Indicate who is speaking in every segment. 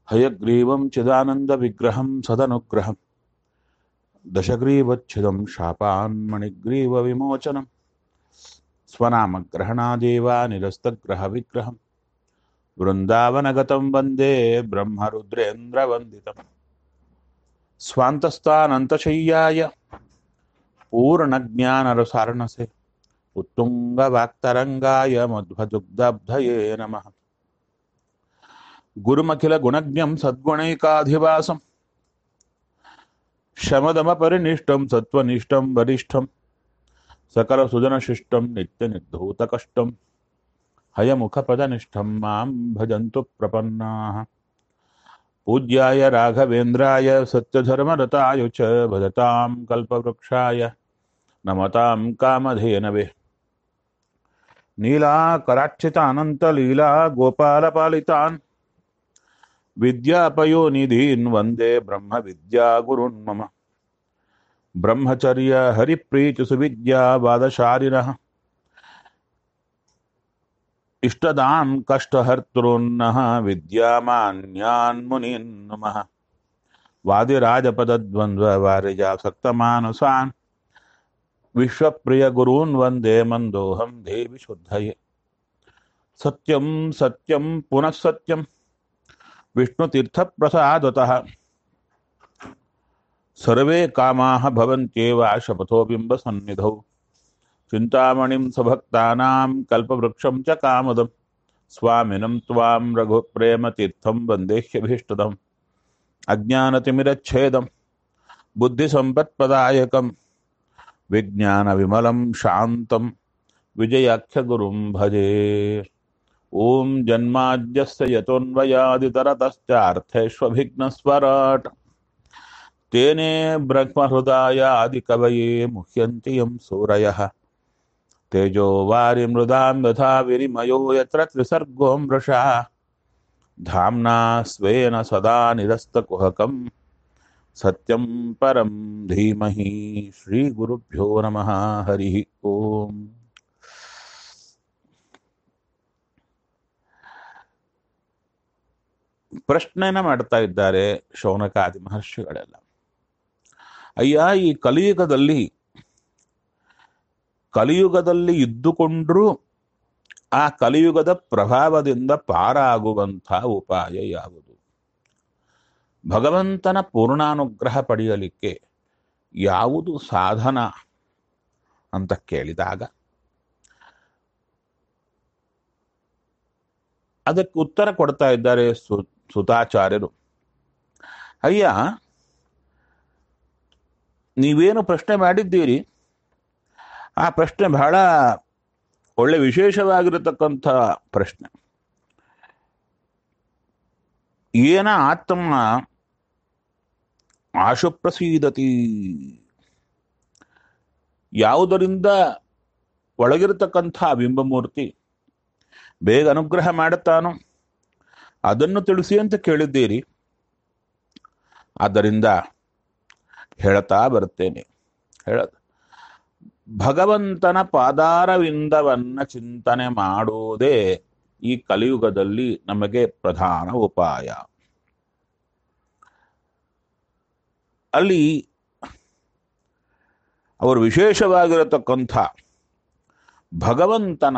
Speaker 1: हयग्रीवं चिदानन्दविग्रहं सदनुग्रहं दशग्रीवच्छिदं शापान्मणिग्रीवविमोचनं स्वनामग्रहणादेव निरस्तग्रहविग्रहं वृन्दावनगतं वन्दे ब्रह्मरुद्रेन्द्रवन्दितम् स्वान्तस्तानन्तशय्याय पूर्णज्ञानरसारणसे उत्तुङ्गवाक्तरङ्गाय मध्वदुग्धब्धये नमः गुरुमखिलगुणज्ञं सद्गुणैकाधिवासं शमदमपरिनिष्टं सत्त्वनिष्ठं वरिष्ठं सकलसुजनशिष्टं नित्यनिर्धूतकष्टं हयमुखपदनिष्ठं मां भजन्तु प्रपन्नाः पूज्याय राघवेन्द्राय सत्यधर्मरताय च भजतां कल्पवृक्षाय नमतां कामधेनवे नीलाकराक्षितानन्तलीला गोपालपालितान् विद्यापयोनिधीन् वन्दे ब्रह्मविद्यागुरुन् मम ब्रह्मचर्य हरिप्रीतिसुविद्यावादशालिनः इष्टदान् कष्टहर्तॄन्नः विद्यामान्यान् मुनीन् नमः वादिराजपदद्वन्द्ववारिजासक्तमानसान् विश्वप्रियगुरून् वन्दे मन्दोऽहं देवि शुद्धये सत्यं सत्यं पुनः सत्यं विष्णुतीर्थप्रसादतः सर्वे कामाः भवन्त्येव शपथो बिम्बसन्निधौ चिन्तामणिं सभक्तानां कल्पवृक्षं च कामदं स्वामिनं त्वां रघुप्रेमतीर्थं वन्देह्यभीष्टदम् अज्ञानतिमिरच्छेदं बुद्धिसम्पत्प्रदायकं विज्ञानविमलं शान्तं विजयाख्यगुरुं भजे ॐ जन्माद्यस्य यतोऽन्वयादितरतश्चार्थेष्वभिघ्नस्वराट् तेने ब्रह्महृदायादिकवये मुह्यन्ति यं सूरयः तेजो वारिमृदां यथा विरिमयो यत्र त्रिसर्गो मृषा धाम्ना स्वेन सदा निरस्तकुहकं सत्यं परं धीमहि श्रीगुरुभ्यो नमः हरिः ओम् ಪ್ರಶ್ನೆನ ಮಾಡ್ತಾ ಇದ್ದಾರೆ ಶೌನಕಾದಿ ಮಹರ್ಷಿಗಳೆಲ್ಲ ಅಯ್ಯ ಈ ಕಲಿಯುಗದಲ್ಲಿ ಕಲಿಯುಗದಲ್ಲಿ ಇದ್ದುಕೊಂಡ್ರೂ ಆ ಕಲಿಯುಗದ ಪ್ರಭಾವದಿಂದ ಪಾರಾಗುವಂಥ ಉಪಾಯ ಯಾವುದು ಭಗವಂತನ ಪೂರ್ಣಾನುಗ್ರಹ ಪಡೆಯಲಿಕ್ಕೆ ಯಾವುದು ಸಾಧನ ಅಂತ ಕೇಳಿದಾಗ ಅದಕ್ಕೆ ಉತ್ತರ ಕೊಡ್ತಾ ಇದ್ದಾರೆ ಸು ಸುತಾಚಾರ್ಯರು ಅಯ್ಯ ನೀವೇನು ಪ್ರಶ್ನೆ ಮಾಡಿದ್ದೀರಿ ಆ ಪ್ರಶ್ನೆ ಬಹಳ ಒಳ್ಳೆ ವಿಶೇಷವಾಗಿರತಕ್ಕಂಥ ಪ್ರಶ್ನೆ ಏನ ಆತ್ಮ ಆಶುಪ್ರಸೀದತಿ ಯಾವುದರಿಂದ ಒಳಗಿರತಕ್ಕಂಥ ಬಿಂಬಮೂರ್ತಿ ಬೇಗ ಅನುಗ್ರಹ ಮಾಡುತ್ತಾನೋ ಅದನ್ನು ತಿಳಿಸಿ ಅಂತ ಕೇಳಿದ್ದೀರಿ ಆದ್ದರಿಂದ ಹೇಳ್ತಾ ಬರುತ್ತೇನೆ ಹೇಳ ಭಗವಂತನ ಪಾದಾರವಿಂದವನ್ನ ಚಿಂತನೆ ಮಾಡುವುದೇ ಈ ಕಲಿಯುಗದಲ್ಲಿ ನಮಗೆ ಪ್ರಧಾನ ಉಪಾಯ ಅಲ್ಲಿ ಅವರು ವಿಶೇಷವಾಗಿರತಕ್ಕಂಥ ಭಗವಂತನ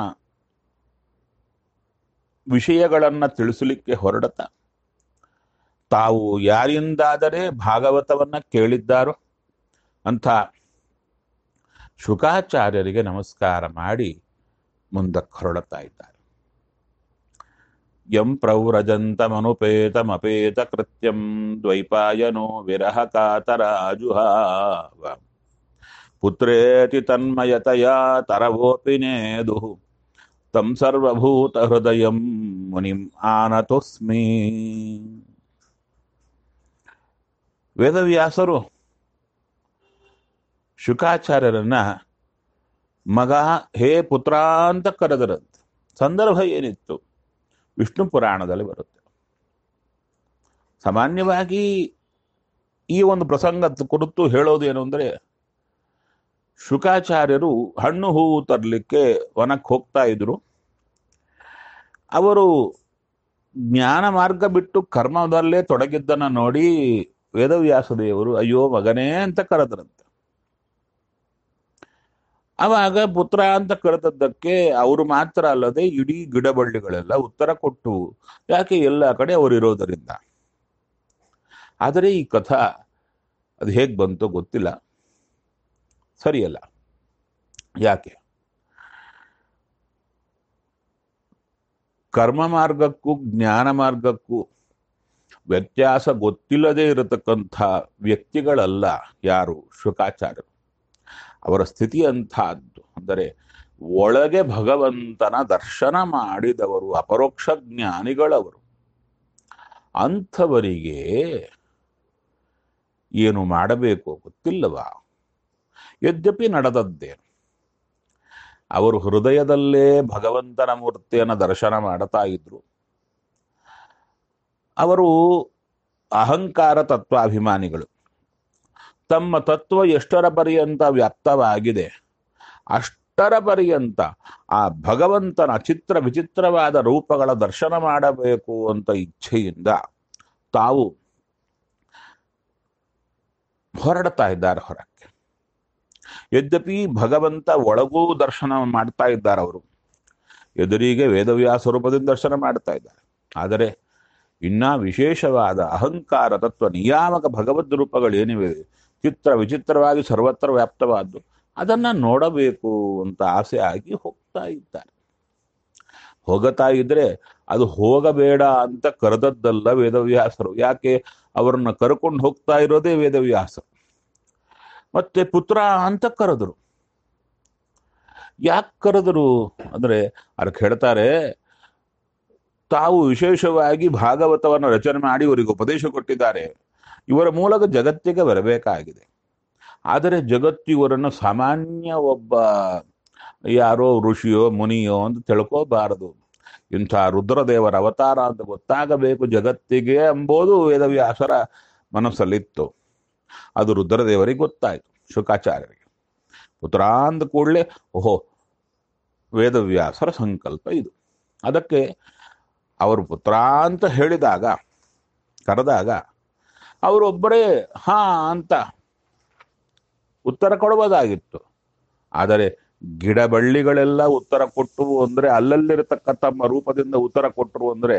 Speaker 1: ವಿಷಯಗಳನ್ನು ತಿಳಿಸಲಿಕ್ಕೆ ಹೊರಡತ ತಾವು ಯಾರಿಂದಾದರೆ ಭಾಗವತವನ್ನ ಕೇಳಿದ್ದಾರೋ ಅಂಥ ಶುಕಾಚಾರ್ಯರಿಗೆ ನಮಸ್ಕಾರ ಮಾಡಿ ಮುಂದಕ್ಕೆ ಹೊರಡುತ್ತಾ ಇದ್ದಾರೆ ಯಂ ಪ್ರವ್ರಜಂತಮನುಪೇತಮಪೇತ ಕೃತ್ಯಂ ದ್ವೈಪಾಯನೋ ವಿರಹ ಕಾತರಾಜುಹಾವ ಪುತ್ರೇತಿ ತನ್ಮಯತಯ ತರವೋಪಿ ನೇದು ತಂ ಸರ್ವಭೂತ ಹೃದಯಂ ಮುನಿಂ ಆನತೋಸ್ಮಿ ವೇದವ್ಯಾಸರು ಶುಕಾಚಾರ್ಯರನ್ನ ಮಗ ಹೇ ಪುತ್ರ ಅಂತ ಕರೆದರಂತೆ ಸಂದರ್ಭ ಏನಿತ್ತು ವಿಷ್ಣು ಪುರಾಣದಲ್ಲಿ ಬರುತ್ತೆ ಸಾಮಾನ್ಯವಾಗಿ ಈ ಒಂದು ಪ್ರಸಂಗದ ಕುರಿತು ಹೇಳೋದು ಏನು ಅಂದ್ರೆ ಶುಕಾಚಾರ್ಯರು ಹಣ್ಣು ಹೂವು ತರಲಿಕ್ಕೆ ವನಕ್ಕೆ ಹೋಗ್ತಾ ಇದ್ರು ಅವರು ಜ್ಞಾನ ಮಾರ್ಗ ಬಿಟ್ಟು ಕರ್ಮದಲ್ಲೇ ತೊಡಗಿದ್ದನ್ನ ನೋಡಿ ವೇದವ್ಯಾಸ ದೇವರು ಅಯ್ಯೋ ಮಗನೇ ಅಂತ ಕರೆದ್ರಂತೆ ಅವಾಗ ಪುತ್ರ ಅಂತ ಕರೆದದ್ದಕ್ಕೆ ಅವರು ಮಾತ್ರ ಅಲ್ಲದೆ ಇಡೀ ಗಿಡಬಳ್ಳಿಗಳೆಲ್ಲ ಉತ್ತರ ಕೊಟ್ಟು ಯಾಕೆ ಎಲ್ಲ ಕಡೆ ಅವರು ಇರೋದರಿಂದ ಆದರೆ ಈ ಕಥಾ ಅದು ಹೇಗೆ ಬಂತು ಗೊತ್ತಿಲ್ಲ ಸರಿಯಲ್ಲ ಯಾಕೆ ಕರ್ಮ ಮಾರ್ಗಕ್ಕೂ ಜ್ಞಾನ ಮಾರ್ಗಕ್ಕೂ ವ್ಯತ್ಯಾಸ ಗೊತ್ತಿಲ್ಲದೆ ಇರತಕ್ಕಂಥ ವ್ಯಕ್ತಿಗಳಲ್ಲ ಯಾರು ಶುಕಾಚಾರ್ಯರು ಅವರ ಸ್ಥಿತಿ ಅಂಥದ್ದು ಅಂದರೆ ಒಳಗೆ ಭಗವಂತನ ದರ್ಶನ ಮಾಡಿದವರು ಅಪರೋಕ್ಷ ಜ್ಞಾನಿಗಳವರು ಅಂಥವರಿಗೆ ಏನು ಮಾಡಬೇಕು ಗೊತ್ತಿಲ್ಲವಾ ಯದ್ಯಪಿ ನಡೆದದ್ದೇ ಅವರು ಹೃದಯದಲ್ಲೇ ಭಗವಂತನ ಮೂರ್ತಿಯನ್ನು ದರ್ಶನ ಮಾಡ್ತಾ ಇದ್ರು ಅವರು ಅಹಂಕಾರ ತತ್ವಾಭಿಮಾನಿಗಳು ತಮ್ಮ ತತ್ವ ಎಷ್ಟರ ಪರ್ಯಂತ ವ್ಯಾಪ್ತವಾಗಿದೆ ಅಷ್ಟರ ಪರ್ಯಂತ ಆ ಭಗವಂತನ ಚಿತ್ರ ವಿಚಿತ್ರವಾದ ರೂಪಗಳ ದರ್ಶನ ಮಾಡಬೇಕು ಅಂತ ಇಚ್ಛೆಯಿಂದ ತಾವು ಹೊರಡ್ತಾ ಇದ್ದಾರೆ ಹೊರಕ್ಕೆ ಯದ್ಯಪಿ ಭಗವಂತ ಒಳಗೂ ದರ್ಶನ ಮಾಡ್ತಾ ಇದ್ದಾರೆ ಅವರು ಎದುರಿಗೆ ವೇದವ್ಯಾಸ ರೂಪದಿಂದ ದರ್ಶನ ಮಾಡ್ತಾ ಇದ್ದಾರೆ ಆದರೆ ಇನ್ನ ವಿಶೇಷವಾದ ಅಹಂಕಾರ ತತ್ವ ನಿಯಾಮಕ ಭಗವದ್ ರೂಪಗಳೇನಿವೆ ಚಿತ್ರ ವಿಚಿತ್ರವಾಗಿ ಸರ್ವತ್ರ ವ್ಯಾಪ್ತವಾದ್ದು ಅದನ್ನ ನೋಡಬೇಕು ಅಂತ ಆಸೆ ಆಗಿ ಹೋಗ್ತಾ ಇದ್ದಾರೆ ಹೋಗತಾ ಇದ್ರೆ ಅದು ಹೋಗಬೇಡ ಅಂತ ಕರೆದದ್ದಲ್ಲ ವೇದವ್ಯಾಸರು ಯಾಕೆ ಅವರನ್ನ ಕರ್ಕೊಂಡು ಹೋಗ್ತಾ ಇರೋದೇ ವೇದವ್ಯಾಸ ಮತ್ತೆ ಪುತ್ರ ಅಂತ ಕರೆದರು ಯಾಕೆ ಕರೆದರು ಅಂದ್ರೆ ಅದಕ್ಕೆ ಹೇಳ್ತಾರೆ ತಾವು ವಿಶೇಷವಾಗಿ ಭಾಗವತವನ್ನು ರಚನೆ ಮಾಡಿ ಇವರಿಗೆ ಉಪದೇಶ ಕೊಟ್ಟಿದ್ದಾರೆ ಇವರ ಮೂಲಕ ಜಗತ್ತಿಗೆ ಬರಬೇಕಾಗಿದೆ ಆದರೆ ಜಗತ್ತು ಇವರನ್ನು ಸಾಮಾನ್ಯ ಒಬ್ಬ ಯಾರೋ ಋಷಿಯೋ ಮುನಿಯೋ ಅಂತ ತಿಳ್ಕೋಬಾರದು ಇಂಥ ರುದ್ರದೇವರ ಅವತಾರ ಅಂತ ಗೊತ್ತಾಗಬೇಕು ಜಗತ್ತಿಗೆ ಎಂಬುದು ವೇದವ್ಯಾಸರ ಮನಸ್ಸಲ್ಲಿತ್ತು ಅದು ರುದ್ರದೇವರಿಗೆ ಗೊತ್ತಾಯಿತು ಶುಕಾಚಾರ್ಯರಿಗೆ ಪುತ್ರ ಅಂದ ಕೂಡಲೇ ಓಹೋ ವೇದವ್ಯಾಸರ ಸಂಕಲ್ಪ ಇದು ಅದಕ್ಕೆ ಅವರು ಪುತ್ರ ಅಂತ ಹೇಳಿದಾಗ ಕರೆದಾಗ ಅವರೊಬ್ಬರೇ ಹಾ ಅಂತ ಉತ್ತರ ಕೊಡಬಹುದಾಗಿತ್ತು ಆದರೆ ಗಿಡ ಬಳ್ಳಿಗಳೆಲ್ಲ ಉತ್ತರ ಕೊಟ್ಟವು ಅಂದ್ರೆ ಅಲ್ಲಲ್ಲಿರತಕ್ಕ ತಮ್ಮ ರೂಪದಿಂದ ಉತ್ತರ ಕೊಟ್ಟರು ಅಂದ್ರೆ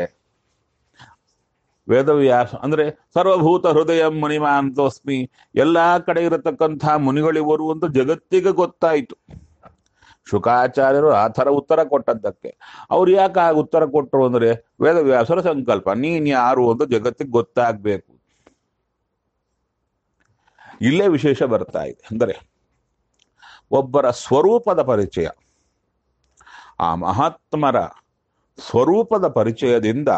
Speaker 1: ವೇದವ್ಯಾಸ ಅಂದ್ರೆ ಸರ್ವಭೂತ ಹೃದಯ ಮುನಿಮಾಂತೋಸ್ಮಿ ಎಲ್ಲಾ ಕಡೆ ಇರತಕ್ಕಂಥ ಮುನಿಗಳಿವರು ಅಂತ ಜಗತ್ತಿಗೆ ಗೊತ್ತಾಯಿತು ಶುಕಾಚಾರ್ಯರು ಆ ಥರ ಉತ್ತರ ಕೊಟ್ಟದ್ದಕ್ಕೆ ಅವ್ರು ಯಾಕೆ ಆ ಉತ್ತರ ಕೊಟ್ಟರು ಅಂದ್ರೆ ವೇದವ್ಯಾಸರ ಸಂಕಲ್ಪ ನೀನ್ ಯಾರು ಅಂತ ಜಗತ್ತಿಗೆ ಗೊತ್ತಾಗ್ಬೇಕು ಇಲ್ಲೇ ವಿಶೇಷ ಬರ್ತಾ ಇದೆ ಅಂದರೆ ಒಬ್ಬರ ಸ್ವರೂಪದ ಪರಿಚಯ ಆ ಮಹಾತ್ಮರ ಸ್ವರೂಪದ ಪರಿಚಯದಿಂದ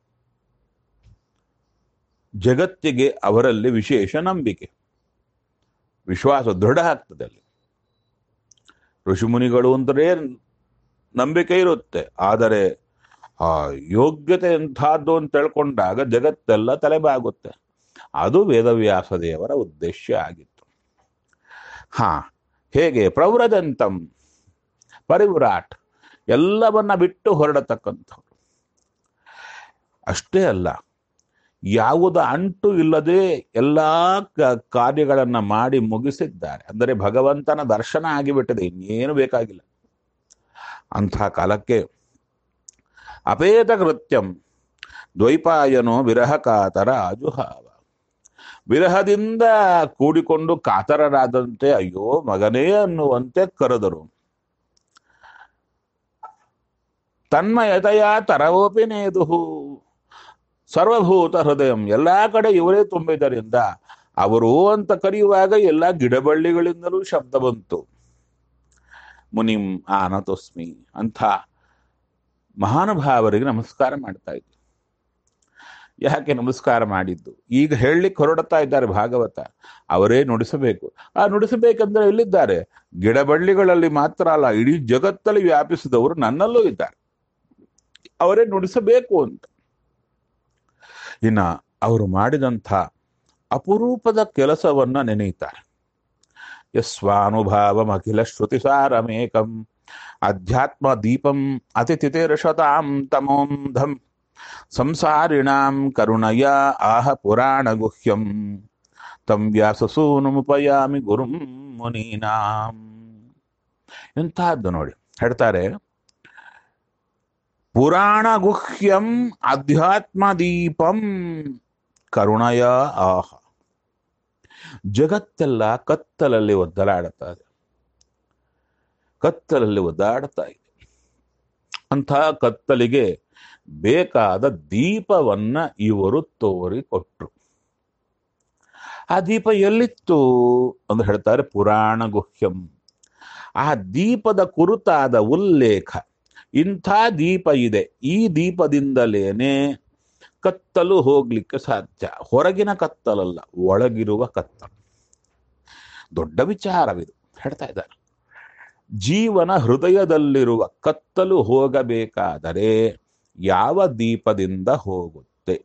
Speaker 1: ಜಗತ್ತಿಗೆ ಅವರಲ್ಲಿ ವಿಶೇಷ ನಂಬಿಕೆ ವಿಶ್ವಾಸ ದೃಢ ಆಗ್ತದೆ ಅಲ್ಲಿ ಋಷಿಮುನಿಗಳು ಅಂದರೆ ನಂಬಿಕೆ ಇರುತ್ತೆ ಆದರೆ ಆ ಯೋಗ್ಯತೆ ಎಂಥದ್ದು ಅಂತ ತಿಳ್ಕೊಂಡಾಗ ಜಗತ್ತೆಲ್ಲ ತಲೆಬಾಗುತ್ತೆ ಅದು ವೇದವ್ಯಾಸ ದೇವರ ಉದ್ದೇಶ ಆಗಿತ್ತು ಹಾ ಹೇಗೆ ಪ್ರವ್ರಜಂತಂ ಪರಿವ್ರಾಟ್ ಎಲ್ಲವನ್ನ ಬಿಟ್ಟು ಹೊರಡತಕ್ಕಂಥವ್ರು ಅಷ್ಟೇ ಅಲ್ಲ ಯಾವುದ ಅಂಟು ಇಲ್ಲದೆ ಎಲ್ಲಾ ಕ- ಕಾರ್ಯಗಳನ್ನ ಮಾಡಿ ಮುಗಿಸಿದ್ದಾರೆ ಅಂದರೆ ಭಗವಂತನ ದರ್ಶನ ಆಗಿಬಿಟ್ಟಿದೆ ಇನ್ನೇನು ಬೇಕಾಗಿಲ್ಲ ಅಂಥ ಕಾಲಕ್ಕೆ ಅಪೇತ ಕೃತ್ಯಂ ದ್ವೈಪಾಯನೋ ವಿರಹ ಕಾತರ ಅಜುಹಾವ ವಿರಹದಿಂದ ಕೂಡಿಕೊಂಡು ಕಾತರರಾದಂತೆ ಅಯ್ಯೋ ಮಗನೇ ಅನ್ನುವಂತೆ ಕರೆದರು ತನ್ಮಯತೆಯ ತರವೋಪಿ ನೇದುಹು ಸರ್ವಭೂತ ಹೃದಯಂ ಎಲ್ಲಾ ಕಡೆ ಇವರೇ ತುಂಬಿದ್ದರಿಂದ ಅವರು ಅಂತ ಕರೆಯುವಾಗ ಎಲ್ಲ ಗಿಡಬಳ್ಳಿಗಳಿಂದಲೂ ಶಬ್ದ ಬಂತು ಮುನಿಂ ಆನತೋಸ್ಮಿ ಅಂಥ ಮಹಾನುಭಾವರಿಗೆ ನಮಸ್ಕಾರ ಮಾಡ್ತಾ ಇದ್ರು ಯಾಕೆ ನಮಸ್ಕಾರ ಮಾಡಿದ್ದು ಈಗ ಹೇಳಲಿಕ್ಕೆ ಹೊರಡುತ್ತಾ ಇದ್ದಾರೆ ಭಾಗವತ ಅವರೇ ನುಡಿಸಬೇಕು ಆ ನುಡಿಸಬೇಕಂದ್ರೆ ಎಲ್ಲಿದ್ದಾರೆ ಗಿಡಬಳ್ಳಿಗಳಲ್ಲಿ ಮಾತ್ರ ಅಲ್ಲ ಇಡೀ ಜಗತ್ತಲ್ಲಿ ವ್ಯಾಪಿಸಿದವರು ನನ್ನಲ್ಲೂ ಇದ್ದಾರೆ ಅವರೇ ನುಡಿಸಬೇಕು ಅಂತ ಇನ್ನ ಅವರು ಮಾಡಿದಂಥ ಅಪರೂಪದ ಕೆಲಸವನ್ನ ನೆನೆಯುತ್ತಾರೆ ಯಸ್ವಾನುಭಾವಂ ಅಖಿಲ ಶ್ರುತಿಸಾರಮೇಕಂ ಅಧ್ಯಾತ್ಮ ದೀಪಂ ಅತಿಥಿತಿರ್ಷತಾಂ ತಮೋಂಧಂ ಸಂಸಾರಿಣಾಂ ಕರುಣಯ ಆಹ ಪುರಾಣ ಗುಹ್ಯಂ ತಂ ವ್ಯಾಸಸೂನುಪಯಾಮಿ ಗುರುಂ ಮುನೀನಾಂ ಎಂತಹದ್ದು ನೋಡಿ ಹೇಳ್ತಾರೆ ಪುರಾಣ ಗುಹ್ಯಂ ಅಧ್ಯಾತ್ಮ ದೀಪಂ ಕರುಣಯ ಆಹ ಜಗತ್ತೆಲ್ಲ ಕತ್ತಲಲ್ಲಿ ಒದ್ದಾಡುತ್ತಾ ಇದೆ ಕತ್ತಲಲ್ಲಿ ಒದ್ದಾಡ್ತಾ ಇದೆ ಅಂತಹ ಕತ್ತಲಿಗೆ ಬೇಕಾದ ದೀಪವನ್ನ ಇವರು ತೋರಿಕೊಟ್ರು ಆ ದೀಪ ಎಲ್ಲಿತ್ತು ಅಂತ ಹೇಳ್ತಾರೆ ಪುರಾಣ ಗುಹ್ಯಂ ಆ ದೀಪದ ಕುರಿತಾದ ಉಲ್ಲೇಖ ಇಂಥ ದೀಪ ಇದೆ ಈ ದೀಪದಿಂದಲೇನೆ ಕತ್ತಲು ಹೋಗ್ಲಿಕ್ಕೆ ಸಾಧ್ಯ ಹೊರಗಿನ ಕತ್ತಲಲ್ಲ ಒಳಗಿರುವ ಕತ್ತಲು ದೊಡ್ಡ ವಿಚಾರವಿದು ಹೇಳ್ತಾ ಇದ್ದಾರೆ ಜೀವನ ಹೃದಯದಲ್ಲಿರುವ ಕತ್ತಲು ಹೋಗಬೇಕಾದರೆ ಯಾವ ದೀಪದಿಂದ ಹೋಗುತ್ತೆ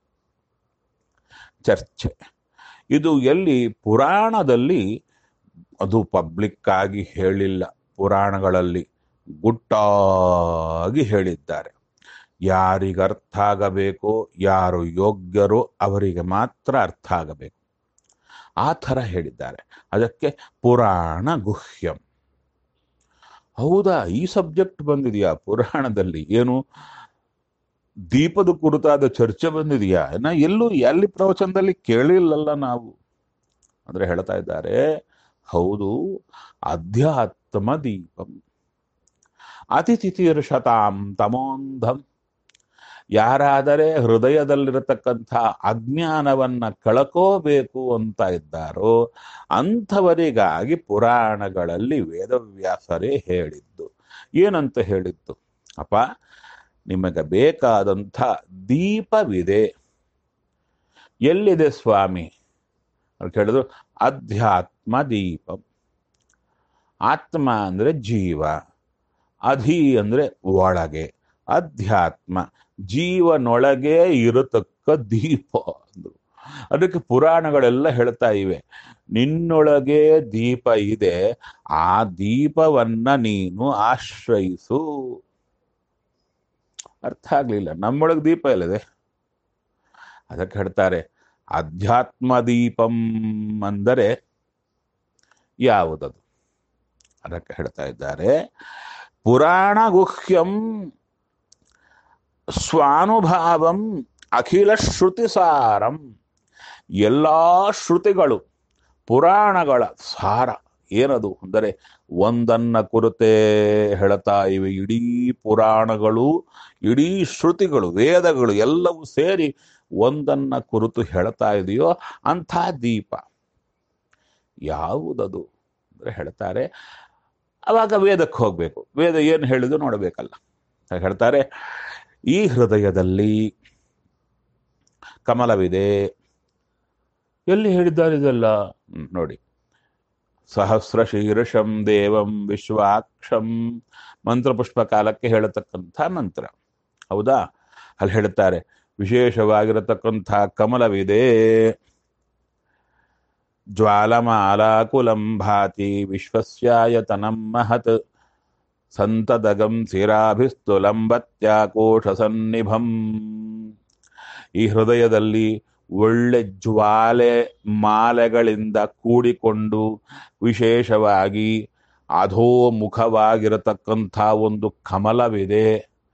Speaker 1: ಚರ್ಚೆ ಇದು ಎಲ್ಲಿ ಪುರಾಣದಲ್ಲಿ ಅದು ಪಬ್ಲಿಕ್ ಆಗಿ ಹೇಳಿಲ್ಲ ಪುರಾಣಗಳಲ್ಲಿ ಗುಟ್ಟಾಗಿ ಹೇಳಿದ್ದಾರೆ ಯಾರಿಗೆ ಅರ್ಥ ಆಗಬೇಕೋ ಯಾರು ಯೋಗ್ಯರೋ ಅವರಿಗೆ ಮಾತ್ರ ಅರ್ಥ ಆಗಬೇಕು ಆ ಥರ ಹೇಳಿದ್ದಾರೆ ಅದಕ್ಕೆ ಪುರಾಣ ಗುಹ್ಯಂ ಹೌದಾ ಈ ಸಬ್ಜೆಕ್ಟ್ ಬಂದಿದೆಯಾ ಪುರಾಣದಲ್ಲಿ ಏನು ದೀಪದ ಕುರಿತಾದ ಚರ್ಚೆ ಬಂದಿದೆಯಾ ನಾ ಎಲ್ಲೂ ಎಲ್ಲಿ ಪ್ರವಚನದಲ್ಲಿ ಕೇಳಿಲ್ಲಲ್ಲ ನಾವು ಅಂದ್ರೆ ಹೇಳ್ತಾ ಇದ್ದಾರೆ ಹೌದು ಅಧ್ಯಾತ್ಮ ದೀಪಂ ಅತಿಥಿತೀರ್ಷತಾಂ ತಮೋಂಧಂ ಯಾರಾದರೆ ಹೃದಯದಲ್ಲಿರತಕ್ಕಂಥ ಅಜ್ಞಾನವನ್ನ ಕಳ್ಕೋಬೇಕು ಅಂತ ಇದ್ದಾರೋ ಅಂಥವರಿಗಾಗಿ ಪುರಾಣಗಳಲ್ಲಿ ವೇದವ್ಯಾಸರೇ ಹೇಳಿದ್ದು ಏನಂತ ಹೇಳಿದ್ದು ಅಪ್ಪ ನಿಮಗೆ ಬೇಕಾದಂಥ ದೀಪವಿದೆ ಎಲ್ಲಿದೆ ಸ್ವಾಮಿ ಅಂತ ಹೇಳಿದ್ರು ಅಧ್ಯಾತ್ಮ ದೀಪಂ ಆತ್ಮ ಅಂದ್ರೆ ಜೀವ ಅಧಿ ಅಂದ್ರೆ ಒಳಗೆ ಅಧ್ಯಾತ್ಮ ಜೀವನೊಳಗೆ ಇರತಕ್ಕ ದೀಪ ಅಂದ್ರು ಅದಕ್ಕೆ ಪುರಾಣಗಳೆಲ್ಲ ಹೇಳ್ತಾ ಇವೆ ನಿನ್ನೊಳಗೆ ದೀಪ ಇದೆ ಆ ದೀಪವನ್ನ ನೀನು ಆಶ್ರಯಿಸು ಅರ್ಥ ಆಗ್ಲಿಲ್ಲ ನಮ್ಮೊಳಗೆ ದೀಪ ಇಲ್ಲದೆ ಅದಕ್ಕೆ ಹೇಳ್ತಾರೆ ಅಧ್ಯಾತ್ಮ ದೀಪಂ ಅಂದರೆ ಯಾವುದದು ಅದಕ್ಕೆ ಹೇಳ್ತಾ ಇದ್ದಾರೆ ಪುರಾಣ ಗುಹ್ಯಂ ಸ್ವಾನುಭಾವಂ ಅಖಿಲ ಶ್ರುತಿಸಾರಂ ಎಲ್ಲಾ ಶ್ರುತಿಗಳು ಪುರಾಣಗಳ ಸಾರ ಏನದು ಅಂದರೆ ಒಂದನ್ನ ಕುರಿತೇ ಹೇಳ್ತಾ ಇವೆ ಇಡೀ ಪುರಾಣಗಳು ಇಡೀ ಶ್ರುತಿಗಳು ವೇದಗಳು ಎಲ್ಲವೂ ಸೇರಿ ಒಂದನ್ನ ಕುರಿತು ಹೇಳ್ತಾ ಇದೆಯೋ ಅಂಥ ದೀಪ ಯಾವುದದು ಅಂದ್ರೆ ಹೇಳ್ತಾರೆ ಅವಾಗ ವೇದಕ್ಕೆ ಹೋಗ್ಬೇಕು ವೇದ ಏನು ಹೇಳಿದ್ರು ನೋಡಬೇಕಲ್ಲ ಹೇಳ್ತಾರೆ ಈ ಹೃದಯದಲ್ಲಿ ಕಮಲವಿದೆ ಎಲ್ಲಿ ಹೇಳಿದ್ದಾರೆ ಇದೆಲ್ಲ ಹ್ಮ್, ನೋಡಿ ಸಹಸ್ರ ಶೀರ್ಷಂ ದೇವಂ ವಿಶ್ವಾಕ್ಷಂ ಮಂತ್ರ ಪುಷ್ಪ ಕಾಲಕ್ಕೆ ಹೇಳತಕ್ಕಂಥ ಮಂತ್ರ ಹೌದಾ ಅಲ್ಲಿ ಹೇಳ್ತಾರೆ ವಿಶೇಷವಾಗಿರತಕ್ಕಂಥ ಕಮಲವಿದೆ ಜ್ವಾಲಮಾಲಾಕುಲಂ ಭಾತಿ ವಿಶ್ವಸ್ಯಾಯತನಂ ಮಹತ್ ಸಂತದಗಂ ಶಿರಾಭಿಸ್ತುಲಂಬತ್ಯಾಕೋಶ ಸನ್ನಿಭಂ ಈ ಹೃದಯದಲ್ಲಿ ಒಳ್ಳೆ ಜ್ವಾಲೆ ಮಾಲೆಗಳಿಂದ ಕೂಡಿಕೊಂಡು ವಿಶೇಷವಾಗಿ ಅಧೋಮುಖವಾಗಿರತಕ್ಕಂಥ ಒಂದು ಕಮಲವಿದೆ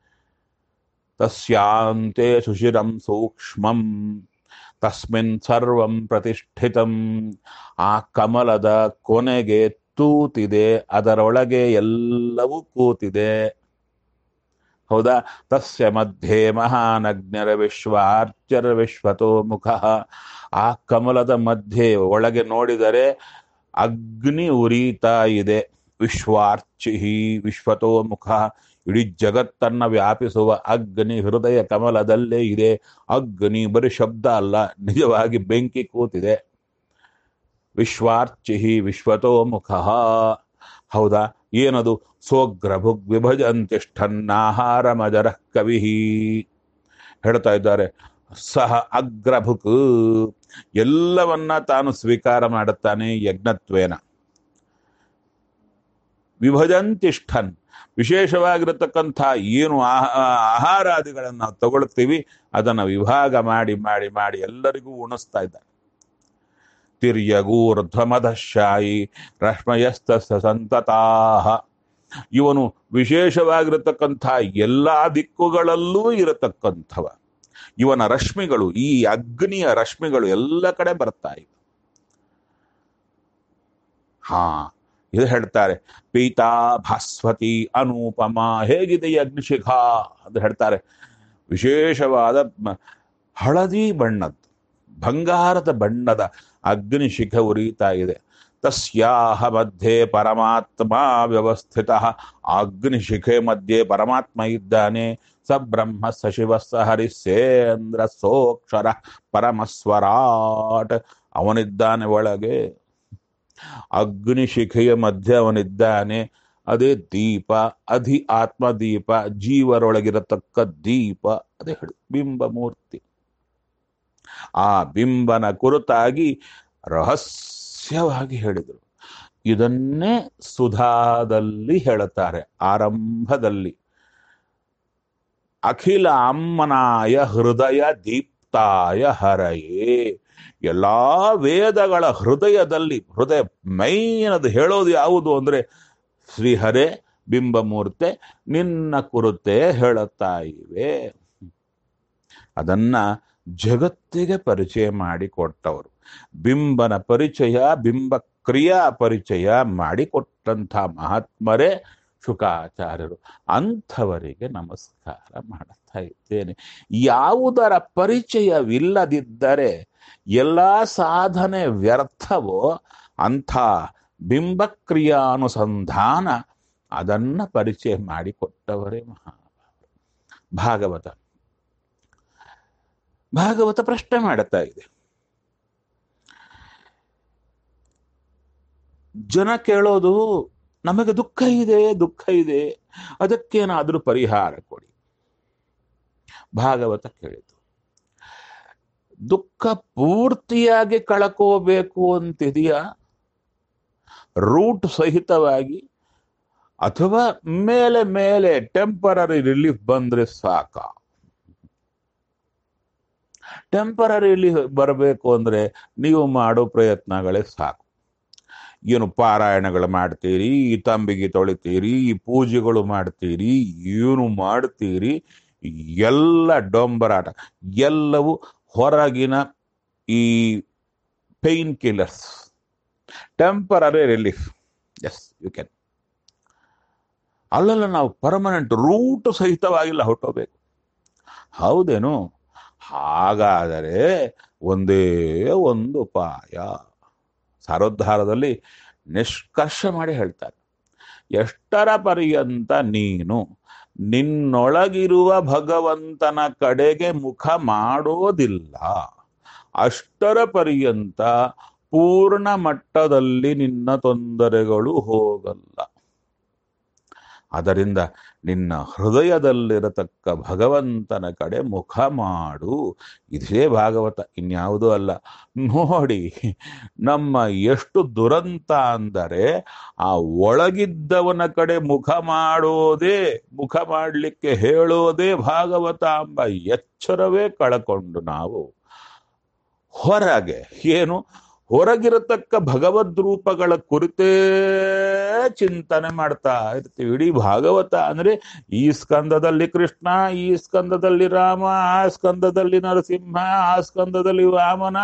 Speaker 1: ತಸ್ಯಾಂತೆ ಸುಶಿರಂ ಸೂಕ್ಷ್ಮಂ ತಸ್ಮಿನ್ ಸರ್ವಂ ಪ್ರತಿಷ್ಠಿತಂ ಆ ಕಮಲದ ಕೊನೆಗೆ ತೂತಿದೆ ಅದರೊಳಗೆ ಎಲ್ಲವೂ ಕೂತಿದೆ ಹೌದಾ ತಸ್ಯ ಮಧ್ಯೆ ಮಹಾನಗ್ನರ ವಿಶ್ವಾರ್ಚರ ವಿಶ್ವತೋ ಮುಖ ಆ ಕಮಲದ ಮಧ್ಯೆ ಒಳಗೆ ನೋಡಿದರೆ ಅಗ್ನಿ ಉರಿತಾ ಇದೆ ವಿಶ್ವಾರ್ಚಿಹಿ ವಿಶ್ವತೋ ಮುಖ ಇಡೀ ಜಗತ್ತನ್ನ ವ್ಯಾಪಿಸುವ ಅಗ್ನಿ ಹೃದಯ ಕಮಲದಲ್ಲೇ ಇದೆ ಅಗ್ನಿ ಬರೀ ಶಬ್ದ ಅಲ್ಲ ನಿಜವಾಗಿ ಬೆಂಕಿ ಕೂತಿದೆ ವಿಶ್ವಾರ್ಚಿಹಿ ವಿಶ್ವತೋ ಮುಖ ಹೌದಾ ಏನದು ಸೋಗ್ರಭುಗ್ ವಿಭಜಂತಿಷ್ಠನ್ನಾಹಾರ ಮಜರ ಕವಿ ಹೇಳ್ತಾ ಇದ್ದಾರೆ ಸಹ ಅಗ್ರಭುಕ್ ಎಲ್ಲವನ್ನ ತಾನು ಸ್ವೀಕಾರ ಮಾಡುತ್ತಾನೆ ಯಜ್ಞತ್ವೇನ ವಿಭಜಂತಿಷ್ಠನ್ ವಿಶೇಷವಾಗಿರತಕ್ಕಂಥ ಏನು ಆಹ- ಆಹಾರಾದಿಗಳನ್ನು ನಾವು ತಗೊಳ್ತೀವಿ ಅದನ್ನು ವಿಭಾಗ ಮಾಡಿ ಮಾಡಿ ಮಾಡಿ ಎಲ್ಲರಿಗೂ ಉಣಿಸ್ತಾ ಇದ್ದಾನೆ ತಿರ್ಯಗೂರ್ಧ್ವಮದಶಾಯಿ ರಶ್ಮಯಸ್ತ ಸಂತತಾಹ ಇವನು ವಿಶೇಷವಾಗಿರತಕ್ಕಂಥ ಎಲ್ಲಾ ದಿಕ್ಕುಗಳಲ್ಲೂ ಇರತಕ್ಕಂಥವ ಇವನ ರಶ್ಮಿಗಳು ಈ ಅಗ್ನಿಯ ರಶ್ಮಿಗಳು ಎಲ್ಲ ಕಡೆ ಬರ್ತಾ ಇವೆ ಹಾ ಇದು ಹೇಳ್ತಾರೆ ಪೀತಾ ಭಾಸ್ವತಿ ಅನೂಪಮ ಹೇಗಿದೆ ಈ ಅಗ್ನಿಶಿಖ ಅಂತ ಹೇಳ್ತಾರೆ ವಿಶೇಷವಾದ ಮ- ಹಳದಿ ಬಣ್ಣದ್ದು ಬಂಗಾರದ ಬಣ್ಣದ ಅಗ್ನಿಶಿಖ ಉರಿತಾ ಇದೆ ತಸ್ಯಾಹ ಮಧ್ಯೆ ಪರಮಾತ್ಮ ವ್ಯವಸ್ಥಿತ ಅಗ್ನಿಶಿಖೆ ಮಧ್ಯೆ ಪರಮಾತ್ಮ ಇದ್ದಾನೆ ಸ ಬ್ರಹ್ಮ ಸ ಶಿವ ಸ ಹರಿಸೇಂದ್ರ ಸೋಕ್ಷರ ಪರಮಸ್ವರಾಟ್ ಅವನಿದ್ದಾನೆ ಒಳಗೆ ಅಗ್ನಿಶಿಖೆಯ ಮಧ್ಯೆ ಅವನಿದ್ದಾನೆ ಅದೇ ದೀಪ ಅಧಿ ಆತ್ಮದೀಪ ಜೀವರೊಳಗಿರತಕ್ಕ ದೀಪ ಅದೇ ಹೇಳಿ ಬಿಂಬ ಮೂರ್ತಿ ಆ ಬಿಂಬನ ಕುರಿತಾಗಿ ರಹಸ್ಯವಾಗಿ ಹೇಳಿದರು ಇದನ್ನೇ ಸುಧಾದಲ್ಲಿ ಹೇಳುತ್ತಾರೆ ಆರಂಭದಲ್ಲಿ ಅಖಿಲ ಅಮ್ಮನಾಯ ಹೃದಯ ದೀಪ್ತಾಯ ಹರಯೇ ಎಲ್ಲಾ ವೇದಗಳ ಹೃದಯದಲ್ಲಿ ಹೃದಯ ಮೈನದು ಹೇಳೋದು ಯಾವುದು ಅಂದ್ರೆ ಶ್ರೀಹರೇ ಬಿಂಬಮೂರ್ತೆ ನಿನ್ನ ಕುರಿತೆ ಹೇಳುತ್ತಾ ಇವೆ ಅದನ್ನ ಜಗತ್ತಿಗೆ ಪರಿಚಯ ಮಾಡಿಕೊಟ್ಟವರು ಬಿಂಬನ ಪರಿಚಯ ಬಿಂಬ ಕ್ರಿಯಾ ಪರಿಚಯ ಮಾಡಿಕೊಟ್ಟಂಥ ಮಹಾತ್ಮರೇ ಶುಕಾಚಾರ್ಯರು ಅಂಥವರಿಗೆ ನಮಸ್ಕಾರ ಮಾಡುತ್ತಾ ಇದ್ದೇನೆ ಯಾವುದರ ಪರಿಚಯವಿಲ್ಲದಿದ್ದರೆ ಎಲ್ಲ ಸಾಧನೆ ವ್ಯರ್ಥವೋ ಅಂಥ ಬಿಂಬಕ್ರಿಯಾನುಸಂಧಾನ ಅದನ್ನ ಪರಿಚಯ ಮಾಡಿಕೊಟ್ಟವರೇ ಮಹಾ ಭಾಗವತ ಭಾಗವತ ಪ್ರಶ್ನೆ ಮಾಡುತ್ತಾ ಇದೆ ಜನ ಕೇಳೋದು ನಮಗೆ ದುಃಖ ಇದೆ ದುಃಖ ಇದೆ ಅದಕ್ಕೇನಾದ್ರೂ ಪರಿಹಾರ ಕೊಡಿ ಭಾಗವತ ಕೇಳಿತು ದುಃಖ ಪೂರ್ತಿಯಾಗಿ ಕಳ್ಕೋಬೇಕು ಅಂತಿದೆಯಾ ರೂಟ್ ಸಹಿತವಾಗಿ ಅಥವಾ ಮೇಲೆ ಮೇಲೆ ಟೆಂಪರರಿ ರಿಲೀಫ್ ಬಂದ್ರೆ ಸಾಕ ಟೆಂಪರರಿ ರಿಲೀಫ್ ಬರಬೇಕು ಅಂದ್ರೆ ನೀವು ಮಾಡೋ ಪ್ರಯತ್ನಗಳೇ ಸಾಕು ಏನು ಪಾರಾಯಣಗಳು ಮಾಡ್ತೀರಿ ಈ ತಂಬಿಗೆ ತೊಳಿತೀರಿ ಈ ಪೂಜೆಗಳು ಮಾಡ್ತೀರಿ ಏನು ಮಾಡ್ತೀರಿ ಎಲ್ಲ ಡೊಂಬರಾಟ ಎಲ್ಲವೂ ಹೊರಗಿನ ಈ pain killers temporary relief yes you can ಅಲ್ಲೆಲ್ಲ ನಾವು ಪರ್ಮನೆಂಟ್ ರೂಟ್ ಸಹಿತವಾಗಿಲ್ಲ ಹೊಟ್ಟೋಬೇಕು ಹೌದೇನು ಹಾಗಾದರೆ ಒಂದೇ ಒಂದು ಉಪಾಯ ಸಾರೋದ್ಧಾರದಲ್ಲಿ ನಿಷ್ಕರ್ಷ ಮಾಡಿ ಹೇಳ್ತಾರೆ ಎಷ್ಟರ ಪರ್ಯಂತ ನೀನು ನಿನ್ನೊಳಗಿರುವ ಭಗವಂತನ ಕಡೆಗೆ ಮುಖ ಮಾಡೋದಿಲ್ಲ ಅಷ್ಟರ ಪರ್ಯಂತ ಪೂರ್ಣ ಮಟ್ಟದಲ್ಲಿ ನಿನ್ನ ತೊಂದರೆಗಳು ಹೋಗಲ್ಲ ಅದರಿಂದ ನಿನ್ನ ಹೃದಯದಲ್ಲಿರತಕ್ಕ ಭಗವಂತನ ಕಡೆ ಮುಖ ಮಾಡು ಇದೇ ಭಾಗವತ ಇನ್ಯಾವುದೂ ಅಲ್ಲ ನೋಡಿ ನಮ್ಮ ಎಷ್ಟು ದುರಂತ ಅಂದರೆ ಆ ಒಳಗಿದ್ದವನ ಕಡೆ ಮುಖ ಮಾಡೋದೇ ಮುಖ ಮಾಡಲಿಕ್ಕೆ ಹೇಳೋದೇ ಭಾಗವತ ಎಂಬ ಎಚ್ಚರವೇ ಕಳಕೊಂಡು ನಾವು ಹೊರಗೆ ಏನು ಹೊರಗಿರತಕ್ಕ ಭಗವದ್ ರೂಪಗಳ ಕುರಿತೇ ಚಿಂತನೆ ಮಾಡ್ತಾ ಇರ್ತೀವಿ ಇಡೀ ಭಾಗವತ ಅಂದ್ರೆ ಈ ಸ್ಕಂದದಲ್ಲಿ ಕೃಷ್ಣ ಈ ಸ್ಕಂದದಲ್ಲಿ ರಾಮ ಆ ಸ್ಕಂದದಲ್ಲಿ ನರಸಿಂಹ ಆ ಸ್ಕಂದದಲ್ಲಿ ವಾಮನ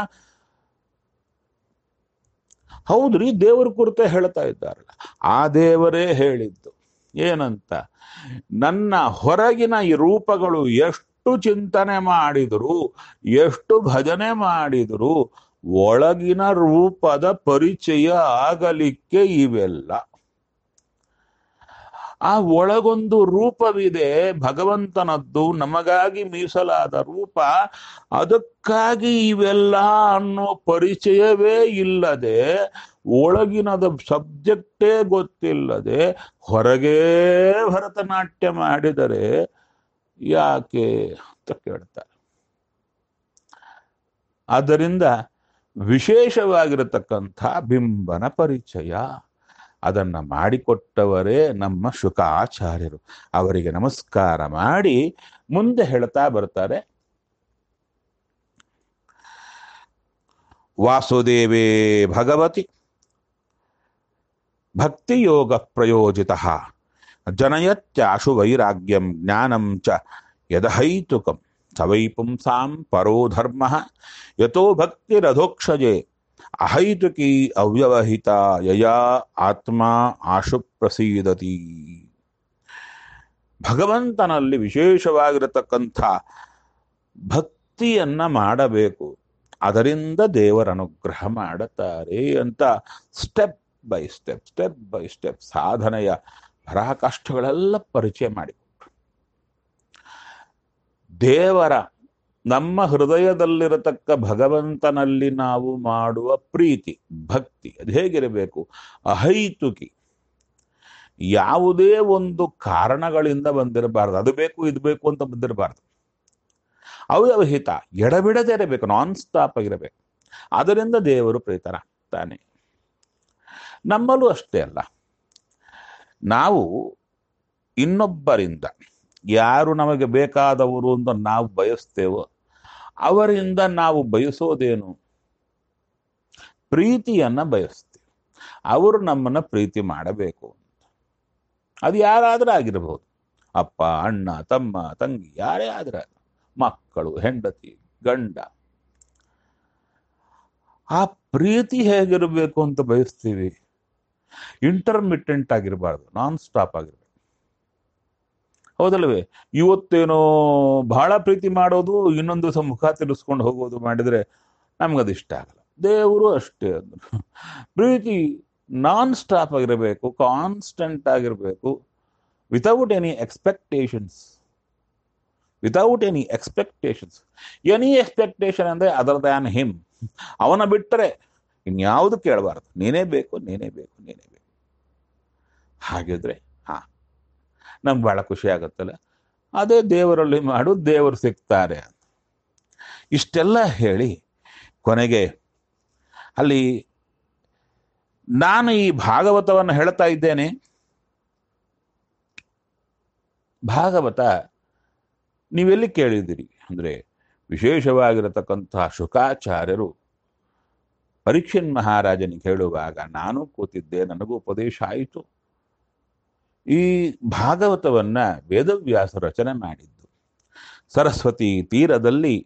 Speaker 1: ಹೌದ್ರಿ ದೇವರ ಕುರಿತೇ ಹೇಳ್ತಾ ಇದ್ದಾರಲ್ಲ ಆ ದೇವರೇ ಹೇಳಿದ್ದು ಏನಂತ ನನ್ನ ಹೊರಗಿನ ಈ ರೂಪಗಳು ಎಷ್ಟು ಚಿಂತನೆ ಮಾಡಿದ್ರು ಎಷ್ಟು ಭಜನೆ ಮಾಡಿದ್ರು ಒಳಗಿನ ರೂಪದ ಪರಿಚಯ ಆಗಲಿಕ್ಕೆ ಇವೆಲ್ಲ ಆ ಒಳಗೊಂದು ರೂಪವಿದೆ ಭಗವಂತನದ್ದು ನಮಗಾಗಿ ಮೀಸಲಾದ ರೂಪ ಅದಕ್ಕಾಗಿ ಇವೆಲ್ಲ ಅನ್ನೋ ಪರಿಚಯವೇ ಇಲ್ಲದೆ ಒಳಗಿನದ ಸಬ್ಜೆಕ್ಟೇ ಗೊತ್ತಿಲ್ಲದೆ ಹೊರಗೇ ಭರತನಾಟ್ಯ ಮಾಡಿದರೆ ಯಾಕೆ ಅಂತ ಕೇಳ್ತಾರೆ ಆದ್ದರಿಂದ ವಿಶೇಷವಾಗಿರತಕ್ಕಂಥ ಬಿಂಬನ ಪರಿಚಯ ಅದನ್ನ ಮಾಡಿಕೊಟ್ಟವರೇ ನಮ್ಮ ಶುಕಾಚಾರ್ಯರು ಅವರಿಗೆ ನಮಸ್ಕಾರ ಮಾಡಿ ಮುಂದೆ ಹೇಳ್ತಾ ಬರ್ತಾರೆ ವಾಸುದೇವೇ ಭಗವತಿ ಭಕ್ತಿಯೋಗ ಪ್ರಯೋಜಿತ ಜನಯತ್ಯಾಶು ವೈರಾಗ್ಯಂ ಜ್ಞಾನಂ ಚ ಯದಹೈತುಕಂ ಸವೈ ಪುಂಸಾಂ ಪರೋ ಧರ್ಮ ಯಥೋ ಭಕ್ತಿರಧೋಕ್ಷಜೆ ಅಹೈತುಕಿ ಅವ್ಯವಹಿತ ಯಯಾ ಆತ್ಮ ಆಶು ಪ್ರಸೀದತಿ ಭಗವಂತನಲ್ಲಿ ವಿಶೇಷವಾಗಿರತಕ್ಕಂಥ ಭಕ್ತಿಯನ್ನ ಮಾಡಬೇಕು ಅದರಿಂದ ದೇವರ ಅನುಗ್ರಹ ಮಾಡುತ್ತಾರೆ ಅಂತ step by step step by step ಸಾಧನೆಯ ಪರಾಕಾಷ್ಠಗಳೆಲ್ಲ ಪರಿಚಯ ಮಾಡಿಕೊಟ್ರು ದೇವರ ನಮ್ಮ ಹೃದಯದಲ್ಲಿರತಕ್ಕ ಭಗವಂತನಲ್ಲಿ ನಾವು ಮಾಡುವ ಪ್ರೀತಿ ಭಕ್ತಿ ಅದು ಹೇಗಿರಬೇಕು ಅಹೈತುಕಿ ಯಾವುದೇ ಒಂದು ಕಾರಣಗಳಿಂದ ಬಂದಿರಬಾರ್ದು ಅದು ಬೇಕು ಇದು ಬೇಕು ಅಂತ ಬಂದಿರಬಾರ್ದು ಅವ್ಯವಹಿತ ಎಡಬಿಡದೆ ಇರಬೇಕು ನಾನ್ ಸ್ಟಾಪ್ ಆಗಿರಬೇಕು ಅದರಿಂದ ದೇವರು ಪ್ರೀತರಾಗ್ತಾನೆ ನಮ್ಮಲ್ಲೂ ಅಷ್ಟೇ ಅಲ್ಲ ನಾವು ಇನ್ನೊಬ್ಬರಿಂದ ಯಾರು ನಮಗೆ ಬೇಕಾದವರು ಅಂತ ನಾವು ಬಯಸ್ತೇವೋ ಅವರಿಂದ ನಾವು ಬಯಸೋದೇನು ಪ್ರೀತಿಯನ್ನ ಬಯಸ್ತೀವಿ ಅವರು ನಮ್ಮನ್ನ ಪ್ರೀತಿ ಮಾಡಬೇಕು ಅಂತ ಅದು ಯಾರಾದ್ರೂ ಆಗಿರಬಹುದು ಅಪ್ಪ ಅಣ್ಣ ತಮ್ಮ ತಂಗಿ ಯಾರೇ ಆದ್ರೆ ಮಕ್ಕಳು ಹೆಂಡತಿ ಗಂಡ ಆ ಪ್ರೀತಿ ಹೇಗಿರಬೇಕು ಅಂತ ಬಯಸ್ತೀವಿ ಇಂಟರ್ಮಿಟೆಂಟ್ ಆಗಿರಬಾರ್ದು ನಾನ್ ಸ್ಟಾಪ್ ಆಗಿರ್ಬೇಕು ಹೌದಲ್ವೇ ಇವತ್ತೇನೋ ಬಹಳ ಪ್ರೀತಿ ಮಾಡೋದು ಇನ್ನೊಂದು ದಿವಸ ಮುಖ ತಿರ್ಸ್ಕೊಂಡು ಹೋಗೋದು ಮಾಡಿದ್ರೆ ನಮ್ಗದು ಇಷ್ಟ ಆಗಲ್ಲ ದೇವರು ಅಷ್ಟೇ ಅಂದ್ರು ಪ್ರೀತಿ ನಾನ್ ಸ್ಟಾಪ್ ಆಗಿರಬೇಕು ಕಾನ್ಸ್ಟೆಂಟ್ ಆಗಿರಬೇಕು without any expectations without any expectations any expectation ಅಂದ್ರೆ ಅದರ್ ದ್ಯಾನ್ ಹಿಮ್ ಅವನ ಬಿಟ್ಟರೆ ಇನ್ಯಾವುದು ಕೇಳಬಾರ್ದು ನೀನೇ ಬೇಕು ನೀನೇ ಬೇಕು ನೀನೇ ಬೇಕು ಹಾಗಿದ್ರೆ ಹಾ ನಮ್ಗೆ ಬಹಳ ಖುಷಿ ಆಗುತ್ತಲ್ಲ ಅದೇ ದೇವರಲ್ಲಿ ಮಾಡು ದೇವರು ಸಿಗ್ತಾರೆ ಅಂತ ಇಷ್ಟೆಲ್ಲ ಹೇಳಿ ಕೊನೆಗೆ ಅಲ್ಲಿ ನಾನು ಈ ಭಾಗವತವನ್ನು ಹೇಳ್ತಾ ಇದ್ದೇನೆ ಭಾಗವತ ನೀವೆಲ್ಲಿ ಕೇಳಿದಿರಿ ಅಂದ್ರೆ ವಿಶೇಷವಾಗಿರತಕ್ಕಂತಹ ಶುಕಾಚಾರ್ಯರು ಪರೀಕ್ಷನ್ ಮಹಾರಾಜನಿಗೆ ಹೇಳುವಾಗ ನಾನು ಕೂತಿದ್ದೆ ನನಗೂ ಉಪದೇಶ ಆಯಿತು ಈ ಭಾಗವತವನ್ನ ವೇದವ್ಯಾಸ ರಚನೆ ಮಾಡಿದ್ದು ಸರಸ್ವತಿ ತೀರದಲ್ಲಿ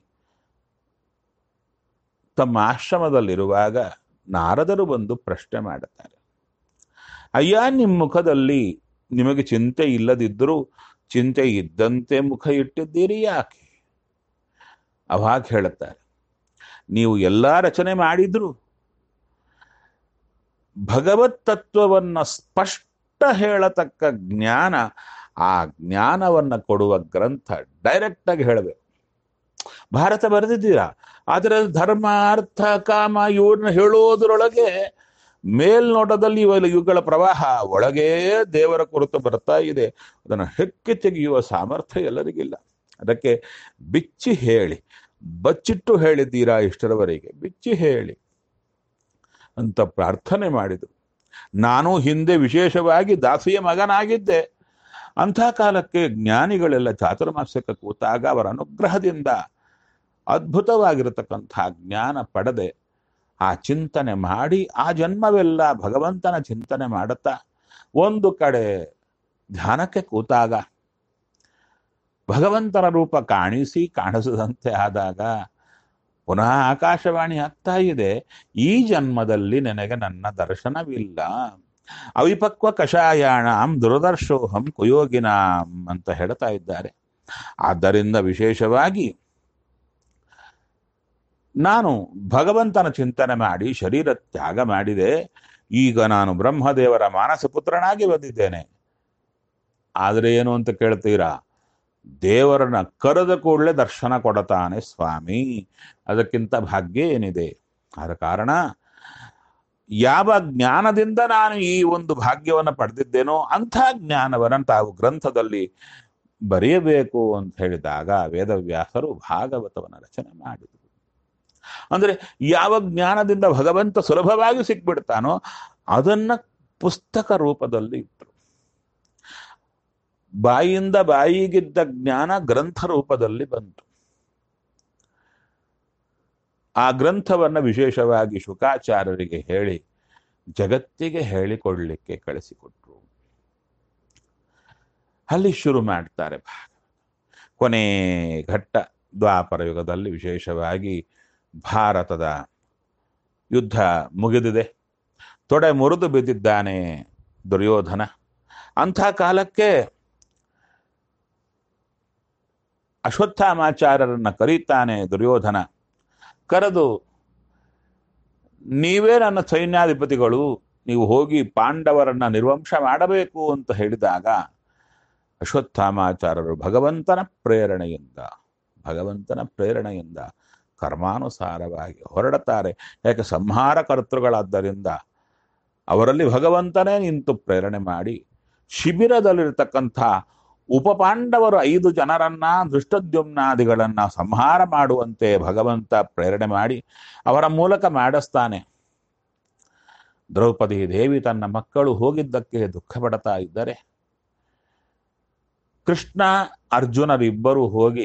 Speaker 1: ತಮ್ಮ ಆಶ್ರಮದಲ್ಲಿರುವಾಗ ನಾರದರು ಬಂದು ಪ್ರಶ್ನೆ ಮಾಡುತ್ತಾರೆ ಅಯ್ಯ ನಿಮ್ಮ ಮುಖದಲ್ಲಿ ನಿಮಗೆ ಚಿಂತೆ ಇಲ್ಲದಿದ್ದರೂ ಚಿಂತೆ ಇದ್ದಂತೆ ಮುಖ ಇಟ್ಟಿದ್ದೀರಿ ಯಾಕೆ ಅವಾಗ ಹೇಳುತ್ತಾರೆ ನೀವು ಎಲ್ಲ ರಚನೆ ಮಾಡಿದ್ರು ಭಗವತ್ ತತ್ವವನ್ನ ಸ್ಪಷ್ಟ ಹೇಳತಕ್ಕ ಜ್ಞಾನ ಆ ಜ್ಞಾನವನ್ನ ಕೊಡುವ ಗ್ರಂಥ ಡೈರೆಕ್ಟ್ ಆಗಿ ಹೇಳಬೇಕು ಭಾರತ ಬರೆದಿದ್ದೀರಾ ಆದರೆ ಧರ್ಮ ಅರ್ಥ ಕಾಮ ಇವ್ರನ್ನ ಹೇಳೋದ್ರೊಳಗೆ ಮೇಲ್ನೋಟದಲ್ಲಿ ಇವ ಇವುಗಳ ಪ್ರವಾಹ ಒಳಗೇ ದೇವರ ಕುರಿತು ಬರ್ತಾ ಇದೆ ಅದನ್ನು ಹೆಕ್ಕಿ ತೆಗೆಯುವ ಸಾಮರ್ಥ್ಯ ಎಲ್ಲರಿಗಿಲ್ಲ ಅದಕ್ಕೆ ಬಿಚ್ಚಿ ಹೇಳಿ ಬಚ್ಚಿಟ್ಟು ಹೇಳಿದ್ದೀರಾ ಇಷ್ಟರವರೆಗೆ ಬಿಚ್ಚಿ ಹೇಳಿ ಅಂತ ಪ್ರಾರ್ಥನೆ ಮಾಡಿದರು ನಾನು ಹಿಂದೆ ವಿಶೇಷವಾಗಿ ದಾಸಿಯ ಮಗನಾಗಿದ್ದೆ ಅಂಥ ಕಾಲಕ್ಕೆ ಜ್ಞಾನಿಗಳೆಲ್ಲ ಚಾತುರ್ಮಾಸ್ಯಕ್ಕೆ ಕೂತಾಗ ಅವರ ಅನುಗ್ರಹದಿಂದ ಅದ್ಭುತವಾಗಿರತಕ್ಕಂಥ ಜ್ಞಾನ ಪಡೆದೆ ಆ ಚಿಂತನೆ ಮಾಡಿ ಆ ಜನ್ಮವೆಲ್ಲ ಭಗವಂತನ ಚಿಂತನೆ ಮಾಡುತ್ತಾ ಒಂದು ಕಡೆ ಧ್ಯಾನಕ್ಕೆ ಕೂತಾಗ ಭಗವಂತನ ರೂಪ ಕಾಣಿಸಿ ಕಾಣಿಸದಂತೆ ಆದಾಗ ಪುನಃ ಆಕಾಶವಾಣಿ ಆಗ್ತಾ ಇದೆ ಈ ಜನ್ಮದಲ್ಲಿ ನನಗೆ ನನ್ನ ದರ್ಶನವಿಲ್ಲ ಅವಿಪಕ್ವ ಕಷಾಯಾಣಂ ದುರದರ್ಶೋಹಂ ಕುಯೋಗಿನಾಂ ಅಂತ ಹೇಳ್ತಾ ಇದ್ದಾರೆ ಆದ್ದರಿಂದ ವಿಶೇಷವಾಗಿ ನಾನು ಭಗವಂತನ ಚಿಂತನೆ ಮಾಡಿ ಶರೀರ ತ್ಯಾಗ ಮಾಡಿದೆ ಈಗ ನಾನು ಬ್ರಹ್ಮದೇವರ ಮಾನಸ ಪುತ್ರನಾಗಿ ಬಂದಿದ್ದೇನೆ ಆದರೆ ಏನು ಅಂತ ಕೇಳ್ತೀರಾ ದೇವರನ್ನ ಕರೆದ ಕೂಡಲೇ ದರ್ಶನ ಕೊಡತಾನೆ ಸ್ವಾಮಿ ಅದಕ್ಕಿಂತ ಭಾಗ್ಯ ಏನಿದೆ ಆದ ಕಾರಣ ಯಾವ ಜ್ಞಾನದಿಂದ ನಾನು ಈ ಒಂದು ಭಾಗ್ಯವನ್ನು ಪಡೆದಿದ್ದೇನೋ ಅಂಥ ಜ್ಞಾನವನ್ನು ತಾವು ಗ್ರಂಥದಲ್ಲಿ ಬರೆಯಬೇಕು ಅಂತ ಹೇಳಿದಾಗ ವೇದವ್ಯಾಸರು ಭಾಗವತವನ್ನು ರಚನೆ ಮಾಡಿದರು ಅಂದ್ರೆ ಯಾವ ಜ್ಞಾನದಿಂದ ಭಗವಂತ ಸುಲಭವಾಗಿ ಸಿಕ್ಬಿಡ್ತಾನೋ ಅದನ್ನ ಪುಸ್ತಕ ರೂಪದಲ್ಲಿ ಇತ್ತು ಬಾಯಿಯಿಂದ ಬಾಯಿಗಿದ್ದ ಜ್ಞಾನ ಗ್ರಂಥ ರೂಪದಲ್ಲಿ ಬಂತು ಆ ಗ್ರಂಥವನ್ನ ವಿಶೇಷವಾಗಿ ಶುಕಾಚಾರ್ಯರಿಗೆ ಹೇಳಿ ಜಗತ್ತಿಗೆ ಹೇಳಿಕೊಡ್ಲಿಕ್ಕೆ ಕಳಿಸಿಕೊಟ್ರು ಅಲ್ಲಿ ಶುರು ಮಾಡ್ತಾರೆ ಭಾಗವತ ಕೊನೆ ಘಟ್ಟ ದ್ವಾಪರ ಯುಗದಲ್ಲಿ ವಿಶೇಷವಾಗಿ ಭಾರತದ ಯುದ್ಧ ಮುಗಿದಿದೆ ತೊಡೆ ಮುರಿದು ಬಿದ್ದಿದ್ದಾನೆ ದುರ್ಯೋಧನ ಅಂಥ ಕಾಲಕ್ಕೆ ಅಶ್ವತ್ಥಾಮಾಚಾರ್ಯರನ್ನ ಕರೀತಾನೆ ದುರ್ಯೋಧನ ಕರೆದು ನೀವೇ ನನ್ನ ಸೈನ್ಯಾಧಿಪತಿಗಳು ನೀವು ಹೋಗಿ ಪಾಂಡವರನ್ನ ನಿರ್ವಂಶ ಮಾಡಬೇಕು ಅಂತ ಹೇಳಿದಾಗ ಅಶ್ವತ್ಥಾಮಾಚಾರ್ಯರು ಭಗವಂತನ ಪ್ರೇರಣೆಯಿಂದ ಭಗವಂತನ ಪ್ರೇರಣೆಯಿಂದ ಕರ್ಮಾನುಸಾರವಾಗಿ ಹೊರಡುತ್ತಾರೆ ಯಾಕೆ ಸಂಹಾರ ಕರ್ತೃಗಳಾದ್ದರಿಂದ ಅವರಲ್ಲಿ ಭಗವಂತನೇ ನಿಂತು ಪ್ರೇರಣೆ ಮಾಡಿ ಶಿಬಿರದಲ್ಲಿರ್ತಕ್ಕಂಥ ಉಪಪಾಂಡವರು ಐದು ಜನರನ್ನ ದೃಷ್ಟದ್ಯುಮ್ನಾದಿಗಳನ್ನ ಸಂಹಾರ ಮಾಡುವಂತೆ ಭಗವಂತ ಪ್ರೇರಣೆ ಮಾಡಿ ಅವರ ಮೂಲಕ ಮಾಡಿಸ್ತಾನೆ ದ್ರೌಪದಿ ದೇವಿ ತನ್ನ ಮಕ್ಕಳು ಹೋಗಿದ್ದಕ್ಕೆ ದುಃಖ ಪಡ್ತಾ ಇದ್ದರೆ ಕೃಷ್ಣ ಅರ್ಜುನರಿಬ್ಬರು ಹೋಗಿ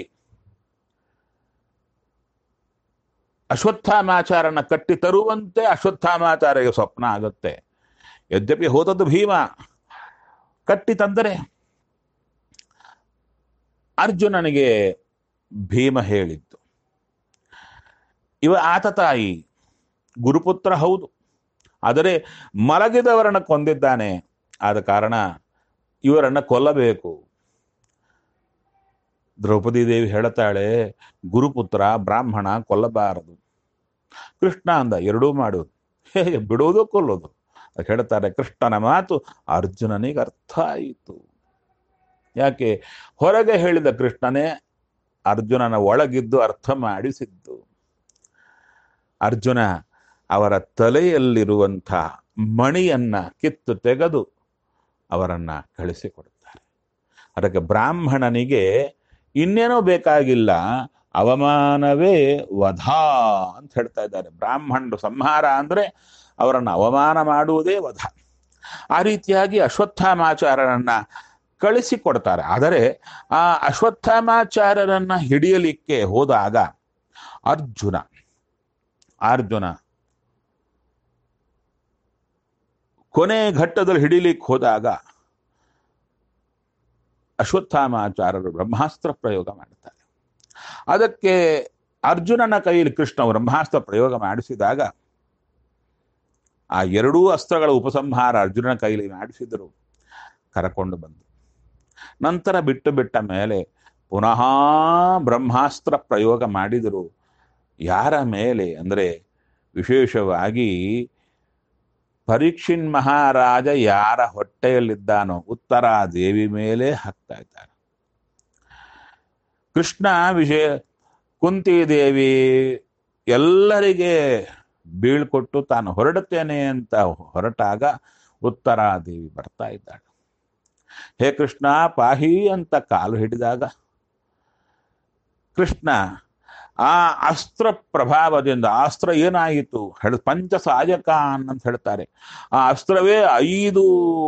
Speaker 1: ಅಶ್ವತ್ಥಾಮಾಚಾರನ ಕಟ್ಟಿ ತರುವಂತೆ ಅಶ್ವತ್ಥಾಮಾಚಾರ್ಯ ಸ್ವಪ್ನ ಆಗುತ್ತೆ ಯದ್ಯಪಿ ಹೋದದ್ದು ಭೀಮ ಕಟ್ಟಿ ತಂದರೆ ಅರ್ಜುನನಿಗೆ ಭೀಮ ಹೇಳಿದ್ದು ಇವ ಆತ ತಾಯಿ ಗುರುಪುತ್ರ ಹೌದು ಆದರೆ ಮಲಗಿದವರನ್ನ ಕೊಂದಿದ್ದಾನೆ ಆದ ಕಾರಣ ಇವರನ್ನ ಕೊಲ್ಲಬೇಕು ದ್ರೌಪದಿ ದೇವಿ ಹೇಳುತ್ತಾಳೆ ಗುರುಪುತ್ರ ಬ್ರಾಹ್ಮಣ ಕೊಲ್ಲಬಾರದು ಕೃಷ್ಣ ಅಂದ ಎರಡೂ ಮಾಡುವುದು ಹೇ ಬಿಡುವುದು ಕೊಲ್ಲೋದು ಅದಕ್ಕೆ ಹೇಳ್ತಾರೆ ಕೃಷ್ಣನ ಮಾತು ಅರ್ಜುನನಿಗೆ ಅರ್ಥ ಆಯಿತು ಯಾಕೆ ಹೊರಗೆ ಹೇಳಿದ ಕೃಷ್ಣನೇ ಅರ್ಜುನನ ಒಳಗಿದ್ದು ಅರ್ಥ ಮಾಡಿಸಿದ್ದು ಅರ್ಜುನ ಅವರ ತಲೆಯಲ್ಲಿರುವಂಥ ಮಣಿಯನ್ನ ಕಿತ್ತು ತೆಗೆದು ಅವರನ್ನ ಕಳಿಸಿಕೊಡುತ್ತಾರೆ ಅದಕ್ಕೆ ಬ್ರಾಹ್ಮಣನಿಗೆ ಇನ್ನೇನೋ ಬೇಕಾಗಿಲ್ಲ ಅವಮಾನವೇ ವಧ ಅಂತ ಹೇಳ್ತಾ ಇದ್ದಾರೆ ಬ್ರಾಹ್ಮಣರು ಸಂಹಾರ ಅಂದ್ರೆ ಅವರನ್ನು ಅವಮಾನ ಮಾಡುವುದೇ ವಧ ಆ ರೀತಿಯಾಗಿ ಅಶ್ವತ್ಥಾಮಾಚಾರ್ಯರನ್ನ ಕಳಿಸಿಕೊಡ್ತಾರೆ ಆದರೆ ಆ ಅಶ್ವತ್ಥಾಮಾಚಾರ್ಯರನ್ನ ಹಿಡಿಯಲಿಕ್ಕೆ ಹೋದಾಗ ಅರ್ಜುನ ಅರ್ಜುನ ಕೊನೆ ಘಟ್ಟದಲ್ಲಿ ಹಿಡಿಲಿಕ್ಕೆ ಹೋದಾಗ ಅಶ್ವತ್ಥಾಮಾಚಾರ್ಯರು ಬ್ರಹ್ಮಾಸ್ತ್ರ ಪ್ರಯೋಗ ಮಾಡುತ್ತಾರೆ ಅದಕ್ಕೆ ಅರ್ಜುನನ ಕೈಯಲ್ಲಿ ಕೃಷ್ಣ ಬ್ರಹ್ಮಾಸ್ತ್ರ ಪ್ರಯೋಗ ಮಾಡಿಸಿದಾಗ ಆ ಎರಡೂ ಅಸ್ತ್ರಗಳ ಉಪಸಂಹಾರ ಅರ್ಜುನನ ಕೈಲಿ ಮಾಡಿಸಿದರು ಕರಕೊಂಡು ಬಂದು ನಂತರ ಬಿಟ್ಟು ಬಿಟ್ಟ ಮೇಲೆ ಪುನಃ ಬ್ರಹ್ಮಾಸ್ತ್ರ ಪ್ರಯೋಗ ಮಾಡಿದರು ಯಾರ ಮೇಲೆ ಅಂದರೆ ವಿಶೇಷವಾಗಿ ಪರೀಕ್ಷಿನ್ ಮಹಾರಾಜ ಯಾರ ಹೊಟ್ಟೆಯಲ್ಲಿದ್ದಾನೋ ಉತ್ತರ ದೇವಿ ಮೇಲೆ ಹಾಕ್ತಾ ಇದ್ದಾರೆ ಕೃಷ್ಣ ವಿಷಯ ಕುಂತಿ ದೇವಿ ಎಲ್ಲರಿಗೆ ಬೀಳ್ಕೊಟ್ಟು ತಾನು ಹೊರಡುತ್ತೇನೆ ಅಂತ ಹೊರಟಾಗ ಉತ್ತರಾದೇವಿ ಬರ್ತಾ ಇದ್ದಾಳೆ ಹೇ ಕೃಷ್ಣ ಪಾಹಿ ಅಂತ ಕಾಲು ಹಿಡಿದಾಗ ಕೃಷ್ಣ ಆ ಅಸ್ತ್ರ ಪ್ರಭಾವದಿಂದ ಆ ಅಸ್ತ್ರ ಏನಾಯಿತು ಹೇಳ ಪಂಚಸಾಯಕಾನ್ ಅಂತ ಹೇಳ್ತಾರೆ ಆ ಅಸ್ತ್ರವೇ ಐದು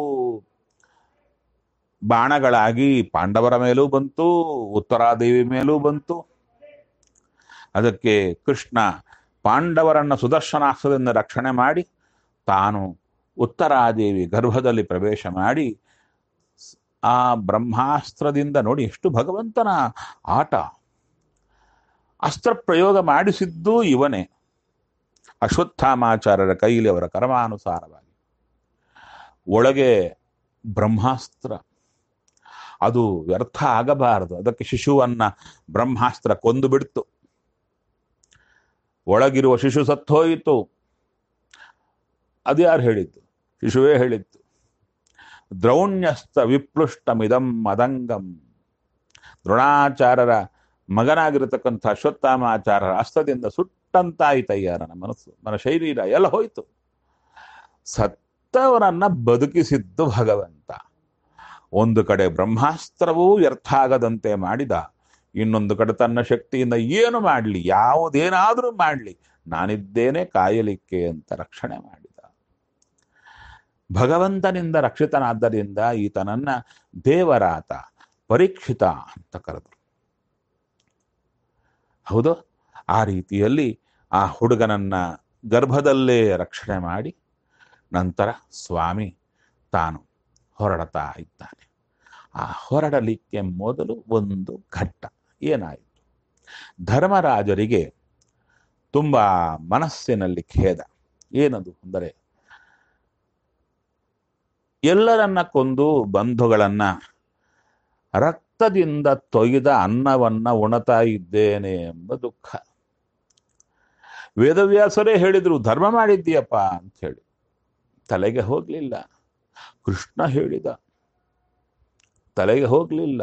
Speaker 1: ಬಾಣಗಳಾಗಿ ಪಾಂಡವರ ಮೇಲೂ ಬಂತು ಉತ್ತರಾದೇವಿ ಮೇಲೂ ಬಂತು ಅದಕ್ಕೆ ಕೃಷ್ಣ ಪಾಂಡವರನ್ನ ಸುದರ್ಶನಾಸ್ತ್ರದಿಂದ ರಕ್ಷಣೆ ಮಾಡಿ ತಾನು ಉತ್ತರಾದೇವಿ ಗರ್ಭದಲ್ಲಿ ಪ್ರವೇಶ ಮಾಡಿ ಆ ಬ್ರಹ್ಮಾಸ್ತ್ರದಿಂದ ನೋಡಿ ಎಷ್ಟು ಭಗವಂತನ ಆಟ ಅಸ್ತ್ರ ಪ್ರಯೋಗ ಮಾಡಿಸಿದ್ದು ಇವನೇ ಅಶ್ವತ್ಥಾಮಾಚಾರ್ಯರ ಕೈಲಿ ಅವರ ಕರ್ಮಾನುಸಾರವಾಗಿ ಒಳಗೆ ಬ್ರಹ್ಮಾಸ್ತ್ರ ಅದು ವ್ಯರ್ಥ ಆಗಬಾರದು ಅದಕ್ಕೆ ಶಿಶುವನ್ನ ಬ್ರಹ್ಮಾಸ್ತ್ರ ಕೊಂದು ಬಿಡ್ತು ಒಳಗಿರುವ ಶಿಶು ಸತ್ತೋಯಿತು ಅದ್ಯಾರು ಹೇಳಿದ್ದು ಶಿಶುವೇ ಹೇಳಿತ್ತು ದ್ರೌಣ್ಯಸ್ತ ವಿಪ್ಲುಷ್ಟಮಿದಂ ಮದಂಗಂ ದ್ರೋಣಾಚಾರ್ಯರ ಮಗನಾಗಿರತಕ್ಕಂಥ ಅಶ್ವತ್ಥಾಮಾಚಾರ್ಯರ ಅಸ್ತದಿಂದ ಸುಟ್ಟಂತಾಯಿತಯ್ಯ ನನ್ನ ಮನಸ್ಸು ನನ್ನ ಶರೀರ ಎಲ್ಲ ಹೋಯ್ತು ಸತ್ತವರನ್ನ ಬದುಕಿಸಿದ್ದು ಭಗವಂತ ಒಂದು ಕಡೆ ಬ್ರಹ್ಮಾಸ್ತ್ರವೂ ವ್ಯರ್ಥ ಆಗದಂತೆ ಮಾಡಿದ ಇನ್ನೊಂದು ಕಡೆ ತನ್ನ ಶಕ್ತಿಯಿಂದ ಏನು ಮಾಡಲಿ ಯಾವುದೇನಾದರೂ ಮಾಡಲಿ ನಾನಿದ್ದೇನೆ ಕಾಯಲಿಕ್ಕೆ ಅಂತ ರಕ್ಷಣೆ ಮಾಡಿದ ಭಗವಂತನಿಂದ ರಕ್ಷಿತನಾದ್ದರಿಂದ ಈತನನ್ನ ದೇವರಾತ ಪರೀಕ್ಷಿತ ಅಂತ ಕರೆದರು ಹೌದು ಆ ರೀತಿಯಲ್ಲಿ ಆ ಹುಡುಗನನ್ನ ಗರ್ಭದಲ್ಲೇ ರಕ್ಷಣೆ ಮಾಡಿ ನಂತರ ಸ್ವಾಮಿ ತಾನು ಹೊರಡ್ತಾ ಇದ್ದಾನೆ ಆ ಹೊರಡಲಿಕ್ಕೆ ಮೊದಲು ಒಂದು ಘಟ್ಟ ಏನಾಯಿತು ಧರ್ಮರಾಜರಿಗೆ ತುಂಬ ಮನಸ್ಸಿನಲ್ಲಿ ಖೇದ ಏನದು ಅಂದರೆ ಎಲ್ಲರನ್ನ ಕೊಂದು ಬಂಧುಗಳನ್ನ ರಕ್ತದಿಂದ ತೊಯ್ದ ಅನ್ನವನ್ನ ಉಣತಾ ಇದ್ದೇನೆ ಎಂಬ ದುಃಖ ವೇದವ್ಯಾಸರೇ ಹೇಳಿದ್ರು ಧರ್ಮ ಮಾಡಿದ್ದೀಯಪ್ಪ ಅಂತ ಹೇಳಿ ತಲೆಗೆ ಹೋಗ್ಲಿಲ್ಲ ಕೃಷ್ಣ ಹೇಳಿದ ತಲೆಗೆ ಹೋಗ್ಲಿಲ್ಲ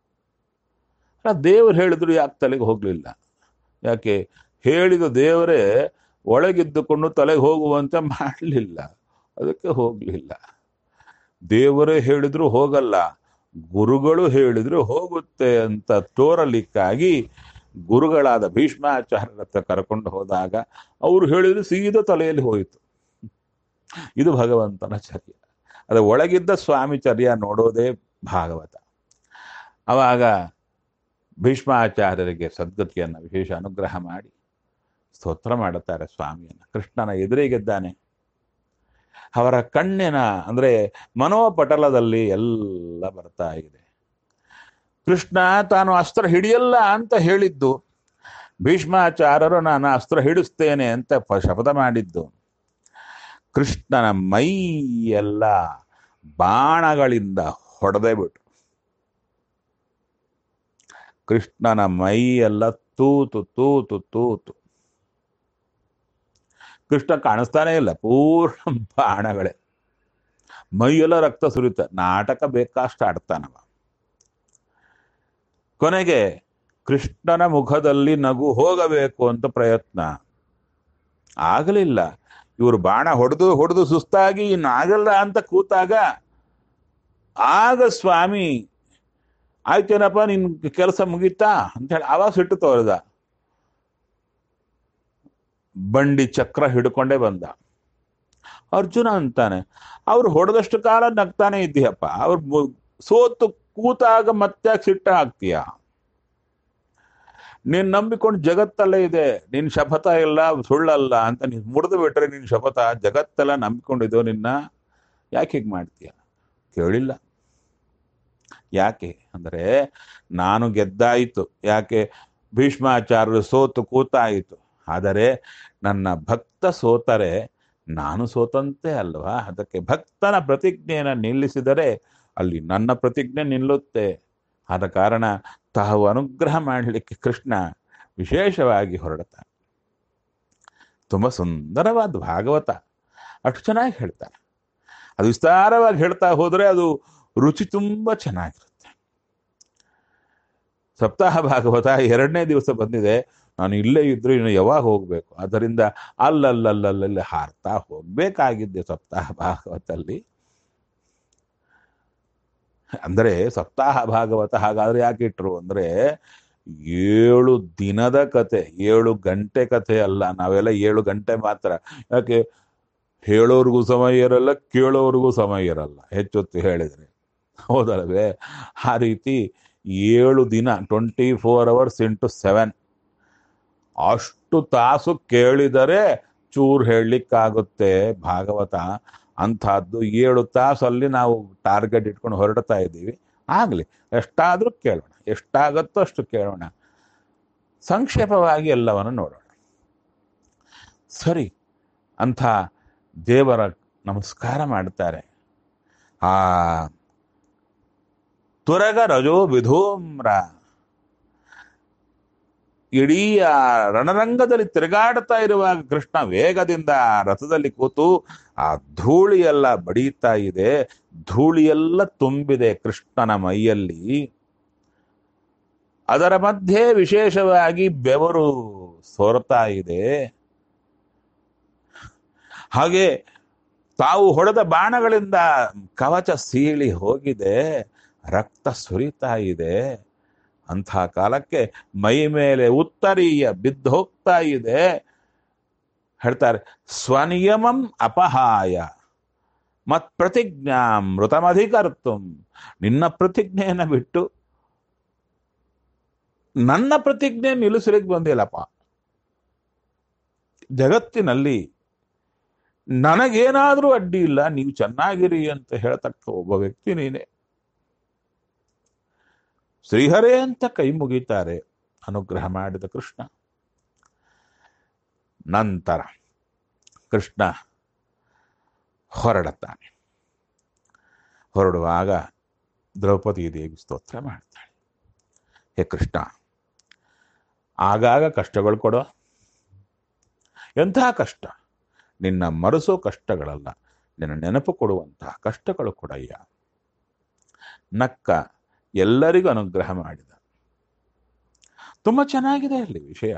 Speaker 1: ದೇವರು ಹೇಳಿದ್ರು ಯಾಕೆ ತಲೆಗೆ ಹೋಗ್ಲಿಲ್ಲ ಯಾಕೆ ಹೇಳಿದ ದೇವರೇ ಒಳಗಿದ್ದುಕೊಂಡು ತಲೆಗೆ ಹೋಗುವಂತೆ ಮಾಡಲಿಲ್ಲ ಅದಕ್ಕೆ ಹೋಗ್ಲಿಲ್ಲ ದೇವರೇ ಹೇಳಿದ್ರು ಹೋಗಲ್ಲ ಗುರುಗಳು ಹೇಳಿದ್ರು ಹೋಗುತ್ತೆ ಅಂತ ತೋರಲಿಕ್ಕಾಗಿ ಗುರುಗಳಾದ ಭೀಷ್ಮಾಚಾರ್ಯರ ಹತ್ರ ಕರ್ಕೊಂಡು ಹೋದಾಗ ಅವರು ಹೇಳಿದ್ರು ಸೀದಾ ತಲೆಯಲ್ಲಿ ಹೋಯಿತು ಇದು ಭಗವಂತನ ಚರ್ಯ ಅದು ಒಳಗಿದ್ದ ಸ್ವಾಮಿ ಚರ್ಯ ನೋಡೋದೇ ಭಾಗವತ ಅವಾಗ ಭೀಷ್ಮಾಚಾರ್ಯರಿಗೆ ಸದ್ಗತಿಯನ್ನು ವಿಶೇಷ ಅನುಗ್ರಹ ಮಾಡಿ ಸ್ತೋತ್ರ ಮಾಡುತ್ತಾರೆ ಸ್ವಾಮಿಯನ್ನು ಕೃಷ್ಣನ ಎದುರಿಗಿದ್ದಾನೆ ಅವರ ಕಣ್ಣಿನ ಅಂದ್ರೆ ಮನೋಪಟಲದಲ್ಲಿ ಎಲ್ಲ ಬರ್ತಾ ಇದೆ ಕೃಷ್ಣ ತಾನು ಅಸ್ತ್ರ ಹಿಡಿಯಲ್ಲ ಅಂತ ಹೇಳಿದ್ದು ಭೀಷ್ಮಾಚಾರ್ಯರು ನಾನು ಅಸ್ತ್ರ ಹಿಡಿಸ್ತೇನೆ ಅಂತ ಪ- ಶಪಥ ಮಾಡಿದ್ದು ಕೃಷ್ಣನ ಮೈ ಎಲ್ಲ ಬಾಣಗಳಿಂದ ಹೊಡೆದೇ ಬಿಟ್ರು ಕೃಷ್ಣನ ಮೈ ಎಲ್ಲ ತೂತು ತೂತು ತೂತು ಕೃಷ್ಣ ಕಾಣಿಸ್ತಾನೆ ಇಲ್ಲ ಪೂರ್ಣ ಬಾಣಗಳೇ ಮೈಯೆಲ್ಲ ರಕ್ತ ಸುರಿತ ನಾಟಕ ಬೇಕಷ್ಟು ಆಡ್ತಾನವ ಕೊನೆಗೆ ಕೃಷ್ಣನ ಮುಖದಲ್ಲಿ ನಗು ಹೋಗಬೇಕು ಅಂತ ಪ್ರಯತ್ನ ಆಗಲಿಲ್ಲ ಇವರು ಬಾಣ ಹೊಡೆದು ಹೊಡೆದು ಸುಸ್ತಾಗಿ ಇನ್ನು ಆಗಲ್ಲ ಅಂತ ಕೂತಾಗ ಆಗ ಸ್ವಾಮಿ ಆಯ್ತೇನಪ್ಪ ನಿನ್ ಕೆಲಸ ಮುಗೀತಾ ಅಂತ ಹೇಳಿ ಆವಾಗ ಸಿಟ್ಟು ತೋರಿದ ಬಂಡಿ ಚಕ್ರ ಹಿಡ್ಕೊಂಡೇ ಬಂದ ಅರ್ಜುನ ಅಂತಾನೆ ಅವ್ರು ಹೊಡೆದಷ್ಟು ಕಾಲ ನಗ್ತಾನೆ ಇದ್ದೀಯಪ್ಪ ಅವ್ರು ಮು- ಸೋತು ಕೂತಾಗ ಮತ್ತೆ ಸಿಟ್ಟ ಆಗ್ತೀಯ ನೀನ್ ನಂಬಿಕೊಂಡು ಜಗತ್ತಲ್ಲೇ ಇದೆ ನಿನ್ ಶಪಥ ಇಲ್ಲ ಸುಳ್ಳಲ್ಲ ಅಂತ ನೀನ್ ಮುರಿದು ಬಿಟ್ರೆ ನಿನ್ ಶಪಥ ಜಗತ್ತೆಲ್ಲ ನಂಬಿಕೊಂಡಿದ್ದು ನಿನ್ನ ಯಾಕೆ ಹೀಗೆ ಮಾಡ್ತೀಯ ಕೇಳಿಲ್ಲ ಯಾಕೆ ಅಂದ್ರೆ ನಾನು ಗೆದ್ದಾಯಿತು ಯಾಕೆ ಭೀಷ್ಮಾಚಾರ್ಯರು ಸೋತು ಕೂತಾಯಿತು ಆದರೆ ನನ್ನ ಭಕ್ತ ಸೋತರೆ ನಾನು ಸೋತಂತೆ ಅಲ್ವಾ ಅದಕ್ಕೆ ಭಕ್ತನ ಪ್ರತಿಜ್ಞೆಯನ್ನು ನಿಲ್ಲಿಸಿದರೆ ಅಲ್ಲಿ ನನ್ನ ಪ್ರತಿಜ್ಞೆ ನಿಲ್ಲುತ್ತೆ ಆದ ಕಾರಣ ತಾವು ಅನುಗ್ರಹ ಮಾಡಲಿಕ್ಕೆ ಕೃಷ್ಣ ವಿಶೇಷವಾಗಿ ಹೊರಡ್ತಾನೆ ತುಂಬ ಸುಂದರವಾದ ಭಾಗವತ ಅಷ್ಟು ಚೆನ್ನಾಗಿ ಹೇಳ್ತಾರೆ ಅದು ವಿಸ್ತಾರವಾಗಿ ಹೇಳ್ತಾ ಹೋದರೆ ಅದು ರುಚಿ ತುಂಬ ಚೆನ್ನಾಗಿರುತ್ತೆ ಸಪ್ತಾಹ ಭಾಗವತ ಎರಡನೇ ದಿವಸ ಬಂದಿದೆ ನಾನು ಇಲ್ಲೇ ಇದ್ರು ಇನ್ನು ಯಾವಾಗ ಹೋಗ್ಬೇಕು ಅದರಿಂದ ಅಲ್ಲಲ್ಲಲ್ಲಲ್ಲಿ ಹಾರ್ತಾ ಹೋಗ್ಬೇಕಾಗಿದ್ದೆ ಸಪ್ತಾಹ ಭಾಗವತಲ್ಲಿ ಅಂದರೆ ಸಪ್ತಾಹ ಭಾಗವತ ಹಾಗಾದ್ರೆ ಯಾಕೆ ಇಟ್ರು ಅಂದ್ರೆ ಏಳು ದಿನದ ಕತೆ ಏಳು ಗಂಟೆ ಕತೆ ಅಲ್ಲ ನಾವೆಲ್ಲ ಏಳು ಗಂಟೆ ಮಾತ್ರ ಯಾಕೆ ಹೇಳೋರ್ಗೂ ಸಮಯ ಇರಲ್ಲ ಕೇಳೋರ್ಗೂ ಸಮಯ ಇರಲ್ಲ ಹೆಚ್ಚೊತ್ತು ಹೇಳಿದ್ರೆ ಹೌದಲ್ವೇ ಆ ರೀತಿ ಏಳು ದಿನ twenty four hours into seven ಅಷ್ಟು ತಾಸು ಕೇಳಿದರೆ ಚೂರು ಹೇಳಲಿಕ್ಕಾಗುತ್ತೆ ಭಾಗವತ ಅಂಥದ್ದು ಏಳು ತಾಸಲ್ಲಿ ನಾವು ಟಾರ್ಗೆಟ್ ಇಟ್ಕೊಂಡು ಹೊರಡ್ತಾ ಇದ್ದೀವಿ ಆಗಲಿ ಎಷ್ಟಾದರೂ ಕೇಳೋಣ ಎಷ್ಟಾಗತ್ತೋ ಅಷ್ಟು ಕೇಳೋಣ ಸಂಕ್ಷೇಪವಾಗಿ ಎಲ್ಲವನ್ನು ನೋಡೋಣ ಸರಿ ಅಂಥ ದೇವರ ನಮಸ್ಕಾರ ಮಾಡ್ತಾರೆ ಆ ತುರಗ ರಜೋ ವಿಧೂಮ್ರ ಇಡೀ ಆ ರಣರಂಗದಲ್ಲಿ ತಿರುಗಾಡ್ತಾ ಇರುವಾಗ ಕೃಷ್ಣ ವೇಗದಿಂದ ರಥದಲ್ಲಿ ಕೂತು ಆ ಧೂಳಿಯೆಲ್ಲ ಬಡೀತಾ ಇದೆ ಧೂಳಿಯೆಲ್ಲ ತುಂಬಿದೆ ಕೃಷ್ಣನ ಮೈಯಲ್ಲಿ ಅದರ ಮಧ್ಯೆ ವಿಶೇಷವಾಗಿ ಬೆವರು ಸೋರ್ತಾ ಇದೆ ಹಾಗೆ ತಾವು ಹೊಡೆದ ಬಾಣಗಳಿಂದ ಕವಚ ಸೀಳಿ ಹೋಗಿದೆ ರಕ್ತ ಸುರಿತಾ ಇದೆ ಅಂಥ ಕಾಲಕ್ಕೆ ಮೈ ಮೇಲೆ ಉತ್ತರೀಯ ಬಿದ್ದು ಹೋಗ್ತಾ ಇದೆ ಹೇಳ್ತಾರೆ ಸ್ವನಿಯಮಂ ಅಪಹಾಯ ಮತ್ ಪ್ರತಿಜ್ಞಾ ಮೃತಮಧಿಕರ್ತು ನಿನ್ನ ಪ್ರತಿಜ್ಞೆಯನ್ನ ಬಿಟ್ಟು ನನ್ನ ಪ್ರತಿಜ್ಞೆ ನಿಲ್ಲಿಸಲಿಕ್ಕೆ ಬಂದಿಲ್ಲಪ್ಪ ಜಗತ್ತಿನಲ್ಲಿ ನನಗೇನಾದ್ರೂ ಅಡ್ಡಿ ಇಲ್ಲ ನೀವು ಚೆನ್ನಾಗಿರಿ ಅಂತ ಹೇಳ್ತಕ್ಕ ಒಬ್ಬ ವ್ಯಕ್ತಿ ನೀನೆ ಶ್ರೀಹರೇ ಅಂತ ಕೈ ಮುಗಿತಾರೆ ಅನುಗ್ರಹ ಮಾಡಿದ ಕೃಷ್ಣ ನಂತರ ಕೃಷ್ಣ ಹೊರಡುತ್ತಾನೆ ಹೊರಡುವಾಗ ದ್ರೌಪದಿ ದೇವಿ ಸ್ತೋತ್ರ ಮಾಡ್ತಾಳೆ ಹೇ ಕೃಷ್ಣ ಆಗಾಗ ಕಷ್ಟಗಳು ಕೊಡೋ ಎಂತಹ ಕಷ್ಟ ನಿನ್ನ ಮರೆಸೋ ಕಷ್ಟಗಳಲ್ಲ ನಿನ್ನ ನೆನಪು ಕೊಡುವಂತಹ ಕಷ್ಟಗಳು ಕೊಡಯ್ಯ ನಕ್ಕ ಎಲ್ಲರಿಗೂ ಅನುಗ್ರಹ ಮಾಡಿದ ತುಂಬಾ ಚೆನ್ನಾಗಿದೆ ಅಲ್ಲಿ ವಿಷಯ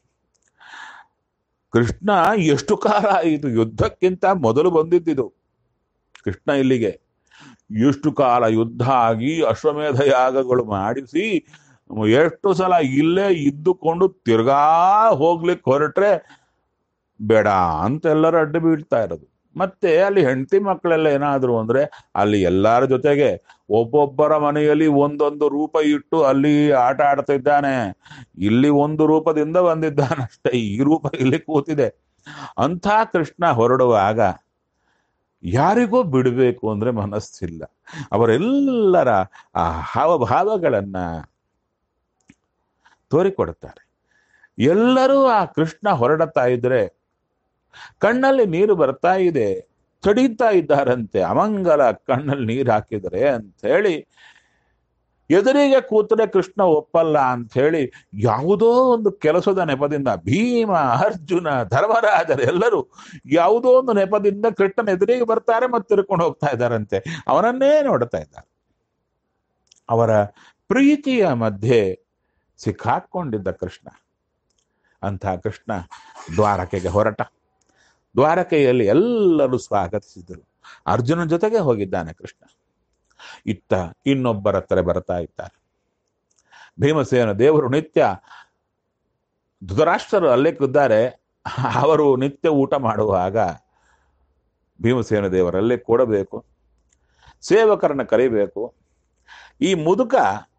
Speaker 1: ಕೃಷ್ಣ ಎಷ್ಟು ಕಾಲ ಆಯಿತು ಯುದ್ಧಕ್ಕಿಂತ ಮೊದಲು ಬಂದಿದ್ದಿದು ಕೃಷ್ಣ ಇಲ್ಲಿಗೆ ಎಷ್ಟು ಕಾಲ ಯುದ್ಧ ಆಗಿ ಅಶ್ವಮೇಧ ಯಾಗಗಳು ಮಾಡಿಸಿ ಎಷ್ಟು ಸಲ ಇಲ್ಲೇ ಇದ್ದುಕೊಂಡು ತಿರ್ಗಾ ಹೋಗ್ಲಿಕ್ಕೆ ಹೊರಟ್ರೆ ಬೇಡ ಅಂತ ಎಲ್ಲರೂ ಅಡ್ಡ ಬೀಳ್ತಾ ಇರೋದು ಮತ್ತೆ ಅಲ್ಲಿ ಹೆಂಡತಿ ಮಕ್ಕಳೆಲ್ಲ ಏನಾದ್ರು ಅಂದ್ರೆ ಅಲ್ಲಿ ಎಲ್ಲರ ಜೊತೆಗೆ ಒಬ್ಬೊಬ್ಬರ ಮನೆಯಲ್ಲಿ ಒಂದೊಂದು ರೂಪ ಇಟ್ಟು ಅಲ್ಲಿ ಆಟ ಆಡ್ತಾ ಇದ್ದಾನೆ ಇಲ್ಲಿ ಒಂದು ರೂಪದಿಂದ ಬಂದಿದ್ದಾನಷ್ಟೇ ಈ ರೂಪ ಇಲ್ಲಿ ಕೂತಿದೆ ಅಂಥ ಕೃಷ್ಣ ಹೊರಡುವಾಗ ಯಾರಿಗೋ ಬಿಡಬೇಕು ಅಂದ್ರೆ ಮನಸ್ಸಿಲ್ಲ ಅವರೆಲ್ಲರ ಆ ಹಾವಭಾವಗಳನ್ನ ತೋರಿಕೊಡುತ್ತಾರೆ ಎಲ್ಲರೂ ಆ ಕೃಷ್ಣ ಹೊರಡುತ್ತಾ ಇದ್ರೆ ಕಣ್ಣಲ್ಲಿ ನೀರು ಬರ್ತಾ ಇದೆ ತಡೀತಾ ಇದ್ದಾರಂತೆ ಅಮಂಗಲ ಕಣ್ಣಲ್ಲಿ ನೀರು ಹಾಕಿದರೆ ಅಂತ ಹೇಳಿ ಎದುರಿಗೆ ಕೂತರೆ ಕೃಷ್ಣ ಒಪ್ಪಲ್ಲ ಅಂತ ಹೇಳಿ ಯಾವುದೋ ಒಂದು ಕೆಲಸದ ನೆಪದಿಂದ ಭೀಮ ಅರ್ಜುನ ಧರ್ಮರಾಜರು ಎಲ್ಲರೂ ಯಾವುದೋ ಒಂದು ನೆಪದಿಂದ ಕೃಷ್ಣನ ಎದುರಿಗೆ ಬರ್ತಾರೆ ಮತ್ತೆ ತಿರ್ಕೊಂಡು ಹೋಗ್ತಾ ಇದ್ದಾರಂತೆ ಅವನನ್ನೇ ನೋಡ್ತಾ ಇದ್ದಾರೆ ಅವರ ಪ್ರೀತಿಯ ಮಧ್ಯೆ ಸಿಕ್ಕಾಕೊಂಡಿದ್ದ ಕೃಷ್ಣ ಅಂಥ ಕೃಷ್ಣ ದ್ವಾರಕೆಗೆ ಹೊರಟ ದ್ವಾರಕೆಯಲ್ಲಿ ಎಲ್ಲರೂ ಸ್ವಾಗತಿಸಿದರು ಅರ್ಜುನ ಜೊತೆಗೆ ಹೋಗಿದ್ದಾನೆ ಕೃಷ್ಣ ಇತ್ತ ಇನ್ನೊಬ್ಬರ ಹತ್ರ ಬರ್ತಾ ಇದ್ದಾರೆ ಭೀಮಸೇನ ದೇವರು ನಿತ್ಯ ಧೃತರಾಷ್ಟ್ರರು ಅಲ್ಲೇ ಕೂದ್ದಾರೆ ಅವರು ನಿತ್ಯ ಊಟ ಮಾಡುವಾಗ ಭೀಮಸೇನ ದೇವರಲ್ಲೇ ಕೊಡಬೇಕು ಸೇವಕರನ್ನ ಕರಿಬೇಕು ಈ ಮುದುಕ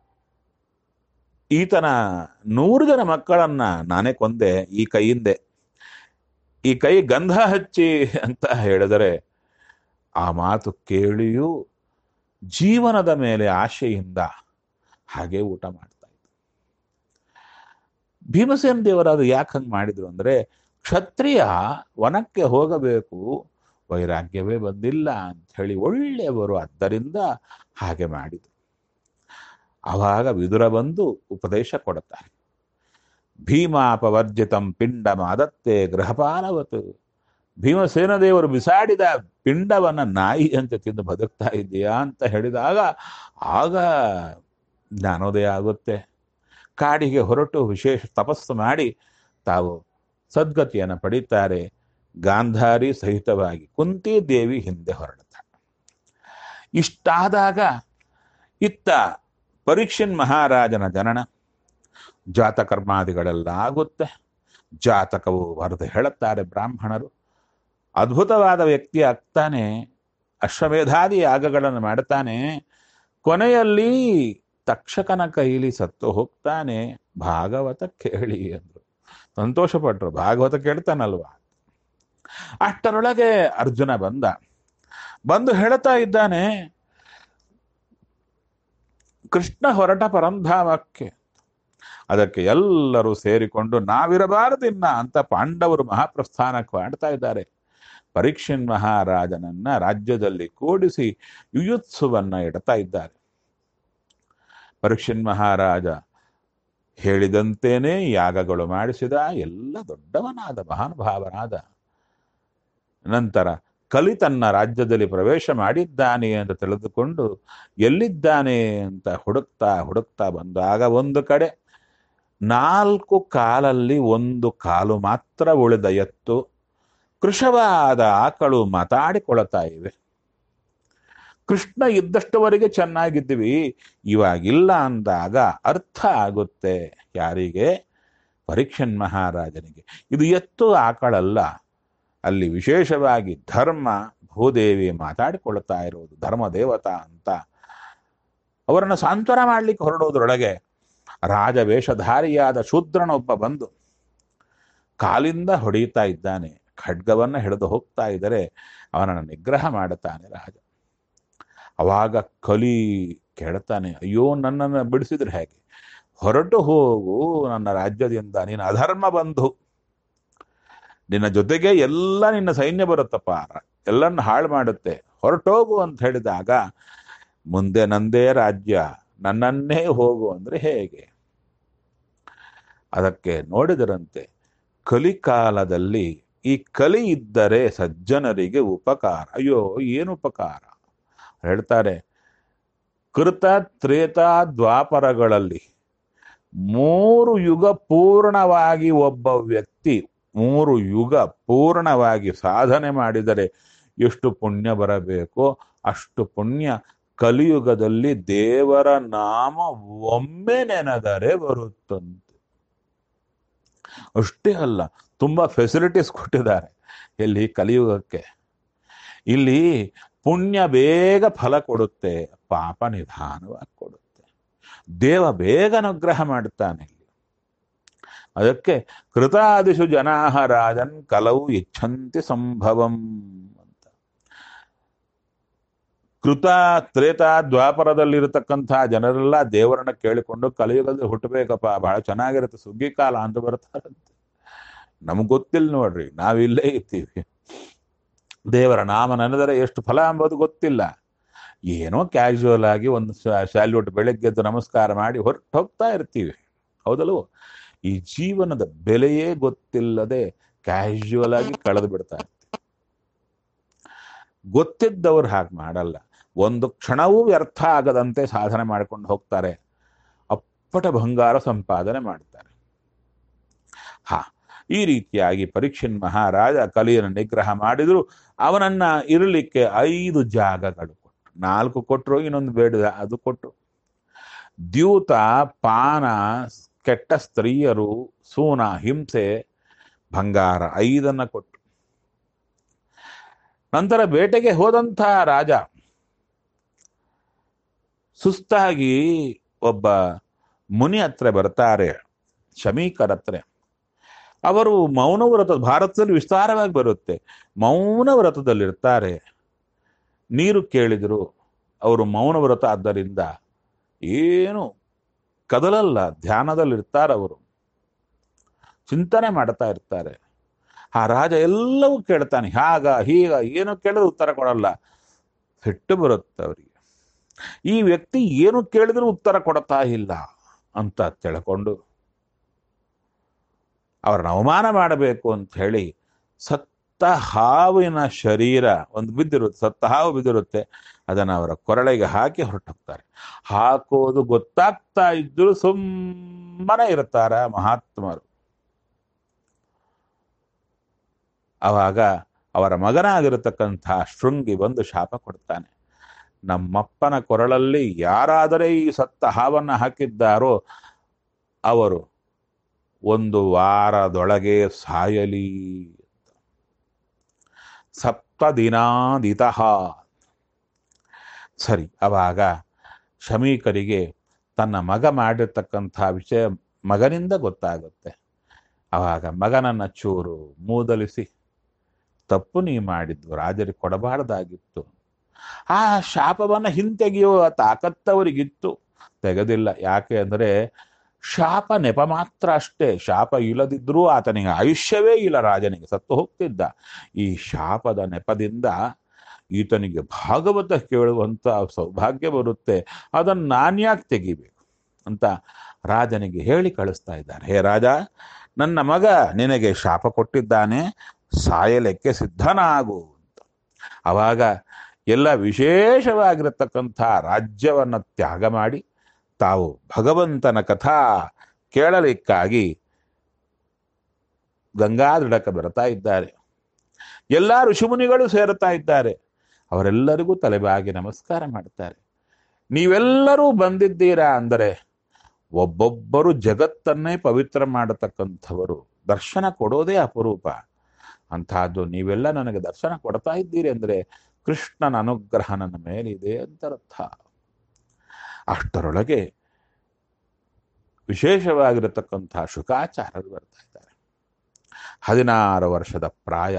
Speaker 1: ಈತನ ನೂರು ಜನ ಮಕ್ಕಳನ್ನ ನಾನೇ ಕೊಂದೆ ಈ ಕೈಯಿಂದೆ ಈ ಕೈ ಗಂಧ ಹಚ್ಚಿ ಅಂತ ಹೇಳಿದರೆ ಆ ಮಾತು ಕೇಳಿಯೂ ಜೀವನದ ಮೇಲೆ ಆಶೆಯಿಂದ ಹಾಗೆ ಊಟ ಮಾಡ್ತಾ ಇದ್ದ ಭೀಮಸೇನ ದೇವರಾದ್ರು ಯಾಕೆ ಹಂಗೆ ಮಾಡಿದ್ರು ಅಂದ್ರೆ ಕ್ಷತ್ರಿಯ ವನಕ್ಕೆ ಹೋಗಬೇಕು ವೈರಾಗ್ಯವೇ ಬಂದಿಲ್ಲ ಅಂತ ಹೇಳಿ ಒಳ್ಳೆಯವರು ಆದ್ದರಿಂದ ಹಾಗೆ ಮಾಡಿದ್ರು ಆವಾಗ ವಿದುರ ಬಂದು ಉಪದೇಶ ಕೊಡುತ್ತಾರೆ ಭೀಮಾಪವರ್ಜಿತಂ ಪಿಂಡ ಮಾದತ್ತೆ ಗೃಹಪಾಲವತ್ತು ಭೀಮಸೇನ ದೇವರು ಬಿಸಾಡಿದ ಪಿಂಡವನ್ನ ನಾಯಿ ಅಂತ ತಿಂದು ಬದುಕ್ತಾ ಇದೆಯಾ ಅಂತ ಹೇಳಿದಾಗ ಆಗ ಜ್ಞಾನೋದಯ ಆಗುತ್ತೆ ಕಾಡಿಗೆ ಹೊರಟು ವಿಶೇಷ ತಪಸ್ಸು ಮಾಡಿ ತಾವು ಸದ್ಗತಿಯನ್ನು ಪಡೀತಾರೆ ಗಾಂಧಾರಿ ಸಹಿತವಾಗಿ ಕುಂತಿ ದೇವಿ ಹಿಂದೆ ಹೊರಡುತ್ತಾರೆ ಇಷ್ಟಾದಾಗ ಇತ್ತ ಪರೀಕ್ಷನ್ ಮಹಾರಾಜನ ಜನನ ಜಾತಕರ್ಮಾದಿಗಳೆಲ್ಲ ಆಗುತ್ತೆ ಜಾತಕವು ಬರೆದು ಹೇಳುತ್ತಾರೆ ಬ್ರಾಹ್ಮಣರು ಅದ್ಭುತವಾದ ವ್ಯಕ್ತಿ ಆಗ್ತಾನೆ ಅಶ್ವಮೇಧಾದಿ ಯಾಗಗಳನ್ನು ಮಾಡ್ತಾನೆ ಕೊನೆಯಲ್ಲಿ ತಕ್ಷಕನ ಕೈಲಿ ಸತ್ತು ಹೋಗ್ತಾನೆ ಭಾಗವತ ಕೇಳಿ ಅಂದ್ರು ಸಂತೋಷಪಟ್ರು ಭಾಗವತ ಕೇಳ್ತಾನಲ್ವಾ ಅಷ್ಟರೊಳಗೆ ಅರ್ಜುನ ಬಂದ ಬಂದು ಹೇಳ್ತಾ ಇದ್ದಾನೆ ಕೃಷ್ಣ ಹೊರಟ ಪರಂಧಾಮಕ್ಕೆ ಅದಕ್ಕೆ ಎಲ್ಲರೂ ಸೇರಿಕೊಂಡು ನಾವಿರಬಾರದಿನ್ನ ಅಂತ ಪಾಂಡವರು ಮಹಾಪ್ರಸ್ಥಾನಕ್ಕೆ ಮಾಡ್ತಾ ಇದ್ದಾರೆ ಪರೀಕ್ಷನ್ ಮಹಾರಾಜನನ್ನ ರಾಜ್ಯದಲ್ಲಿ ಕೂಡಿಸಿ ಯುಯುತ್ಸುವನ್ನ ಇಡ್ತಾ ಇದ್ದಾರೆ ಪರೀಕ್ಷನ್ ಮಹಾರಾಜ ಹೇಳಿದಂತೇನೆ ಯಾಗಗಳು ಮಾಡಿಸಿದ ಎಲ್ಲ ದೊಡ್ಡವನಾದ ಮಹಾನುಭಾವನಾದ ನಂತರ ಕಲಿ ತನ್ನ ರಾಜ್ಯದಲ್ಲಿ ಪ್ರವೇಶ ಮಾಡಿದ್ದಾನೆ ಅಂತ ತಿಳಿದುಕೊಂಡು ಎಲ್ಲಿದ್ದಾನೆ ಅಂತ ಹುಡುಕ್ತಾ ಹುಡುಕ್ತಾ ಬಂದಾಗ ಒಂದು ಕಡೆ ನಾಲ್ಕು ಕಾಲಲ್ಲಿ ಒಂದು ಕಾಲು ಮಾತ್ರ ಉಳಿದ ಎತ್ತು ಕೃಶವಾದ ಆಕಳು ಮಾತಾಡಿಕೊಳ್ತಾ ಇವೆ ಕೃಷ್ಣ ಇದ್ದಷ್ಟವರೆಗೆ ಚೆನ್ನಾಗಿದ್ದೀವಿ ಇವಾಗಿಲ್ಲ ಅಂದಾಗ ಅರ್ಥ ಆಗುತ್ತೆ ಯಾರಿಗೆ ಪರೀಕ್ಷನ್ ಮಹಾರಾಜನಿಗೆ ಇದು ಎತ್ತು ಆಕಳಲ್ಲ ಅಲ್ಲಿ ವಿಶೇಷವಾಗಿ ಧರ್ಮ ಭೂದೇವಿ ಮಾತಾಡಿಕೊಳ್ತಾ ಇರುವುದು ಧರ್ಮ ದೇವತಾ ಅಂತ ಅವರನ್ನು ಸಾಂತ್ವನ ಮಾಡಲಿಕ್ಕೆ ಹೊರಡೋದ್ರೊಳಗೆ ರಾಜವೇಷಧಾರಿಯಾದ ಶೂದ್ರನೊಬ್ಬ ಬಂದು ಕಾಲಿಂದ ಹೊಡೆಯುತ್ತಾ ಇದ್ದಾನೆ ಖಡ್ಗವನ್ನ ಹಿಡಿದು ಹೋಗ್ತಾ ಇದ್ದರೆ ಅವನನ್ನು ನಿಗ್ರಹ ಮಾಡುತ್ತಾನೆ ರಾಜ ಅವಾಗ ಕಲಿ ಕೆಡ್ತಾನೆ ಅಯ್ಯೋ ನನ್ನನ್ನು ಬಿಡಿಸಿದ್ರೆ ಹೇಗೆ ಹೊರಟು ಹೋಗು ನನ್ನ ರಾಜ್ಯದಿಂದ ನೀನು ಅಧರ್ಮ ಬಂಧು ನಿನ್ನ ಜೊತೆಗೆ ಎಲ್ಲ ನಿನ್ನ ಸೈನ್ಯ ಬರುತ್ತಪ್ಪ ಎಲ್ಲನ್ನ ಹಾಳು ಮಾಡುತ್ತೆ ಹೊರಟೋಗು ಅಂತ ಹೇಳಿದಾಗ ಮುಂದೆ ನಂದೇ ರಾಜ್ಯ ನನ್ನನ್ನೇ ಹೋಗು ಅಂದ್ರೆ ಹೇಗೆ ಅದಕ್ಕೆ ನೋಡಿದರಂತೆ ಕಲಿಕಾಲದಲ್ಲಿ ಈ ಕಲಿ ಇದ್ದರೆ ಸಜ್ಜನರಿಗೆ ಉಪಕಾರ ಅಯ್ಯೋ ಏನು ಉಪಕಾರ ಹೇಳ್ತಾರೆ ಕೃತ ತ್ರೇತ ದ್ವಾಪರಗಳಲ್ಲಿ ಮೂರು ಯುಗ ಪೂರ್ಣವಾಗಿ ಒಬ್ಬ ವ್ಯಕ್ತಿ ಮೂರು ಯುಗ ಪೂರ್ಣವಾಗಿ ಸಾಧನೆ ಮಾಡಿದರೆ ಎಷ್ಟು ಪುಣ್ಯ ಬರಬೇಕೋ ಅಷ್ಟು ಪುಣ್ಯ ಕಲಿಯುಗದಲ್ಲಿ ದೇವರ ನಾಮ ಒಮ್ಮೆ ನೆನೆದರೆ ಬರುತ್ತಂತೆ ಅಷ್ಟೇ ಅಲ್ಲ ತುಂಬಾ ಫೆಸಿಲಿಟೀಸ್ ಕೊಟ್ಟಿದ್ದಾರೆ ಇಲ್ಲಿ ಕಲಿಯುಗಕ್ಕೆ ಇಲ್ಲಿ ಪುಣ್ಯ ಬೇಗ ಫಲ ಕೊಡುತ್ತೆ ಪಾಪ ನಿಧಾನವಾಗಿ ಕೊಡುತ್ತೆ ದೇವ ಬೇಗ ಅನುಗ್ರಹ ಮಾಡುತ್ತಾನೆ ಇಲ್ಲಿ ಅದಕ್ಕೆ ಕೃತಾದಿಶು ಜನಾಹ ರಾಜನ್ ಕಲವು ಇಚ್ಛಂತಿ ಸಂಭವಂ ಅಂತ ಕೃತ ತ್ರೇತ ದ್ವಾಪರದಲ್ಲಿರತಕ್ಕಂತಹ ಜನರೆಲ್ಲ ದೇವರನ್ನ ಕೇಳಿಕೊಂಡು ಕಲಿಯುಗದಲ್ಲಿ ಹುಟ್ಟಬೇಕಪ್ಪ ಬಹಳ ಚೆನ್ನಾಗಿರುತ್ತೆ ಸುಗ್ಗಿ ಕಾಲ ಅಂತ ಬರ್ತಾರಂತೆ ನಮ್ಗೆ ಗೊತ್ತಿಲ್ಲ ನೋಡ್ರಿ ನಾವಿಲ್ಲೇ ಇರ್ತೀವಿ ದೇವರ ನಾಮ ನೆನೆದರೆ ಎಷ್ಟು ಫಲ ಎಂಬುದು ಗೊತ್ತಿಲ್ಲ ಏನೋ ಕ್ಯಾಶುವಲ್ ಆಗಿ ಒಂದು ಸ್ಯಾಲ್ಯೂಟ್ ಬೆಳಗ್ಗೆ ಎದ್ದು ನಮಸ್ಕಾರ ಮಾಡಿ ಹೊರಟು ಹೋಗ್ತಾ ಇರ್ತೀವಿ ಹೌದಲ್ವ ಈ ಜೀವನದ ಬೆಲೆಯೇ ಗೊತ್ತಿಲ್ಲದೆ ಕ್ಯಾಶುವಲ್ ಆಗಿ ಕಳೆದು ಬಿಡ್ತಾ ಇರ್ತೀವಿ ಗೊತ್ತಿದ್ದವ್ರು ಹಾಗೆ ಮಾಡಲ್ಲ ಒಂದು ಕ್ಷಣವೂ ವ್ಯರ್ಥ ಆಗದಂತೆ ಸಾಧನೆ ಮಾಡ್ಕೊಂಡು ಹೋಗ್ತಾರೆ ಅಪ್ಪಟ ಬಂಗಾರ ಸಂಪಾದನೆ ಮಾಡ್ತಾರೆ ಹಾ ಈ ರೀತಿಯಾಗಿ ಪರೀಕ್ಷಿನ್ ಮಹಾರಾಜ ಕಲಿಯನ್ನು ನಿಗ್ರಹ ಮಾಡಿದ್ರು ಅವನನ್ನ ಇರಲಿಕ್ಕೆ ಐದು ಜಾಗಗಳು ಕೊಟ್ಟರು ನಾಲ್ಕು ಕೊಟ್ಟರು ಇನ್ನೊಂದು ಬೇಡ ಅದು ಕೊಟ್ಟರು ದ್ಯೂತ ಪಾನ ಕೆಟ್ಟ ಸ್ತ್ರೀಯರು ಸೂನ ಹಿಂಸೆ ಬಂಗಾರ ಐದನ್ನ ಕೊಟ್ಟರು ನಂತರ ಬೇಟೆಗೆ ಹೋದಂಥ ರಾಜ ಸುಸ್ತಾಗಿ ಒಬ್ಬ ಮುನಿ ಹತ್ರ ಬರ್ತಾರೆ ಶಮೀಕರ ಹತ್ರ ಅವರು ಮೌನ ವ್ರತ ಭಾರತದಲ್ಲಿ ವಿಸ್ತಾರವಾಗಿ ಬರುತ್ತೆ ಮೌನ ವ್ರತದಲ್ಲಿರ್ತಾರೆ ನೀರು ಕೇಳಿದ್ರು ಅವರು ಮೌನ ವ್ರತ ಆದ್ದರಿಂದ ಏನು ಕದಲಲ್ಲ ಧ್ಯಾನದಲ್ಲಿರ್ತಾರೆ ಅವರು ಚಿಂತನೆ ಮಾಡ್ತಾ ಇರ್ತಾರೆ ಆ ರಾಜ ಎಲ್ಲವೂ ಕೇಳ್ತಾನೆ ಹಾಗ ಹೀಗ ಏನು ಕೇಳಿದ್ರು ಉತ್ತರ ಕೊಡಲ್ಲ ಸಿಟ್ಟು ಬರುತ್ತೆ ಅವರಿಗೆ ಈ ವ್ಯಕ್ತಿ ಏನು ಕೇಳಿದ್ರು ಉತ್ತರ ಕೊಡ್ತಾ ಇಲ್ಲ ಅಂತ ತಿಳ್ಕೊಂಡು ಅವರನ್ನ ಅವಮಾನ ಮಾಡಬೇಕು ಅಂತ ಹೇಳಿ ಸತ್ತ ಹಾವಿನ ಶರೀರ ಒಂದು ಬಿದ್ದಿರುತ್ತೆ ಸತ್ತ ಹಾವು ಬಿದ್ದಿರುತ್ತೆ ಅದನ್ನು ಅವರ ಕೊರಳಿಗೆ ಹಾಕಿ ಹೊರಟೋಗ್ತಾರೆ ಹಾಕೋದು ಗೊತ್ತಾಗ್ತಾ ಇದ್ರು ಸುಮ್ಮನೆ ಇರ್ತಾರ ಮಹಾತ್ಮರು ಅವಾಗ ಅವರ ಮಗನಾಗಿರತಕ್ಕಂಥ ಶೃಂಗಿ ಬಂದು ಶಾಪ ಕೊಡ್ತಾನೆ ನಮ್ಮಪ್ಪನ ಕೊರಳಲ್ಲಿ ಯಾರಾದರೆ ಈ ಸತ್ತ ಹಾವನ್ನ ಹಾಕಿದ್ದಾರೋ ಅವರು ಒಂದು ವಾರದೊಳಗೆ ಸಾಯಲಿ ಸಪ್ತ ದಿನಾದಿತಃ ಸರಿ ಅವಾಗ ಶಮೀಕರಿಗೆ ತನ್ನ ಮಗ ಮಾಡಿರ್ತಕ್ಕಂಥ ವಿಷಯ ಮಗನಿಂದ ಗೊತ್ತಾಗುತ್ತೆ ಅವಾಗ ಮಗನನ್ನ ಚೂರು ಮೂದಲಿಸಿ ತಪ್ಪು ನೀ ಮಾಡಿದ್ವು ರಾಜರಿಗೆ ಕೊಡಬಾರದಾಗಿತ್ತು ಆ ಶಾಪವನ್ನ ಹಿಂತೆಗೆಯುವ ತಾಕತ್ತವರಿಗಿತ್ತು ತೆಗೆದಿಲ್ಲ ಯಾಕೆ ಅಂದರೆ ಶಾಪ ನೆಪ ಮಾತ್ರ ಅಷ್ಟೇ ಶಾಪ ಇಲ್ಲದಿದ್ರೂ ಆತನಿಗೆ ಆಯುಷ್ಯವೇ ಇಲ್ಲ ರಾಜನಿಗೆ ಸತ್ತು ಹೋಗ್ತಿದ್ದ ಈ ಶಾಪದ ನೆಪದಿಂದ ಈತನಿಗೆ ಭಾಗವತ ಕೇಳುವಂತ ಸೌಭಾಗ್ಯ ಬರುತ್ತೆ ಅದನ್ನು ನಾನ್ಯಾಕೆ ತೆಗಿಬೇಕು ಅಂತ ರಾಜನಿಗೆ ಹೇಳಿ ಕಳಿಸ್ತಾ ಇದ್ದಾರೆ ಹೇ ರಾಜ ನನ್ನ ಮಗ ನಿನಗೆ ಶಾಪ ಕೊಟ್ಟಿದ್ದಾನೆ ಸಾಯಲಿಕ್ಕೆ ಸಿದ್ಧನಾಗು ಅಂತ ಅವಾಗ ಎಲ್ಲ ವಿಶೇಷವಾಗಿರತಕ್ಕಂಥ ರಾಜ್ಯವನ್ನ ತ್ಯಾಗ ಮಾಡಿ ತಾವು ಭಗವಂತನ ಕಥಾ ಕೇಳಲಿಕ್ಕಾಗಿ ಗಂಗಾದೃಢಕ್ಕೆ ಬರ್ತಾ ಇದ್ದಾರೆ ಎಲ್ಲ ಋಷಿಮುನಿಗಳು ಸೇರುತ್ತಾ ಇದ್ದಾರೆ ಅವರೆಲ್ಲರಿಗೂ ತಲೆಬಾಗಿ ನಮಸ್ಕಾರ ಮಾಡ್ತಾರೆ ನೀವೆಲ್ಲರೂ ಬಂದಿದ್ದೀರಾ ಅಂದರೆ ಒಬ್ಬೊಬ್ಬರು ಜಗತ್ತನ್ನೇ ಪವಿತ್ರ ಮಾಡತಕ್ಕಂಥವರು ದರ್ಶನ ಕೊಡೋದೇ ಅಪರೂಪ ಅಂತಹದ್ದು ನೀವೆಲ್ಲ ನನಗೆ ದರ್ಶನ ಕೊಡ್ತಾ ಇದ್ದೀರಿ ಅಂದರೆ ಕೃಷ್ಣನ ಅನುಗ್ರಹ ನನ್ನ ಮೇಲಿದೆ ಅಂತ ಅರ್ಥ ಅಷ್ಟರೊಳಗೆ ವಿಶೇಷವಾಗಿರತಕ್ಕಂತಹ ಶುಕಾಚಾರ್ಯರು ಬರ್ತಾ ಇದ್ದಾರೆ ಹದಿನಾರು ವರ್ಷದ ಪ್ರಾಯ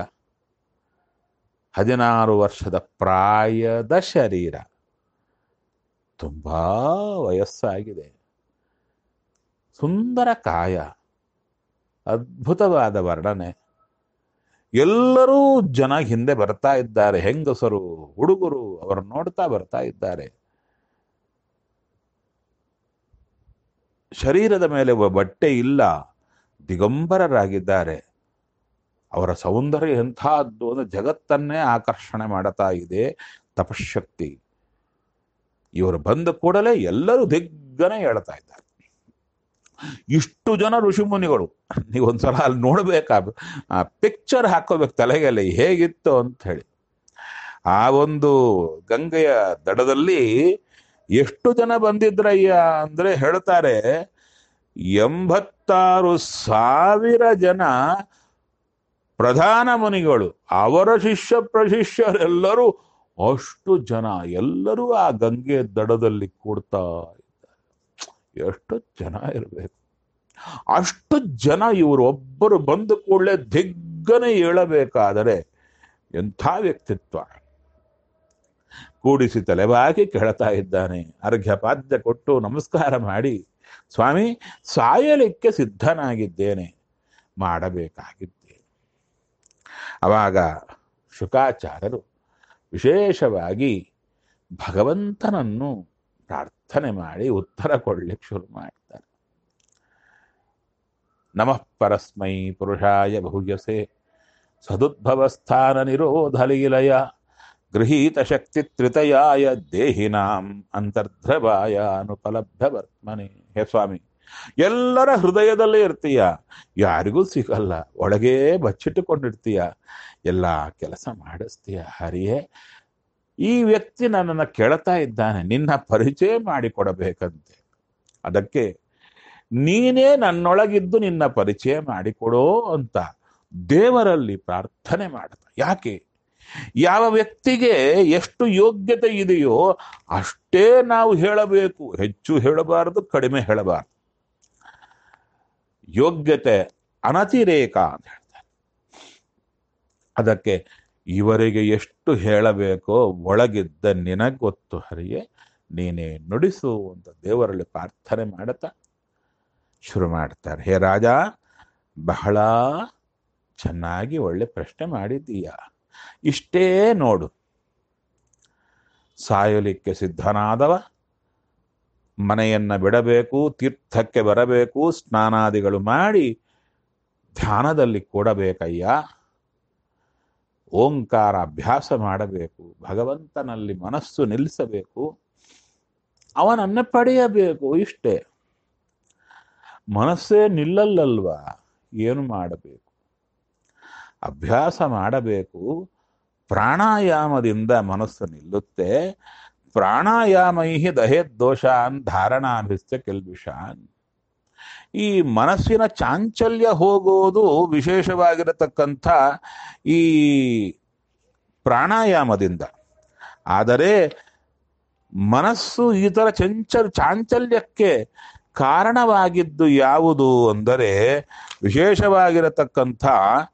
Speaker 1: ಹದಿನಾರು ವರ್ಷದ ಪ್ರಾಯದ ಶರೀರ ತುಂಬಾ ವಯಸ್ಸಾಗಿದೆ ಸುಂದರ ಕಾಯ ಅದ್ಭುತವಾದ ವರ್ಣನೆ ಎಲ್ಲರೂ ಜನ ಹಿಂದೆ ಬರ್ತಾ ಇದ್ದಾರೆ ಹೆಂಗಸರು ಹುಡುಗರು ಅವರು ನೋಡ್ತಾ ಬರ್ತಾ ಇದ್ದಾರೆ ಶರೀರದ ಮೇಲೆ ಒಬ್ಬ ಬಟ್ಟೆ ಇಲ್ಲ ದಿಗಂಬರರಾಗಿದ್ದಾರೆ ಅವರ ಸೌಂದರ್ಯ ಎಂಥದ್ದು ಅಂದ್ರೆ ಜಗತ್ತನ್ನೇ ಆಕರ್ಷಣೆ ಮಾಡುತ್ತಾ ಇದೆ ತಪಶಕ್ತಿ ಇವರು ಬಂದ ಕೂಡಲೇ ಎಲ್ಲರೂ ದಿಗ್ಗನೆ ಹೇಳ್ತಾ ಇದ್ದಾರೆ ಇಷ್ಟು ಜನ ಋಷಿಮುನಿಗಳು ನೀವು ಒಂದ್ಸಲ ಅಲ್ಲಿ ನೋಡ್ಬೇಕಾ ಆ ಪಿಕ್ಚರ್ ಹಾಕೋಬೇಕು ತಲೆಗೆಲ್ಲ ಹೇಗಿತ್ತು ಅಂತ ಹೇಳಿ ಆ ಒಂದು ಗಂಗೆಯ ದಡದಲ್ಲಿ ಎಷ್ಟು ಜನ ಬಂದಿದ್ರಯ್ಯ ಅಂದ್ರೆ ಹೇಳ್ತಾರೆ ಎಂಬತ್ತಾರು ಸಾವಿರ ಜನ ಪ್ರಧಾನ ಮುನಿಗಳು ಅವರ ಶಿಷ್ಯ ಪ್ರಶಿಷ್ಯರೆಲ್ಲರೂ ಅಷ್ಟು ಜನ ಎಲ್ಲರೂ ಆ ಗಂಗೆ ದಡದಲ್ಲಿ ಕೂಡ್ತಾ ಇದ್ದಾರೆ ಎಷ್ಟು ಜನ ಇರಬೇಕು ಅಷ್ಟು ಜನ ಇವರು ಒಬ್ಬರು ಬಂದ ಕೂಡಲೇ ದಿಗ್ಗನೆ ಹೇಳಬೇಕಾದರೆ ಎಂಥ ವ್ಯಕ್ತಿತ್ವ ಕೂಡಿಸಿ ತಲೆಬಾಗಿ ಕೇಳ್ತಾ ಇದ್ದಾನೆ ಅರ್ಘ್ಯ ಪಾದ್ಯ ಕೊಟ್ಟು ನಮಸ್ಕಾರ ಮಾಡಿ ಸ್ವಾಮಿ ಸಾಯಲಿಕ್ಕೆ ಸಿದ್ಧನಾಗಿದ್ದೇನೆ ಮಾಡಬೇಕಾಗಿದ್ದೇನೆ ಅವಾಗ ಶುಕಾಚಾರ್ಯರು ವಿಶೇಷವಾಗಿ ಭಗವಂತನನ್ನು ಪ್ರಾರ್ಥನೆ ಮಾಡಿ ಉತ್ತರ ಕೊಡ್ಲಿಕ್ಕೆ ಶುರು ಮಾಡ್ತಾರೆ ನಮಃ ಪರಸ್ಮೈ ಪುರುಷಾಯ ಭೂಯಸೆ ಸದುದ್ಭವಸ್ಥಾನ ನಿರೋಧ ಲೀಲಯ ಗೃಹೀತ ಶಕ್ತಿ ತ್ರಿತಯಾಯ ದೇಹಿನಾಂ ಅಂತರ್ಧ್ರವಾಯ ಅನುಪಲಬ್ಧ ವರ್ತ್ಮನೆ ಹೇ ಸ್ವಾಮಿ ಎಲ್ಲರ ಹೃದಯದಲ್ಲೇ ಇರ್ತೀಯ ಯಾರಿಗೂ ಸಿಗಲ್ಲ ಒಳಗೇ ಬಚ್ಚಿಟ್ಟುಕೊಂಡಿರ್ತೀಯ ಎಲ್ಲ ಕೆಲಸ ಮಾಡಿಸ್ತೀಯ ಹರಿಯೇ ಈ ವ್ಯಕ್ತಿ ನನ್ನನ್ನು ಕೇಳ್ತಾ ಇದ್ದಾನೆ ನಿನ್ನ ಪರಿಚಯ ಮಾಡಿಕೊಡಬೇಕಂತೆ ಅದಕ್ಕೆ ನೀನೇ ನನ್ನೊಳಗಿದ್ದು ನಿನ್ನ ಪರಿಚಯ ಮಾಡಿಕೊಡೋ ಅಂತ ದೇವರಲ್ಲಿ ಪ್ರಾರ್ಥನೆ ಮಾಡ್ತಾ ಯಾಕೆ ಯಾವ ವ್ಯಕ್ತಿಗೆ ಎಷ್ಟು ಯೋಗ್ಯತೆ ಇದೆಯೋ ಅಷ್ಟೇ ನಾವು ಹೇಳಬೇಕು ಹೆಚ್ಚು ಹೇಳಬಾರದು ಕಡಿಮೆ ಹೇಳಬಾರದು ಯೋಗ್ಯತೆ ಅನತಿರೇಕ ಅಂತ ಹೇಳ್ತಾರೆ ಅದಕ್ಕೆ ಇವರಿಗೆ ಎಷ್ಟು ಹೇಳಬೇಕೋ ಒಳಗಿದ್ದ ನಿನಗೊತ್ತು ಹರಿಯೇ ನೀನೇ ನುಡಿಸು ಅಂತ ದೇವರಲ್ಲಿ ಪ್ರಾರ್ಥನೆ ಮಾಡುತ್ತಾ ಶುರು ಮಾಡ್ತಾರೆ ಹೇ ರಾಜ ಬಹಳ ಚೆನ್ನಾಗಿ ಒಳ್ಳೆ ಪ್ರಶ್ನೆ ಮಾಡಿದ್ದೀಯ ಇಷ್ಟೇ ನೋಡು ಸಾಯಲಿಕ್ಕೆ ಸಿದ್ಧನಾದವ ಮನೆಯನ್ನ ಬಿಡಬೇಕು ತೀರ್ಥಕ್ಕೆ ಬರಬೇಕು ಸ್ನಾನಾದಿಗಳು ಮಾಡಿ ಧ್ಯಾನದಲ್ಲಿ ಕೂಡಬೇಕಯ್ಯ ಓಂಕಾರ ಅಭ್ಯಾಸ ಮಾಡಬೇಕು ಭಗವಂತನಲ್ಲಿ ಮನಸ್ಸು ನಿಲ್ಲಿಸಬೇಕು ಅವನನ್ನ ಪಡೆಯಬೇಕು ಇಷ್ಟೇ ಮನಸ್ಸೇ ನಿಲ್ಲಲ್ಲಲ್ವಾ ಏನು ಮಾಡಬೇಕು ಅಭ್ಯಾಸ ಮಾಡಬೇಕು ಪ್ರಾಣಾಯಾಮದಿಂದ ಮನಸ್ಸು ನಿಲ್ಲುತ್ತೆ ಪ್ರಾಣಾಯಾಮೈ ದಹೇದ್ದೋಷಾನ್ ಧಾರಣಾಭಿಸ್ತ ಕೆಲ್ಬಿಷಾನ್ ಈ ಮನಸ್ಸಿನ ಚಾಂಚಲ್ಯ ಹೋಗೋದು ವಿಶೇಷವಾಗಿರತಕ್ಕಂಥ ಈ ಪ್ರಾಣಾಯಾಮದಿಂದ ಆದರೆ ಮನಸ್ಸು ಈ ಥರ ಚಂಚಲ್ ಚಾಂಚಲ್ಯಕ್ಕೆ ಕಾರಣವಾಗಿದ್ದು ಯಾವುದು ಅಂದರೆ ವಿಶೇಷವಾಗಿರತಕ್ಕಂಥ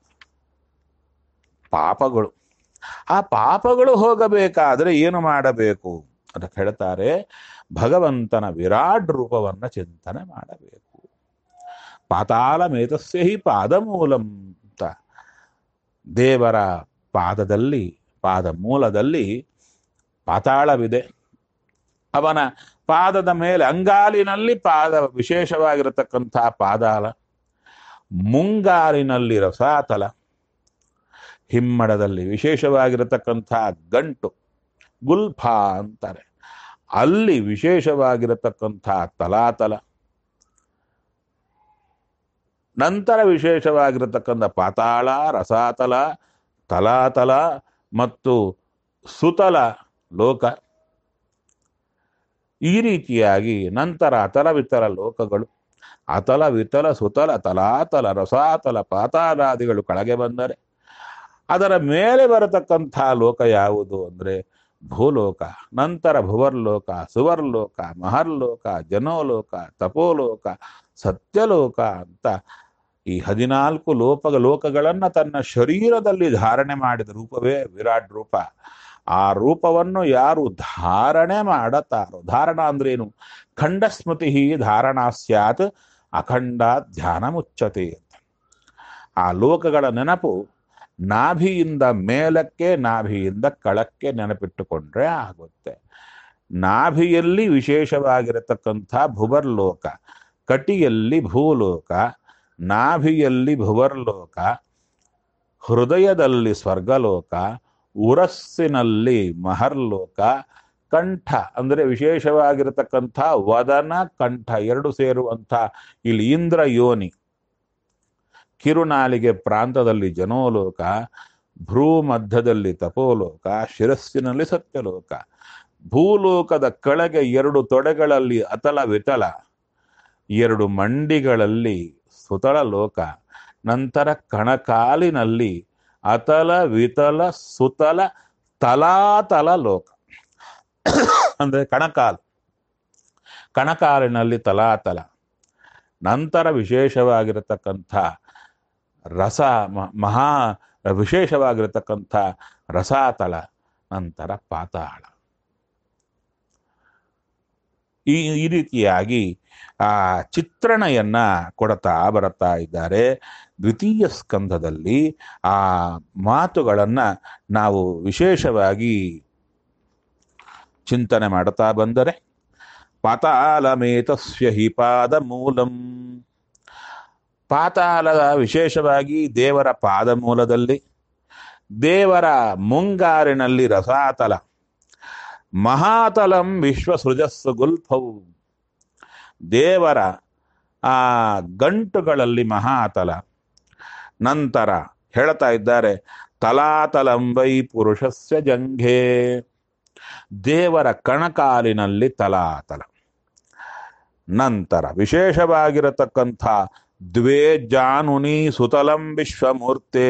Speaker 1: ಪಾಪಗಳು ಆ ಪಾಪಗಳು ಹೋಗಬೇಕಾದ್ರೆ ಏನು ಮಾಡಬೇಕು ಅದಕ್ಕೆ ಹೇಳ್ತಾರೆ ಭಗವಂತನ ವಿರಾಟ್ ರೂಪವನ್ನ ಚಿಂತನೆ ಮಾಡಬೇಕು ಪಾತಾಳ ಮೇತಸ್ಯ ಹಿ ಪಾದಮೂಲಂ ಅಂತ ದೇವರ ಪಾದದಲ್ಲಿ ಪಾದ ಮೂಲದಲ್ಲಿ ಪಾತಾಳವಿದೆ ಅವನ ಪಾದದ ಮೇಲೆ ಅಂಗಾಲಿನಲ್ಲಿ ಪಾದ ವಿಶೇಷವಾಗಿರತಕ್ಕಂಥ ಪಾದಾಳ ಮುಂಗಾಲಿನಲ್ಲಿ ರಸಾತಲ ಹಿಮ್ಮಡದಲ್ಲಿ ವಿಶೇಷವಾಗಿರತಕ್ಕಂಥ ಗಂಟು ಗುಲ್ಫ ಅಂತಾರೆ ಅಲ್ಲಿ ವಿಶೇಷವಾಗಿರತಕ್ಕಂಥ ತಲಾತಲ ನಂತರ ವಿಶೇಷವಾಗಿರತಕ್ಕಂಥ ಪಾತಾಳ ರಸಾತಲ ತಲಾತಲ ಮತ್ತು ಸುತಲ ಲೋಕ ಈ ರೀತಿಯಾಗಿ ನಂತರ ಅತಲ ವಿತಲ ಲೋಕಗಳು ಅತಲ ವಿತಲ ಸುತಲ ತಲಾತಲ ರಸಾತಲ ಪಾತಾಲಾದಿಗಳು ಕೆಳಗೆ ಬಂದರೆ ಅದರ ಮೇಲೆ ಬರತಕ್ಕಂಥ ಲೋಕ ಯಾವುದು ಅಂದರೆ ಭೂಲೋಕ ನಂತರ ಭುವರ್ಲೋಕ ಸುವರ್ಲೋಕ ಮಹರ್ಲೋಕ ಜನೋಲೋಕ ತಪೋಲೋಕ ಸತ್ಯಲೋಕ ಅಂತ ಈ ಹದಿನಾಲ್ಕು ಲೋಪ ಲೋಕಗಳನ್ನು ತನ್ನ ಶರೀರದಲ್ಲಿ ಧಾರಣೆ ಮಾಡಿದ ರೂಪವೇ ವಿರಾಟ್ ರೂಪ ಆ ರೂಪವನ್ನು ಯಾರು ಧಾರಣೆ ಮಾಡತಾರೋ ಧಾರಣ ಅಂದ್ರೇನು ಖಂಡ ಸ್ಮೃತಿ ಧಾರಣಾ ಸ್ಯಾತ್ ಅಖಂಡ ಧ್ಯಾನ ಮುಚ್ಚತೆ ಅಂತ ಆ ಲೋಕಗಳ ನೆನಪು ನಾಭಿಯಿಂದ ಮೇಲಕ್ಕೆ ನಾಭಿಯಿಂದ ಕಳಕ್ಕೆ ನೆನಪಿಟ್ಟುಕೊಂಡ್ರೆ ಆಗುತ್ತೆ ನಾಭಿಯಲ್ಲಿ ವಿಶೇಷವಾಗಿರತಕ್ಕಂಥ ಭುವರ್ಲೋಕ ಕಟಿಯಲ್ಲಿ ಭೂಲೋಕ ನಾಭಿಯಲ್ಲಿ ಭುವರ್ಲೋಕ ಹೃದಯದಲ್ಲಿ ಸ್ವರ್ಗಲೋಕ ಉರಸ್ಸಿನಲ್ಲಿ ಮಹರ್ಲೋಕ ಕಂಠ ಅಂದರೆ ವಿಶೇಷವಾಗಿರತಕ್ಕಂಥ ವದನ ಕಂಠ ಎರಡು ಸೇರುವಂಥ ಇಲ್ಲಿ ಇಂದ್ರ ಯೋನಿ ಕಿರುನಾಲಿಗೆ ಪ್ರಾಂತದಲ್ಲಿ ಜನೋಲೋಕ ಭ್ರೂ ಮಧ್ಯದಲ್ಲಿ ತಪೋಲೋಕ ಶಿರಸ್ಸಿನಲ್ಲಿ ಸತ್ಯಲೋಕ ಭೂಲೋಕದ ಕೆಳಗೆ ಎರಡು ತೊಡೆಗಳಲ್ಲಿ ಅತಲ ವಿತಲ ಎರಡು ಮಂಡಿಗಳಲ್ಲಿ ಸುತಳ ಲೋಕ ನಂತರ ಕಣಕಾಲಿನಲ್ಲಿ ಅತಲ ವಿತಲ ಸುತಲ ತಲಾತಲ ಲೋಕ ಅಂದರೆ ಕಣಕಾಲು ಕಣಕಾಲಿನಲ್ಲಿ ತಲಾತಲ ನಂತರ ವಿಶೇಷವಾಗಿರತಕ್ಕಂಥ ರಸ ಮ- ಮಹಾ ವಿಶೇಷವಾಗಿರತಕ್ಕಂಥ ರಸಾತಲ ನಂತರ ಪಾತಾಳ ಈ ಈ ರೀತಿಯಾಗಿ ಆ ಚಿತ್ರಣಯನ್ನ ಕೊಡ್ತಾ ಬರುತ್ತಾ ಇದ್ದಾರೆ ದ್ವಿತೀಯ ಸ್ಕಂಧದಲ್ಲಿ ಆ ಮಾತುಗಳನ್ನ ನಾವು ವಿಶೇಷವಾಗಿ ಚಿಂತನೆ ಮಾಡುತ್ತಾ ಬಂದರೆ ಪಾತಾಳಮೇತಸ್ಯ ಹಿ ಪಾದ ಮೂಲಂ ಪಾತಾಳದ ವಿಶೇಷವಾಗಿ ದೇವರ ಪಾದ ಮೂಲದಲ್ಲಿ ದೇವರ ಮುಂಗಾರಿನಲ್ಲಿ ರಸಾತಲ ಮಹಾತಲಂ ವಿಶ್ವಸೃಜಸ್ಸು ಗುಲ್ಫವು ದೇವರ ಆ ಗಂಟುಗಳಲ್ಲಿ ಮಹಾತಲ ನಂತರ ಹೇಳ್ತಾ ಇದ್ದಾರೆ ತಲಾತಲಂ ವೈ ಪುರುಷಸ್ಯ ಜಂಘೆ ದೇವರ ಕಣಕಾಲಿನಲ್ಲಿ ತಲಾತಲ ನಂತರ ವಿಶೇಷವಾಗಿರತಕ್ಕಂಥ ದ್ವೇ ಜಾನುನಿ ಸುತಲಂ ವಿಶ್ವಮೂರ್ತೆ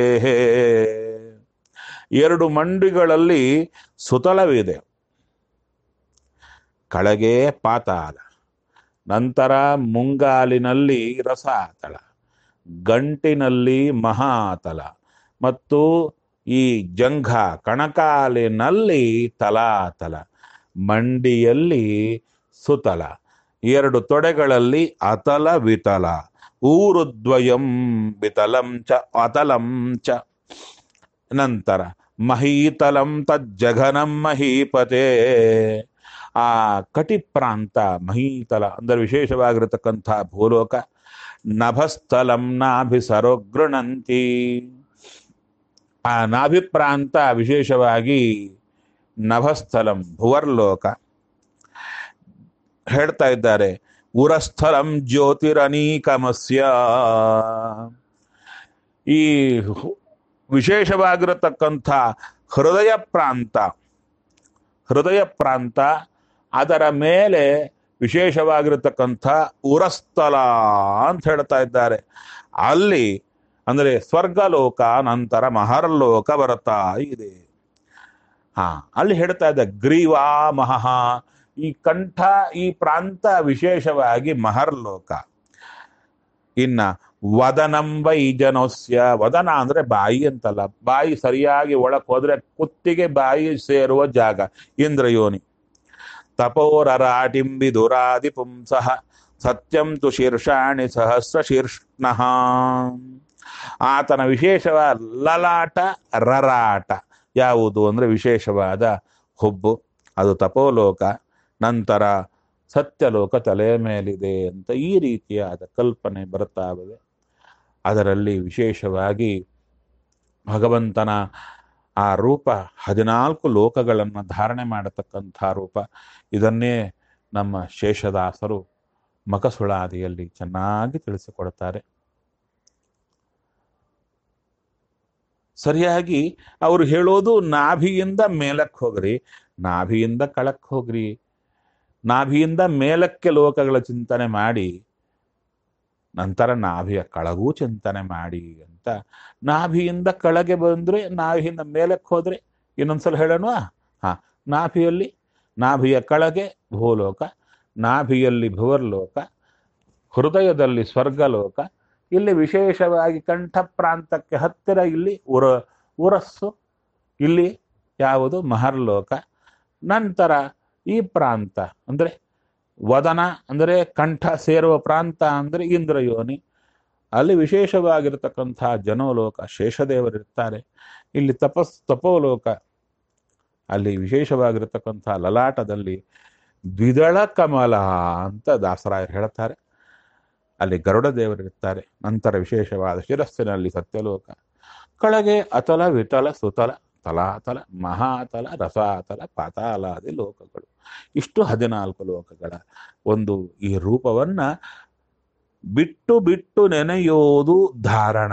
Speaker 1: ಎರಡು ಮಂಡಿಗಳಲ್ಲಿ ಸುತಲವಿದೆ ಕೆಳಗೆ ಪಾತಾಳ ನಂತರ ಮುಂಗಾಲಿನಲ್ಲಿ ರಸಾತಳ ಗಂಟಿನಲ್ಲಿ ಮಹಾತಲ ಮತ್ತು ಈ ಜಂಘ ಕಣಕಾಲಿನಲ್ಲಿ ತಲಾತಲ ಮಂಡಿಯಲ್ಲಿ ಸುತಲ ಎರಡು ತೊಡೆಗಳಲ್ಲಿ ಅತಲ ವಿತಲ ಊರುದ್ವಯಂ ವಿತಲಂ ಚ ಅತಲಂ ಚ ನಂತರ ಮಹೀತಲಂ ತಜ್ಜಘನಂ ಮಹೀಪತೆ ಆ ಕಟಿ ಪ್ರಾಂತ ಮಹೀತಲ ಅಂದರೆ ವಿಶೇಷವಾಗಿರತಕ್ಕಂಥ ಭೂಲೋಕ ನಭಸ್ಥಲಂ ನಾಭಿ ಸರೋಗೃಣಂತಿ ಆ ನಾಭಿ ಪ್ರಾಂತ ವಿಶೇಷವಾಗಿ ನಭಸ್ಥಲಂ ಭುವರ್ಲೋಕ ಹೇಳ್ತಾ ಇದ್ದಾರೆ ಉರಸ್ಥಲಂ ಜ್ಯೋತಿರನೀಕಮಸ್ಯ ಈ ಹು- ವಿಶೇಷವಾಗಿರತಕ್ಕಂಥ ಹೃದಯ ಪ್ರಾಂತ ಹೃದಯ ಪ್ರಾಂತ ಅದರ ಮೇಲೆ ವಿಶೇಷವಾಗಿರತಕ್ಕಂಥ ಉರಸ್ಥಲ ಅಂತ ಹೇಳ್ತಾ ಇದ್ದಾರೆ ಅಲ್ಲಿ ಅಂದರೆ ಸ್ವರ್ಗಲೋಕ ನಂತರ ಮಹರ್ಲೋಕ ಬರುತ್ತಾ ಇದೆ ಹಾ ಅಲ್ಲಿ ಹೇಳ್ತಾ ಇದ್ದ ಗ್ರೀವಾ ಮಹಃ ಈ ಕಂಠ ಈ ಪ್ರಾಂತ ವಿಶೇಷವಾಗಿ ಮಹರ್ಲೋಕ ಇನ್ನ ವದನಂ ವೈ ಜನೋಸ್ಯ ವದನ ಅಂದ್ರೆ ಬಾಯಿ ಅಂತಲ್ಲ ಬಾಯಿ ಸರಿಯಾಗಿ ಒಳಕ್ ಹೋದ್ರೆ ಕುತ್ತಿಗೆ ಬಾಯಿ ಸೇರುವ ಜಾಗ ಇಂದ್ರಯೋನಿ ತಪೋರರಾಟಿಂಬಿ ದುರಾದಿ ಪುಂಸಃ ಸತ್ಯಂ ತು ಶೀರ್ಷಾಣಿ ಸಹಸ್ರ ಶೀರ್ಷ್ಣಃ ಆತನ ವಿಶೇಷವಾದ ಲಲಾಟ ರರಾಟ ಯಾವುದು ಅಂದ್ರೆ ವಿಶೇಷವಾದ ಹುಬ್ಬು ಅದು ತಪೋಲೋಕ ನಂತರ ಸತ್ಯಲೋಕ ತಲೆಯ ಮೇಲಿದೆ ಅಂತ ಈ ರೀತಿಯಾದ ಕಲ್ಪನೆ ಬರ್ತಾ ಇದೆ ಅದರಲ್ಲಿ ವಿಶೇಷವಾಗಿ ಭಗವಂತನ ಆ ರೂಪ ಹದಿನಾಲ್ಕು ಲೋಕಗಳನ್ನು ಧಾರಣೆ ಮಾಡತಕ್ಕಂಥ ರೂಪ ಇದನ್ನೇ ನಮ್ಮ ಶೇಷದಾಸರು ಮಕಸುಳಾದಿಯಲ್ಲಿ ಚೆನ್ನಾಗಿ ತಿಳಿಸಿಕೊಡ್ತಾರೆ ಸರಿಯಾಗಿ ಅವರು ಹೇಳೋದು ನಾಭಿಯಿಂದ ಮೇಲಕ್ಕೆ ಹೋಗ್ರಿ ನಾಭಿಯಿಂದ ಕಳಕ್ಕೆ ಹೋಗ್ರಿ ನಾಭಿಯಿಂದ ಮೇಲಕ್ಕೆ ಲೋಕಗಳ ಚಿಂತನೆ ಮಾಡಿ ನಂತರ ನಾಭಿಯ ಕೆಳಗೂ ಚಿಂತನೆ ಮಾಡಿ ಅಂತ ನಾಭಿಯಿಂದ ಕೆಳಗೆ ಬಂದ್ರೆ ನಾಭಿಯಿಂದ ಮೇಲಕ್ಕೆ ಹೋದ್ರೆ ಇನ್ನೊಂದ್ಸಲ ಹೇಳೋಣ ಹಾ ನಾಭಿಯಲ್ಲಿ ನಾಭಿಯ ಕೆಳಗೆ ಭೂಲೋಕ ನಾಭಿಯಲ್ಲಿ ಭುವರ್ಲೋಕ ಹೃದಯದಲ್ಲಿ ಸ್ವರ್ಗಲೋಕ ಇಲ್ಲಿ ವಿಶೇಷವಾಗಿ ಕಂಠ ಪ್ರಾಂತಕ್ಕೆ ಹತ್ತಿರ ಇಲ್ಲಿ ಉರ ಉರಸ್ಸು ಇಲ್ಲಿ ಯಾವುದು ಮಹರ್ಲೋಕ ನಂತರ ಈ ಪ್ರಾಂತ ಅಂದರೆ ವದನ ಅಂದರೆ ಕಂಠ ಸೇರುವ ಪ್ರಾಂತ ಅಂದರೆ ಇಂದ್ರಯೋನಿ ಅಲ್ಲಿ ವಿಶೇಷವಾಗಿರತಕ್ಕಂತಹ ಜನೋಲೋಕ ಶೇಷದೇವರಿರ್ತಾರೆ ಇಲ್ಲಿ ತಪಸ್ ತಪೋಲೋಕ ಅಲ್ಲಿ ವಿಶೇಷವಾಗಿರತಕ್ಕಂತಹ ಲಲಾಟದಲ್ಲಿ ದ್ವಿದಳ ಕಮಲ ಅಂತ ದಾಸರಾಯರು ಹೇಳ್ತಾರೆ ಅಲ್ಲಿ ಗರುಡ ದೇವರಿರ್ತಾರೆ ನಂತರ ವಿಶೇಷವಾದ ಶಿರಸ್ಸಿನಲ್ಲಿ ಸತ್ಯಲೋಕ ಕೆಳಗೆ ಅತಲ ವಿತಲ ಸುತಲ ತಲಾತಲ ಮಹಾತಲ ರಸಾತಲ ಪಾತಾಲಾದಿ ಲೋಕಗಳು ಇಷ್ಟು ಹದಿನಾಲ್ಕು ಲೋಕಗಳ ಒಂದು ಈ ರೂಪವನ್ನ ಬಿಟ್ಟು ಬಿಟ್ಟು ನೆನೆಯೋದು ಧಾರಣ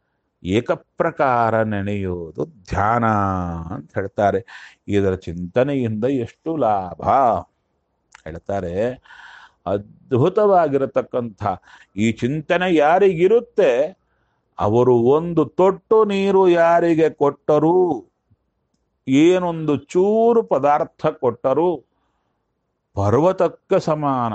Speaker 1: ಏಕಪ್ರಕಾರ ನೆನೆಯೋದು ಧ್ಯಾನ ಅಂತ ಹೇಳ್ತಾರೆ ಇದರ ಚಿಂತನೆಯಿಂದ ಎಷ್ಟು ಲಾಭ ಹೇಳ್ತಾರೆ ಅದ್ಭುತವಾಗಿರತಕ್ಕಂಥ ಈ ಚಿಂತನೆ ಯಾರಿಗಿರುತ್ತೆ ಅವರು ಒಂದು ತೊಟ್ಟು ನೀರು ಯಾರಿಗೆ ಕೊಟ್ಟರೂ ಏನೊಂದು ಚೂರು ಪದಾರ್ಥ ಕೊಟ್ಟರೂ ಪರ್ವತಕ್ಕೆ ಸಮಾನ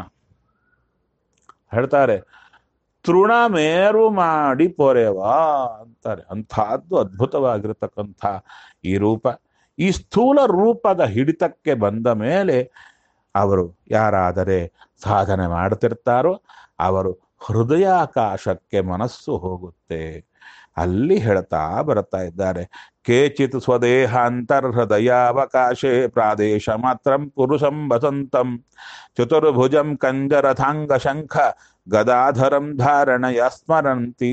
Speaker 1: ಹೇಳ್ತಾರೆ ತೃಣ ಮೇರು ಮಾಡಿ ಪೊರೆವಾ ಅಂತಾರೆ ಅಂಥದ್ದು ಅದ್ಭುತವಾಗಿರತಕ್ಕಂಥ ಈ ರೂಪ ಈ ಸ್ಥೂಲ ರೂಪದ ಹಿಡಿತಕ್ಕೆ ಬಂದ ಮೇಲೆ ಅವರು ಯಾರಾದರೆ ಸಾಧನೆ ಮಾಡ್ತಿರ್ತಾರೋ ಅವರು ಹೃದಯಾಕಾಶಕ್ಕೆ ಮನಸ್ಸು ಹೋಗುತ್ತೆ ಅಲ್ಲಿ ಹೇಳ್ತಾ ಬರ್ತಾ ಇದ್ದಾರೆ ಕೇಚಿತ್ ಸ್ವದೇಹ ಅಂತರ್ಹೃದಯಾವಕಾಶೆ ಪ್ರಾದೇಶ ಮಾತ್ರ ಪುರುಷಂ ವಸಂತಂ ಚತುರ್ಭುಜಂ ಕಂಜರಥಾಂಗ ಶಂಖ ಗದಾಧರಂ ಧಾರಣಯ ಸ್ಮರಂತಿ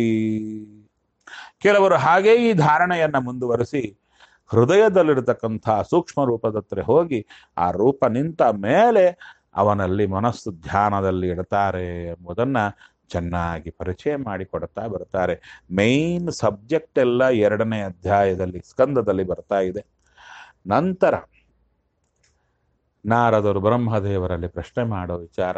Speaker 1: ಕೆಲವರು ಹಾಗೇ ಈ ಧಾರಣೆಯನ್ನ ಮುಂದುವರಿಸಿ ಹೃದಯದಲ್ಲಿರತಕ್ಕಂಥ ಸೂಕ್ಷ್ಮ ರೂಪದತ್ರ ಹೋಗಿ ಆ ರೂಪ ನಿಂತ ಮೇಲೆ ಅವನಲ್ಲಿ ಮನಸ್ಸು ಧ್ಯಾನದಲ್ಲಿ ಇಡ್ತಾರೆ ಎಂಬುದನ್ನ ಚೆನ್ನಾಗಿ ಪರಿಚಯ ಮಾಡಿಕೊಡ್ತಾ ಬರ್ತಾರೆ ಮೈನ್ ಸಬ್ಜೆಕ್ಟ್ ಎಲ್ಲ ಎರಡನೇ ಅಧ್ಯಾಯದಲ್ಲಿ ಸ್ಕಂದದಲ್ಲಿ ಬರ್ತಾ ಇದೆ ನಂತರ ನಾರದರು ಬ್ರಹ್ಮದೇವರಲ್ಲಿ ಪ್ರಶ್ನೆ ಮಾಡೋ ವಿಚಾರ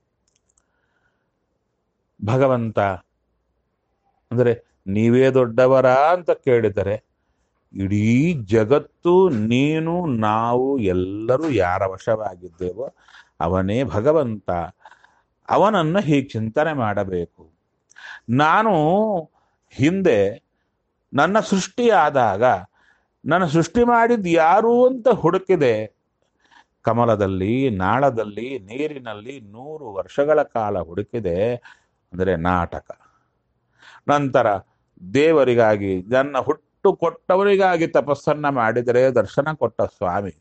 Speaker 1: ಭಗವಂತ ಅಂದರೆ ನೀವೇ ದೊಡ್ಡವರ ಅಂತ ಕೇಳಿದರೆ ಇಡೀ ಜಗತ್ತು ನೀನು ನಾವು ಎಲ್ಲರೂ ಯಾರ ವಶವಾಗಿದ್ದೇವೋ ಅವನೇ ಭಗವಂತ ಅವನನ್ನು ಹೀಗೆ ಚಿಂತನೆ ಮಾಡಬೇಕು ನಾನು ಹಿಂದೆ ನನ್ನ ಸೃಷ್ಟಿಯಾದಾಗ ನನ್ನ ಸೃಷ್ಟಿ ಮಾಡಿದ ಯಾರು ಅಂತ ಹುಡುಕಿದೆ ಕಮಲದಲ್ಲಿ ನಾಳದಲ್ಲಿ ನೀರಿನಲ್ಲಿ ನೂರು ವರ್ಷಗಳ ಕಾಲ ಹುಡುಕಿದೆ ಅಂದರೆ ನಾಟಕ ನಂತರ ದೇವರಿಗಾಗಿ ನನ್ನ ಹುಟ್ಟು ಕೊಟ್ಟವರಿಗಾಗಿ ತಪಸ್ಸನ್ನ ಮಾಡಿದರೆ ದರ್ಶನ ಕೊಟ್ಟ ಸ್ವಾಮಿ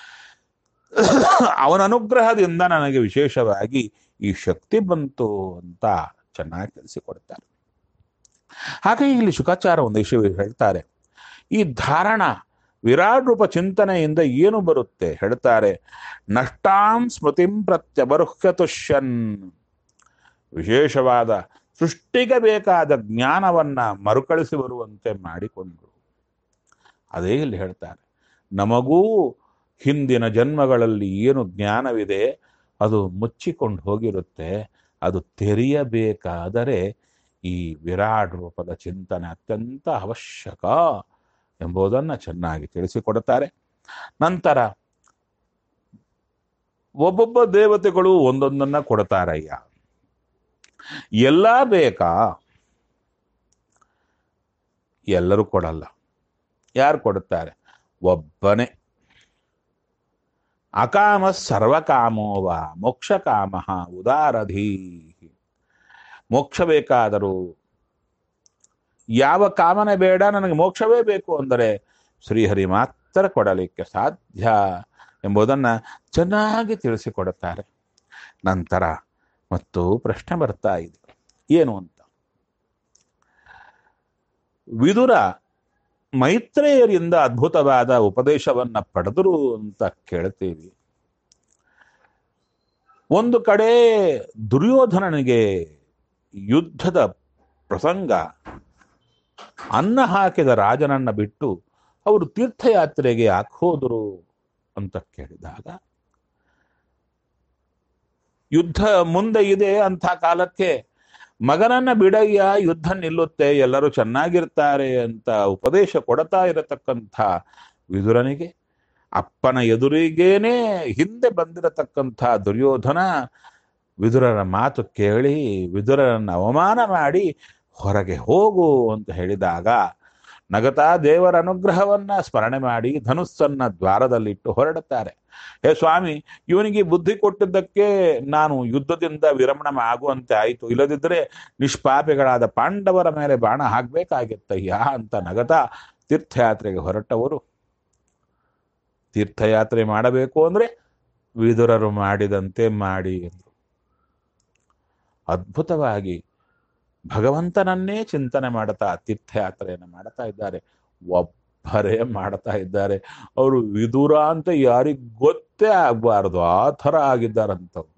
Speaker 1: ಅವನ ಅನುಗ್ರಹದಿಂದ ನನಗೆ ವಿಶೇಷವಾಗಿ ಈ ಶಕ್ತಿ ಬಂತು ಅಂತ ಚೆನ್ನಾಗಿ ತಿಳಿಸಿಕೊಡ್ತಾರೆ ಹಾಗೆ ಇಲ್ಲಿ ಶುಕಾಚಾರ ಒಂದು ವಿಷಯ ಹೇಳ್ತಾರೆ ಈ ಧಾರಣ ವಿರಾಟ್ ರೂಪ ಚಿಂತನೆಯಿಂದ ಏನು ಬರುತ್ತೆ ಹೇಳ್ತಾರೆ ನಷ್ಟಾಂ ಸ್ಮೃತಿಂ ಪ್ರತ್ಯಬರುಹ್ಯ ತುಷ್ಯನ್ ವಿಶೇಷವಾದ ಸೃಷ್ಟಿಗೆ ಬೇಕಾದ ಜ್ಞಾನವನ್ನ ಮರುಕಳಿಸಿ ಬರುವಂತೆ ಮಾಡಿಕೊಂಡ್ರು ಅದೇ ಇಲ್ಲಿ ಹೇಳ್ತಾರೆ ನಮಗೂ ಹಿಂದಿನ ಜನ್ಮಗಳಲ್ಲಿ ಏನು ಜ್ಞಾನವಿದೆ ಅದು ಮುಚ್ಚಿಕೊಂಡು ಹೋಗಿರುತ್ತೆ ಅದು ತೆರೆಯಬೇಕಾದರೆ ಈ ವಿರಾಟ್ ರೂಪದ ಚಿಂತನೆ ಅತ್ಯಂತ ಅವಶ್ಯಕ ಎಂಬುದನ್ನು ಚೆನ್ನಾಗಿ ತಿಳಿಸಿಕೊಡುತ್ತಾರೆ ನಂತರ ಒಬ್ಬೊಬ್ಬ ದೇವತೆಗಳು ಒಂದೊಂದನ್ನ ಕೊಡ್ತಾರಯ್ಯ ಎಲ್ಲ ಬೇಕಾ ಎಲ್ಲರೂ ಕೊಡಲ್ಲ ಯಾರು ಕೊಡುತ್ತಾರೆ ಒಬ್ಬನೇ ಅಕಾಮ ಸರ್ವಕಾಮೋವ ಮೋಕ್ಷ ಕಾಮ ಉದಾರಧೀ ಮೋಕ್ಷ ಬೇಕಾದರೂ ಯಾವ ಕಾಮನೆ ಬೇಡ ನನಗೆ ಮೋಕ್ಷವೇ ಬೇಕು ಅಂದರೆ ಶ್ರೀಹರಿ ಮಾತ್ರ ಕೊಡಲಿಕ್ಕೆ ಸಾಧ್ಯ ಎಂಬುದನ್ನು ಚೆನ್ನಾಗಿ ತಿಳಿಸಿಕೊಡುತ್ತಾರೆ ನಂತರ ಮತ್ತು ಪ್ರಶ್ನೆ ಬರ್ತಾ ಇದೆ ಏನು ಅಂತ ವಿದುರ ಮೈತ್ರೇಯರಿಂದ ಅದ್ಭುತವಾದ ಉಪದೇಶವನ್ನ ಪಡೆದರು ಅಂತ ಕೇಳ್ತೀವಿ ಒಂದು ಕಡೆ ದುರ್ಯೋಧನನಿಗೆ ಯುದ್ಧದ ಪ್ರಸಂಗ ಅನ್ನ ಹಾಕಿದ ರಾಜನನ್ನ ಬಿಟ್ಟು ಅವರು ತೀರ್ಥಯಾತ್ರೆಗೆ ಯಾಕೆ ಹೋದರು ಅಂತ ಕೇಳಿದಾಗ ಯುದ್ಧ ಮುಂದೆ ಇದೆ ಅಂಥ ಕಾಲಕ್ಕೆ ಮಗನನ್ನ ಬಿಡಯ್ಯ ಯುದ್ಧ ನಿಲ್ಲುತ್ತೆ ಎಲ್ಲರೂ ಚೆನ್ನಾಗಿರ್ತಾರೆ ಅಂತ ಉಪದೇಶ ಕೊಡ್ತಾ ಇರತಕ್ಕಂಥ ವಿದುರನಿಗೆ ಅಪ್ಪನ ಎದುರಿಗೇನೆ ಹಿಂದೆ ಬಂದಿರತಕ್ಕಂಥ ದುರ್ಯೋಧನ ವಿದುರರ ಮಾತು ಕೇಳಿ ವಿದುರರನ್ನು ಅವಮಾನ ಮಾಡಿ ಹೊರಗೆ ಹೋಗು ಅಂತ ಹೇಳಿದಾಗ ನಗತಾ ದೇವರ ಅನುಗ್ರಹವನ್ನ ಸ್ಮರಣೆ ಮಾಡಿ ಧನುಸ್ಸನ್ನ ದ್ವಾರದಲ್ಲಿಟ್ಟು ಹೊರಡುತ್ತಾರೆ ಹೇ ಸ್ವಾಮಿ ಇವನಿಗೆ ಬುದ್ಧಿ ಕೊಟ್ಟಿದ್ದಕ್ಕೆ ನಾನು ಯುದ್ಧದಿಂದ ವಿರಮಣ ಆಗುವಂತೆ ಆಯಿತು ಇಲ್ಲದಿದ್ದರೆ ನಿಷ್ಪಾಪಿಗಳಾದ ಪಾಂಡವರ ಮೇಲೆ ಬಾಣ ಹಾಕ್ಬೇಕಾಗಿತ್ತಯ್ಯ ಅಂತ ನಗತಾ ತೀರ್ಥಯಾತ್ರೆಗೆ ಹೊರಟವರು ತೀರ್ಥಯಾತ್ರೆ ಮಾಡಬೇಕು ಅಂದ್ರೆ ವಿದುರರು ಮಾಡಿದಂತೆ ಮಾಡಿ ಎಂದರು ಅದ್ಭುತವಾಗಿ ಭಗವಂತನನ್ನೇ ಚಿಂತನೆ ಮಾಡ್ತಾ ತೀರ್ಥಯಾತ್ರೆಯನ್ನು ಮಾಡ್ತಾ ಇದ್ದಾರೆ ಒಬ್ಬರೇ ಮಾಡ್ತಾ ಇದ್ದಾರೆ ಅವರು ವಿದುರ ಅಂತ ಯಾರಿಗ್ ಗೊತ್ತೇ ಆಗ್ಬಾರ್ದು ಆ ಥರ ಆಗಿದ್ದಾರಂತವ್ರು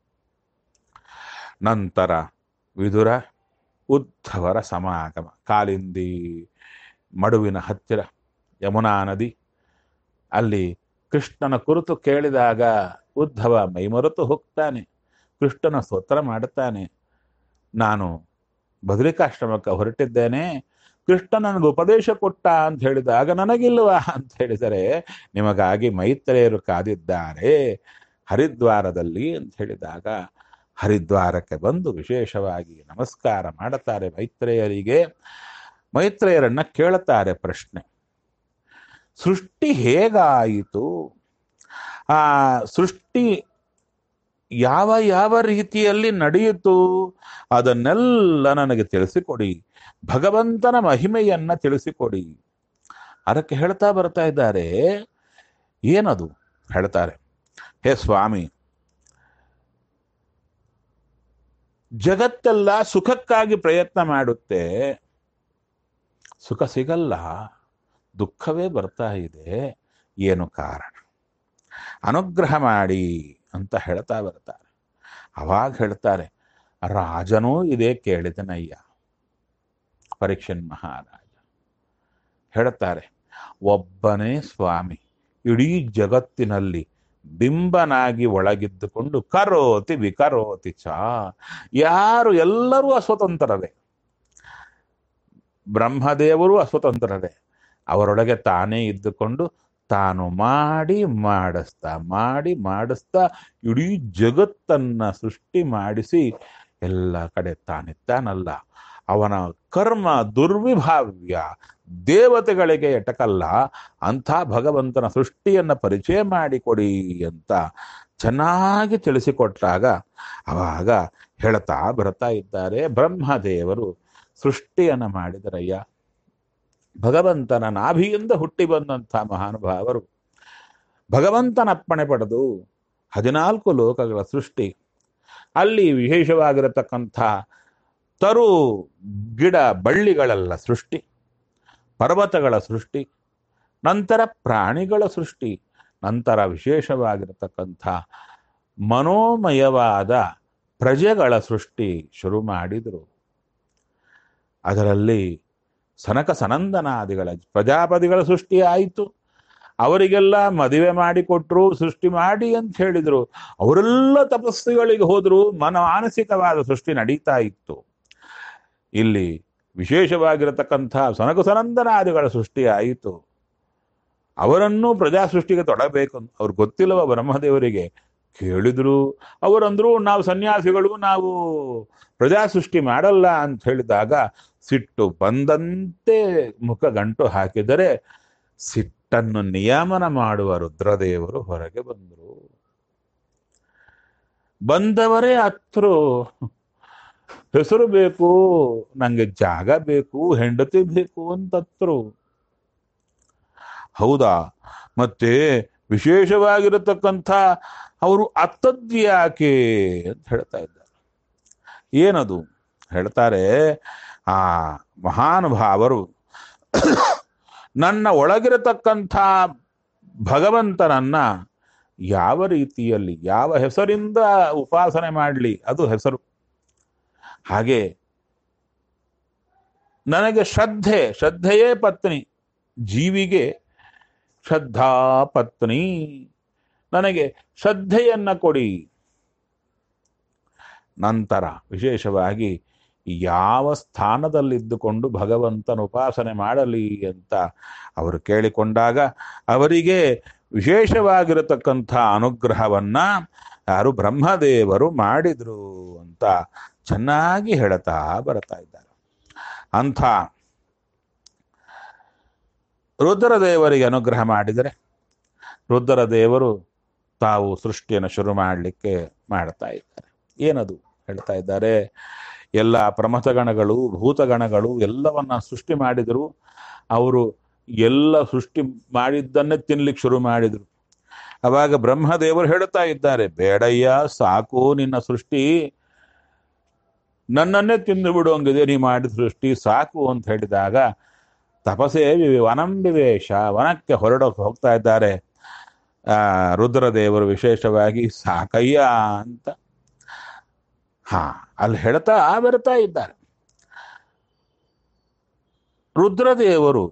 Speaker 1: ನಂತರ ವಿದುರ ಉದ್ಧವರ ಸಮಾಗಮ ಕಾಲಿಂದಿ ಮಡುವಿನ ಹತ್ತಿರ ಯಮುನಾ ನದಿ ಅಲ್ಲಿ ಕೃಷ್ಣನ ಕುರಿತು ಕೇಳಿದಾಗ ಉದ್ಧವ ಮೈಮರೆತು ಹೋಗ್ತಾನೆ ಕೃಷ್ಣನ ಸ್ತೋತ್ರ ಮಾಡುತ್ತಾನೆ ನಾನು ಬದರಿಕಾಶ್ರಮಕ್ಕೆ ಹೊರಟಿದ್ದೇನೆ ಕೃಷ್ಣ ನನಗೆ ಉಪದೇಶ ಕೊಟ್ಟ ಅಂತ ಹೇಳಿದಾಗ ನನಗಿಲ್ವಾ ಅಂತ ಹೇಳಿದರೆ ನಿಮಗಾಗಿ ಮೈತ್ರೇಯರು ಕಾದಿದ್ದಾರೆ ಹರಿದ್ವಾರದಲ್ಲಿ ಅಂತ ಹೇಳಿದಾಗ ಹರಿದ್ವಾರಕ್ಕೆ ಬಂದು ವಿಶೇಷವಾಗಿ ನಮಸ್ಕಾರ ಮಾಡುತ್ತಾರೆ ಮೈತ್ರೇಯರಿಗೆ ಮೈತ್ರೇಯರನ್ನ ಕೇಳುತ್ತಾರೆ ಪ್ರಶ್ನೆ ಸೃಷ್ಟಿ ಹೇಗಾಯಿತು ಆ ಸೃಷ್ಟಿ ಯಾವ ಯಾವ ರೀತಿಯಲ್ಲಿ ನಡೆಯಿತು ಅದನ್ನೆಲ್ಲ ನನಗೆ ತಿಳಿಸಿಕೊಡಿ ಭಗವಂತನ ಮಹಿಮೆಯನ್ನ ತಿಳಿಸಿಕೊಡಿ ಅದಕ್ಕೆ ಹೇಳ್ತಾ ಬರ್ತಾ ಇದ್ದಾರೆ ಏನದು ಹೇಳ್ತಾರೆ ಹೇ ಸ್ವಾಮಿ ಜಗತ್ತೆಲ್ಲ ಸುಖಕ್ಕಾಗಿ ಪ್ರಯತ್ನ ಮಾಡುತ್ತೆ ಸುಖ ಸಿಗಲ್ಲ ದುಃಖವೇ ಬರ್ತಾ ಇದೆ ಏನು ಕಾರಣ ಅನುಗ್ರಹ ಮಾಡಿ ಅಂತ ಹೇಳ್ತಾ ಬರ್ತಾರೆ ಅವಾಗ ಹೇಳ್ತಾರೆ ರಾಜನೂ ಇದೇ ಕೇಳಿದನಯ್ಯ ಪರೀಕ್ಷನ್ ಮಹಾರಾಜ ಹೇಳ್ತಾರೆ ಒಬ್ಬನೇ ಸ್ವಾಮಿ ಇಡೀ ಜಗತ್ತಿನಲ್ಲಿ ಬಿಂಬನಾಗಿ ಒಳಗಿದ್ದುಕೊಂಡು ಕರೋತಿ ವಿಕರೋತಿ ಚ ಯಾರು ಎಲ್ಲರೂ ಅಸ್ವತಂತ್ರರೇ ಬ್ರಹ್ಮದೇವರು ಅಸ್ವತಂತ್ರರೇ ಅವರೊಳಗೆ ತಾನೇ ಇದ್ದುಕೊಂಡು ತಾನು ಮಾಡಿ ಮಾಡಿಸ್ತಾ ಮಾಡಿ ಮಾಡಿಸ್ತಾ ಇಡೀ ಜಗತ್ತನ್ನ ಸೃಷ್ಟಿ ಮಾಡಿಸಿ ಎಲ್ಲ ಕಡೆ ತಾನಿದ್ದಾನಲ್ಲ ಅವನ ಕರ್ಮ ದುರ್ವಿಭಾವ್ಯ ದೇವತೆಗಳಿಗೆ ಎಟಕಲ್ಲ ಅಂಥ ಭಗವಂತನ ಸೃಷ್ಟಿಯನ್ನ ಪರಿಚಯ ಮಾಡಿಕೊಡಿ ಅಂತ ಚೆನ್ನಾಗಿ ತಿಳಿಸಿಕೊಟ್ಟಾಗ ಅವಾಗ ಹೇಳ್ತಾ ಬರ್ತಾ ಇದ್ದಾರೆ ಬ್ರಹ್ಮದೇವರು ಸೃಷ್ಟಿಯನ್ನ ಮಾಡಿದರಯ್ಯ ಭಗವಂತನ ನಾಭಿಯಿಂದ ಹುಟ್ಟಿ ಬಂದಂಥ ಮಹಾನುಭಾವರು ಭಗವಂತನ ಅಪ್ಪಣೆ ಪಡೆದು ಹದಿನಾಲ್ಕು ಲೋಕಗಳ ಸೃಷ್ಟಿ ಅಲ್ಲಿ ವಿಶೇಷವಾಗಿರತಕ್ಕಂಥ ತರು ಗಿಡ ಬಳ್ಳಿಗಳೆಲ್ಲ ಸೃಷ್ಟಿ ಪರ್ವತಗಳ ಸೃಷ್ಟಿ ನಂತರ ಪ್ರಾಣಿಗಳ ಸೃಷ್ಟಿ ನಂತರ ವಿಶೇಷವಾಗಿರತಕ್ಕಂಥ ಮನೋಮಯವಾದ ಪ್ರಜೆಗಳ ಸೃಷ್ಟಿ ಶುರು ಮಾಡಿದರು ಅದರಲ್ಲಿ ಸನಕ ಸನಂದನಾದಿಗಳ ಪ್ರಜಾಪತಿಗಳ ಸೃಷ್ಟಿ ಆಯಿತು ಅವರಿಗೆಲ್ಲ ಮದುವೆ ಮಾಡಿಕೊಟ್ರು ಸೃಷ್ಟಿ ಮಾಡಿ ಅಂತ ಹೇಳಿದ್ರು ಅವರೆಲ್ಲ ತಪಸ್ಸುಗಳಿಗೆ ಹೋದ್ರು ಮನ ಮಾನಸಿಕವಾದ ಸೃಷ್ಟಿ ನಡೀತಾ ಇತ್ತು ಇಲ್ಲಿ ವಿಶೇಷವಾಗಿರತಕ್ಕಂಥ ಸನಕ ಸನಂದನಾದಿಗಳ ಸೃಷ್ಟಿ ಆಯಿತು ಅವರನ್ನು ಪ್ರಜಾ ಸೃಷ್ಟಿಗೆ ತೊಡಬೇಕು ಅವ್ರು ಗೊತ್ತಿಲ್ಲವ ಬ್ರಹ್ಮದೇವರಿಗೆ ಕೇಳಿದ್ರು ಅವರಂದ್ರು ನಾವು ಸನ್ಯಾಸಿಗಳು ನಾವು ಪ್ರಜಾ ಸೃಷ್ಟಿ ಮಾಡಲ್ಲ ಅಂತ ಹೇಳಿದಾಗ ಸಿಟ್ಟು ಬಂದಂತೆ ಮುಖ ಗಂಟು ಹಾಕಿದರೆ ಸಿಟ್ಟನ್ನು ನಿಯಮನ ಮಾಡುವ ರುದ್ರದೇವರು ಹೊರಗೆ ಬಂದರು ಬಂದವರೇ ಹತ್ರು ಹೆಸರು ಬೇಕು ನಂಗೆ ಜಾಗ ಬೇಕು ಹೆಂಡತಿ ಬೇಕು ಅಂತತ್ರು ಹೌದಾ ಮತ್ತೆ ವಿಶೇಷವಾಗಿರತಕ್ಕಂಥ ಅವರು ಅತ್ತದ್ಯಾಕೆ ಅಂತ ಹೇಳ್ತಾ ಇದ್ದಾರೆ ಏನದು ಹೇಳ್ತಾರೆ ಆ ಮಹಾನುಭಾವರು ನನ್ನ ಒಳಗಿರತಕ್ಕಂಥ ಭಗವಂತನನ್ನ ಯಾವ ರೀತಿಯಲ್ಲಿ ಯಾವ ಹೆಸರಿಂದ ಉಪಾಸನೆ ಮಾಡಲಿ ಅದು ಹೆಸರು ಹಾಗೆ ನನಗೆ ಶ್ರದ್ಧೆ ಶ್ರದ್ಧೆಯೇ ಪತ್ನಿ ಜೀವಿಗೆ ಶ್ರದ್ಧಾ ಪತ್ನಿ ನನಗೆ ಶ್ರದ್ಧೆಯನ್ನ ಕೊಡಿ ನಂತರ ವಿಶೇಷವಾಗಿ ಯಾವ ಸ್ಥಾನದಲ್ಲಿದ್ದುಕೊಂಡು ಭಗವಂತನ ಉಪಾಸನೆ ಮಾಡಲಿ ಅಂತ ಅವರು ಕೇಳಿಕೊಂಡಾಗ ಅವರಿಗೆ ವಿಶೇಷವಾಗಿರತಕ್ಕಂಥ ಅನುಗ್ರಹವನ್ನ ಯಾರು ಬ್ರಹ್ಮದೇವರು ಮಾಡಿದ್ರು ಅಂತ ಚೆನ್ನಾಗಿ ಹೇಳ್ತಾ ಬರ್ತಾ ಇದ್ದಾರೆ ಅಂಥ ರುದ್ರದೇವರಿಗೆ ಅನುಗ್ರಹ ಮಾಡಿದರೆ ರುದ್ರದೇವರು ತಾವು ಸೃಷ್ಟಿಯನ್ನು ಶುರು ಮಾಡಲಿಕ್ಕೆ ಮಾಡ್ತಾ ಇದ್ದಾರೆ ಏನದು ಹೇಳ್ತಾ ಇದ್ದಾರೆ ಎಲ್ಲ ಪ್ರಮಥಗಣಗಳು ಭೂತಗಣಗಳು ಎಲ್ಲವನ್ನ ಸೃಷ್ಟಿ ಮಾಡಿದರು ಅವರು ಎಲ್ಲ ಸೃಷ್ಟಿ ಮಾಡಿದ್ದನ್ನೇ ತಿನ್ಲಿಕ್ಕೆ ಶುರು ಮಾಡಿದರು ಅವಾಗ ಬ್ರಹ್ಮದೇವರು ಹೇಳ್ತಾ ಇದ್ದಾರೆ ಬೇಡಯ್ಯ ಸಾಕು ನಿನ್ನ ಸೃಷ್ಟಿ ನನ್ನನ್ನೇ ತಿಂದು ಬಿಡುವಂಗಿದೆ ನೀ ಮಾಡಿದ ಸೃಷ್ಟಿ ಸಾಕು ಅಂತ ಹೇಳಿದಾಗ ತಪಸೇ ವಿವೆ- ವನಂ ವಿವೇಶ ವನಕ್ಕೆ ಹೊರಡೋಕೆ ಹೋಗ್ತಾ ಇದ್ದಾರೆ ಆ ರುದ್ರದೇವರು ವಿಶೇಷವಾಗಿ ಸಾಕಯ್ಯ ಅಂತ ಹಾ ಅಲ್ಲಿ ಹೇಳ್ತಾ ಬರ್ತಾ ಇದ್ದಾರೆ ರುದ್ರದೇವರು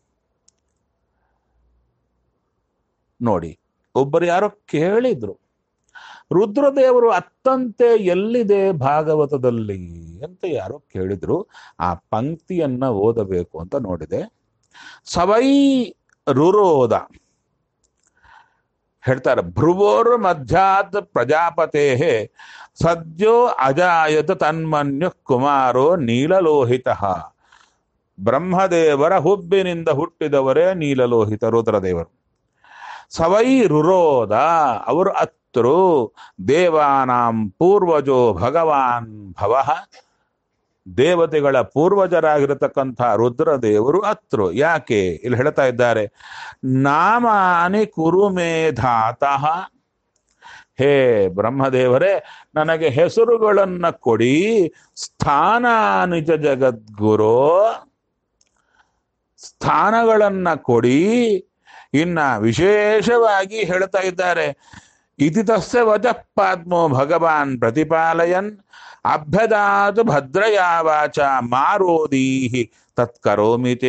Speaker 1: ನೋಡಿ ಒಬ್ಬರು ಯಾರೋ ಕೇಳಿದ್ರು ರುದ್ರದೇವರು ಅತ್ತಂತೆ ಎಲ್ಲಿದೆ ಭಾಗವತದಲ್ಲಿ ಅಂತ ಯಾರೋ ಕೇಳಿದ್ರು ಆ ಪಂಕ್ತಿಯನ್ನ ಓದಬೇಕು ಅಂತ ನೋಡಿದೆ ಸವೈ ರುರೋದ ಹೇಳ್ತಾರೆ ಭ್ರುವೋರ್ ಮಧ್ಯಾತ್ ಪ್ರಜಾಪತೆ ಸದ್ಯೋ ಅಜಾಯತ ತನ್ಮನ್ಯು ಕುಮಾರೋ ನೀಲಲೋಹಿತ ಬ್ರಹ್ಮದೇವರ ಹುಬ್ಬಿನಿಂದ ಹುಟ್ಟಿದವರೇ ನೀಲಲೋಹಿತ ರುದ್ರದೇವರು ಸವೈ ರುರೋದ ಅವರು ಅತ್ರು ದೇವಾನಾಂ ಪೂರ್ವಜೋ ಭಗವಾನ್ ಭವಃ ದೇವತೆಗಳ ಪೂರ್ವಜರಾಗಿರತಕ್ಕಂಥ ರುದ್ರದೇವರು ಅತ್ರು ಯಾಕೆ ಇಲ್ಲಿ ಹೇಳ್ತಾ ಇದ್ದಾರೆ ನಾಮಾನಿ ಕುರುಮೇಧಾತಃ ಹೇ ಬ್ರಹ್ಮದೇವರೇ ನನಗೆ ಹೆಸರುಗಳನ್ನ ಕೊಡಿ ಸ್ಥಾನ ನಿಜ ಜಗದ್ಗುರೋ ಸ್ಥಾನಗಳನ್ನ ಕೊಡಿ ಇನ್ನ ವಿಶೇಷವಾಗಿ ಹೇಳ್ತಾ ಇದ್ದಾರೆ ಇತಿ ತಸ್ಯ ವಚ ಪಾದ್ಮೋ ಭಗವಾನ್ ಪ್ರತಿಪಾಲಯನ್ ಅಭ್ಯದಾತು ಭದ್ರಯಾ ವಾಚ ಮಾರೋದೀಹಿ ತತ್ಕರೋಮಿತೇ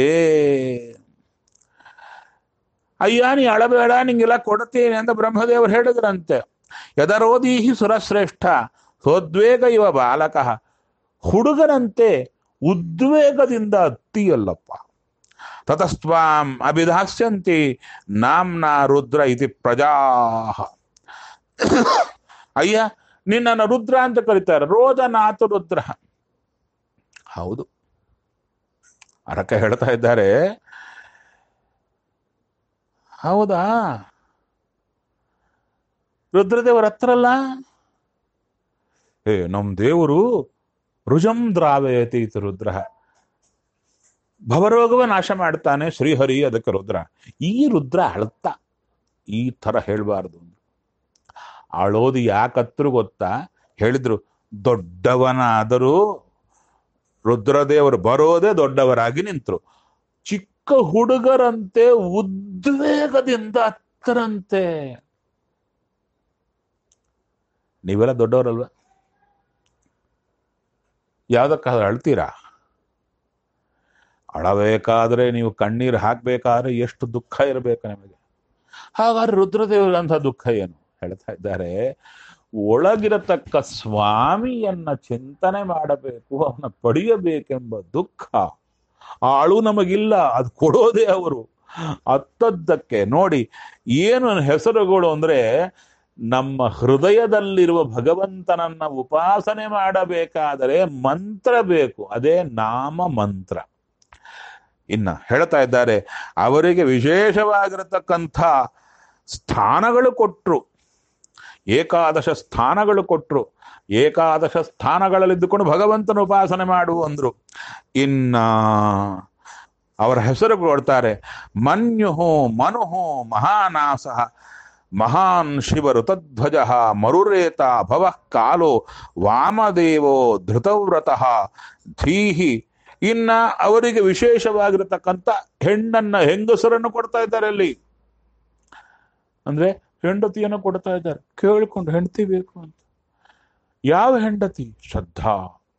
Speaker 1: ಅಯ್ಯ ನೀ ಅಳಬೇಡ ನಿಂಗೆಲ್ಲ ಕೊಡ್ತೀನಿ ಅಂತ ಬ್ರಹ್ಮದೇವರು ಹೇಳಿದ್ರಂತೆ ಯದರೋದೀಹಿ ಸುರಶ್ರೇಷ್ಠ ಸೋದ್ವೇಗ ಇವ ಬಾಲಕ ಹುಡುಗನಂತೆ ಉದ್ವೇಗದಿಂದ ಅತ್ತಿಯಲ್ಲಪ್ಪ ತತಸ್ತ್ವಾಂ ಅಭಿಧಾಸ್ಯಂತಿ ನಾಮ್ನ ರುದ್ರ ಇತಿ ಪ್ರಜಾ ಅಯ್ಯ ನಿನ್ನನ್ನು ರುದ್ರ ಅಂತ ಕರೀತಾರೆ ರೋಜನಾಥ ರುದ್ರ ಹೌದು ಅರಕ ಹೇಳ್ತಾ ಇದ್ದಾರೆ ಹೌದಾ ರುದ್ರದೇವರ ಹತ್ರಲ್ಲ ಏ ನಮ್ ದೇವರು ರುಜಂ ದ್ರಾವಯತಿ ಇತಿ ರುದ್ರ ಭವರೋಗವ ನಾಶ ಮಾಡ್ತಾನೆ ಶ್ರೀಹರಿ ಅದಕ್ಕೆ ರುದ್ರ ಈ ರುದ್ರ ಅಳ್ತಾ ಈ ತರ ಹೇಳ್ಬಾರ್ದು ಅಳೋದು ಯಾಕತ್ರು ಗೊತ್ತಾ ಹೇಳಿದ್ರು ದೊಡ್ಡವನಾದರೂ ರುದ್ರದೇವರು ಬರೋದೇ ದೊಡ್ಡವರಾಗಿ ನಿಂತರು ಚಿಕ್ಕ ಹುಡುಗರಂತೆ ಉದ್ವೇಗದಿಂದ ಹತ್ತರಂತೆ ನೀವೆಲ್ಲ ದೊಡ್ಡವರಲ್ವಾ ಯಾವ್ದಕ್ಕಾದ್ರೆ ಅಳ್ತೀರಾ ಅಳಬೇಕಾದ್ರೆ ನೀವು ಕಣ್ಣೀರು ಹಾಕ್ಬೇಕಾದ್ರೆ ಎಷ್ಟು ದುಃಖ ಇರಬೇಕು ನಿಮಗೆ ಹಾಗಾದ್ರೆ ರುದ್ರದೇವರಂಥ ದುಃಖ ಏನು ಹೇಳ್ತಾ ಇದ್ದಾರೆ ಒಳಗಿರತಕ್ಕ ಸ್ವಾಮಿಯನ್ನ ಚಿಂತನೆ ಮಾಡಬೇಕು ಅವನ ಪಡೆಯಬೇಕೆಂಬ ದುಃಖ ಆ ಅಳು ನಮಗಿಲ್ಲ ಅದು ಕೊಡೋದೇ ಅವರು ಅತ್ತದ್ದಕ್ಕೆ ನೋಡಿ ಏನು ಹೆಸರುಗಳು ಅಂದ್ರೆ ನಮ್ಮ ಹೃದಯದಲ್ಲಿರುವ ಭಗವಂತನನ್ನ ಉಪಾಸನೆ ಮಾಡಬೇಕಾದರೆ ಮಂತ್ರ ಬೇಕು ಅದೇ ನಾಮ ಮಂತ್ರ ಇನ್ನ ಹೇಳ್ತಾ ಇದ್ದಾರೆ ಅವರಿಗೆ ವಿಶೇಷವಾಗಿರತಕ್ಕಂಥ ಸ್ಥಾನಗಳು ಕೊಟ್ರು ಏಕಾದಶ ಸ್ಥಾನಗಳು ಕೊಟ್ರು ಏಕಾದಶ ಸ್ಥಾನಗಳಲ್ಲಿದ್ದುಕೊಂಡು ಭಗವಂತನ ಉಪಾಸನೆ ಮಾಡು ಅಂದ್ರು ಇನ್ನ ಅವರ ಹೆಸರು ಕೊಡ್ತಾರೆ ಮನ್ಯುಹು ಮನುಹು ಮಹಾನಾಸ ಮಹಾನ್ ಶಿವರು ತಧ್ವಜ ಮರುರೇತ ಭವ ಕಾಲೋ ವಾಮದೇವೋ ಧೃತವ್ರತಃ ಧೀಹಿ ಇನ್ನ ಅವರಿಗೆ ವಿಶೇಷವಾಗಿರತಕ್ಕಂಥ ಹೆಣ್ಣನ್ನ ಹೆಂಗಸರನ್ನು ಕೊಡ್ತಾ ಇದ್ದಾರೆ ಅಲ್ಲಿ ಅಂದ್ರೆ ಹೆಂಡತಿಯನ್ನು ಕೊಡ್ತಾ ಇದ್ದಾರೆ ಕೇಳಿಕೊಂಡು ಹೆಂಡತಿ ಬೇಕು ಅಂತ ಯಾವ ಹೆಂಡತಿ ಶ್ರದ್ಧಾ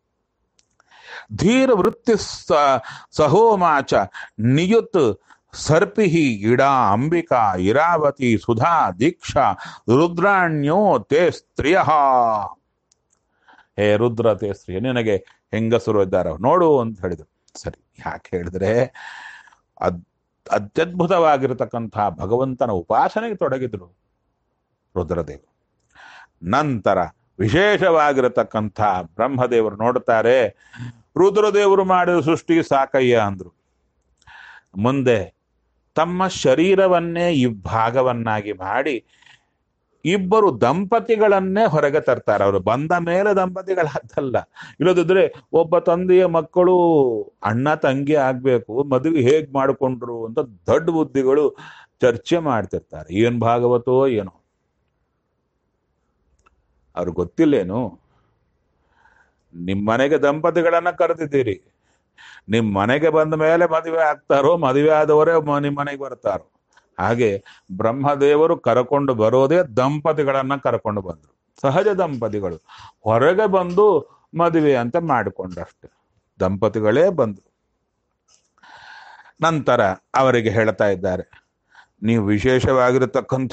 Speaker 1: ಧೀರ ವೃತ್ತಿ ಸ- ಸಹೋಮಾಚ ನಿಯುತ್ ಸರ್ಪಿಹಿ ಇಡಾ ಅಂಬಿಕಾ ಇರಾವತಿ ಸುಧಾ ದೀಕ್ಷಾ ರುದ್ರಾಣ್ಯೋ ತೇ ಸ್ತ್ರೀಯ ಹೇ ರುದ್ರ ತೇ ಸ್ತ್ರೀಯ ನಿನಗೆ ಹೆಂಗಸರು ಇದ್ದಾರೆ ನೋಡು ಅಂತ ಹೇಳಿದ್ರು ಸರಿ ಯಾಕೆ ಹೇಳಿದ್ರೆ ಅದ್ ಅತ್ಯದ್ಭುತವಾಗಿರತಕ್ಕಂಥ ಭಗವಂತನ ಉಪಾಸನೆಗೆ ತೊಡಗಿದ್ರು ರುದ್ರದೇವರು ನಂತರ ವಿಶೇಷವಾಗಿರತಕ್ಕಂಥ ಬ್ರಹ್ಮದೇವರು ನೋಡ್ತಾರೆ ರುದ್ರದೇವರು ಮಾಡಿದ ಸೃಷ್ಟಿ ಸಾಕಯ್ಯ ಅಂದ್ರು ಮುಂದೆ ತಮ್ಮ ಶರೀರವನ್ನೇ ಇಬ್ಬಾಗವನ್ನಾಗಿ ಮಾಡಿ ಇಬ್ಬರು ದಂಪತಿಗಳನ್ನೇ ಹೊರಗೆ ತರ್ತಾರೆ ಅವರು ಬಂದ ಮೇಲೆ ದಂಪತಿಗಳಾದ್ದಲ್ಲ ಇಲ್ಲದಿದ್ರೆ ಒಬ್ಬ ತಂದೆಯ ಮಕ್ಕಳು ಅಣ್ಣ ತಂಗಿ ಆಗ್ಬೇಕು ಮದುವೆ ಹೇಗ್ ಮಾಡಿಕೊಂಡ್ರು ಅಂತ ದೊಡ್ಡ ಬುದ್ಧಿಗಳು ಚರ್ಚೆ ಮಾಡ್ತಿರ್ತಾರೆ ಏನ್ ಭಾಗವತೋ ಏನೋ ಅವ್ರು ಗೊತ್ತಿಲ್ಲೇನು ನಿಮ್ ಮನೆಗೆ ದಂಪತಿಗಳನ್ನ ಕರೆದಿದ್ದೀರಿ ನಿಮ್ ಮನೆಗೆ ಬಂದ ಮೇಲೆ ಮದುವೆ ಆಗ್ತಾರೋ ಮದುವೆ ಆದವರೇ ಮ- ನಿಮ್ ಮನೆಗೆ ಬರ್ತಾರೋ ಹಾಗೆ ಬ್ರಹ್ಮದೇವರು ಕರ್ಕೊಂಡು ಬರೋದೇ ದಂಪತಿಗಳನ್ನ ಕರ್ಕೊಂಡು ಬಂದ್ರು ಸಹಜ ದಂಪತಿಗಳು ಹೊರಗೆ ಬಂದು ಮದುವೆ ಅಂತ ಮಾಡಿಕೊಂಡಷ್ಟೆ ದಂಪತಿಗಳೇ ಬಂದ್ರು ನಂತರ ಅವರಿಗೆ ಹೇಳ್ತಾ ಇದ್ದಾರೆ ನೀವು ವಿಶೇಷವಾಗಿರತಕ್ಕಂಥ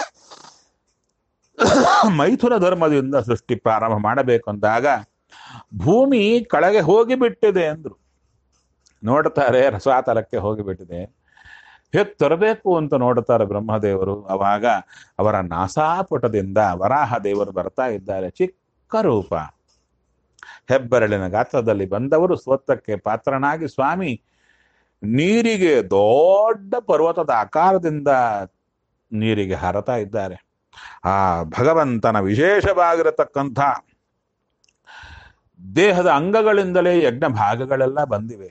Speaker 1: ಮೈಥುನ ಧರ್ಮದಿಂದ ಸೃಷ್ಟಿ ಪ್ರಾರಂಭ ಮಾಡಬೇಕು ಅಂದಾಗ ಭೂಮಿ ಕೆಳಗೆ ಹೋಗಿಬಿಟ್ಟಿದೆ ಅಂದ್ರು ನೋಡ್ತಾರೆ ರಸಾತಲಕ್ಕೆ ಹೋಗಿಬಿಟ್ಟಿದೆ ಹೇಗೆ ತರಬೇಕು ಅಂತ ನೋಡ್ತಾರೆ ಬ್ರಹ್ಮದೇವರು ಅವಾಗ ಅವರ ನಾಸಾಪುಟದಿಂದ ವರಾಹ ದೇವರು ಬರ್ತಾ ಇದ್ದಾರೆ ಚಿಕ್ಕ ರೂಪ ಹೆಬ್ಬೆರಳಿನ ಗಾತ್ರದಲ್ಲಿ ಬಂದವರು ಸ್ವತ್ತಕ್ಕೆ ಪಾತ್ರನಾಗಿ ಸ್ವಾಮಿ ನೀರಿಗೆ ದೊಡ್ಡ ಪರ್ವತದ ಆಕಾರದಿಂದ ನೀರಿಗೆ ಹರತಾ ಇದ್ದಾರೆ ಆ ಭಗವಂತನ ವಿಶೇಷವಾಗಿರತಕ್ಕಂಥ ದೇಹದ ಅಂಗಗಳಿಂದಲೇ ಯಜ್ಞ ಭಾಗಗಳೆಲ್ಲ ಬಂದಿವೆ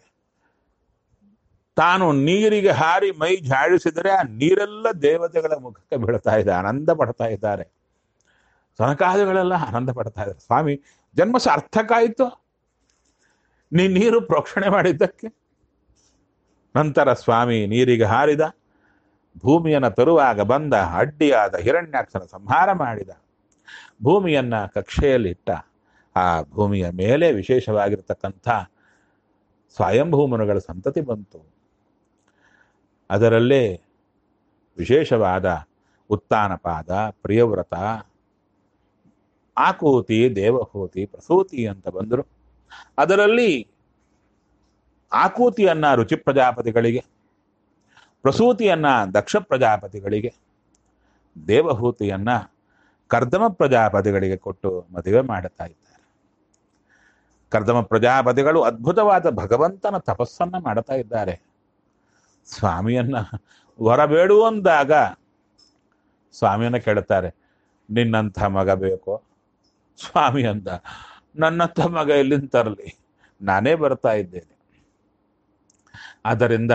Speaker 1: ತಾನು ನೀರಿಗೆ ಹಾರಿ ಮೈ ಝಾಡಿಸಿದರೆ ಆ ನೀರೆಲ್ಲ ದೇವತೆಗಳ ಮುಖಕ್ಕೆ ಬೀಳ್ತಾ ಇದೆ ಆನಂದ ಪಡ್ತಾ ಇದ್ದಾರೆ ಸನಕಾದಿಗಳೆಲ್ಲ ಆನಂದ ಪಡ್ತಾ ಇದ್ದಾರೆ ಸ್ವಾಮಿ ಜನ್ಮ ಸಾರ್ಥಕಾಯಿತು ನೀ ನೀರು ಪ್ರೋಕ್ಷಣೆ ಮಾಡಿದ್ದಕ್ಕೆ ನಂತರ ಸ್ವಾಮಿ ನೀರಿಗೆ ಹಾರಿದ ಭೂಮಿಯನ್ನು ತರುವಾಗ ಬಂದ ಅಡ್ಡಿಯಾದ ಹಿರಣ್ಯಾಕ್ಷನ ಸಂಹಾರ ಮಾಡಿದ ಭೂಮಿಯನ್ನ ಕಕ್ಷೆಯಲ್ಲಿಟ್ಟ ಆ ಭೂಮಿಯ ಮೇಲೆ ವಿಶೇಷವಾಗಿರ್ತಕ್ಕಂಥ ಸ್ವಯಂಭೂಮನುಗಳ ಸಂತತಿ ಬಂತು ಅದರಲ್ಲೇ ವಿಶೇಷವಾದ ಉತ್ತಾನಪಾದ ಪ್ರಿಯವ್ರತ ಆಕೂತಿ ದೇವಹೂತಿ ಪ್ರಸೂತಿ ಅಂತ ಬಂದರು ಅದರಲ್ಲಿ ಆಕೂತಿಯನ್ನ ರುಚಿ ಪ್ರಜಾಪತಿಗಳಿಗೆ ಪ್ರಸೂತಿಯನ್ನ ದಕ್ಷ ಪ್ರಜಾಪತಿಗಳಿಗೆ ದೇವಹೂತಿಯನ್ನ ಕರ್ದಮ ಪ್ರಜಾಪತಿಗಳಿಗೆ ಕೊಟ್ಟು ಮದುವೆ ಮಾಡುತ್ತಾ ಇದ್ದಾರೆ ಕರ್ದಮ ಪ್ರಜಾಪತಿಗಳು ಅದ್ಭುತವಾದ ಭಗವಂತನ ತಪಸ್ಸನ್ನ ಮಾಡುತ್ತಾ ಇದ್ದಾರೆ ಸ್ವಾಮಿಯನ್ನ ಹೊರಬೇಡು ಅಂದಾಗ ಸ್ವಾಮಿಯನ್ನ ಕೇಳುತ್ತಾರೆ ನಿನ್ನಂಥ ಮಗ ಬೇಕೋ ಸ್ವಾಮಿ ಅಂದ ನನ್ನಂಥ ಮಗ ಎಲ್ಲಿಂದ ತರಲಿ ನಾನೇ ಬರ್ತಾ ಇದ್ದೇನೆ ಆದ್ದರಿಂದ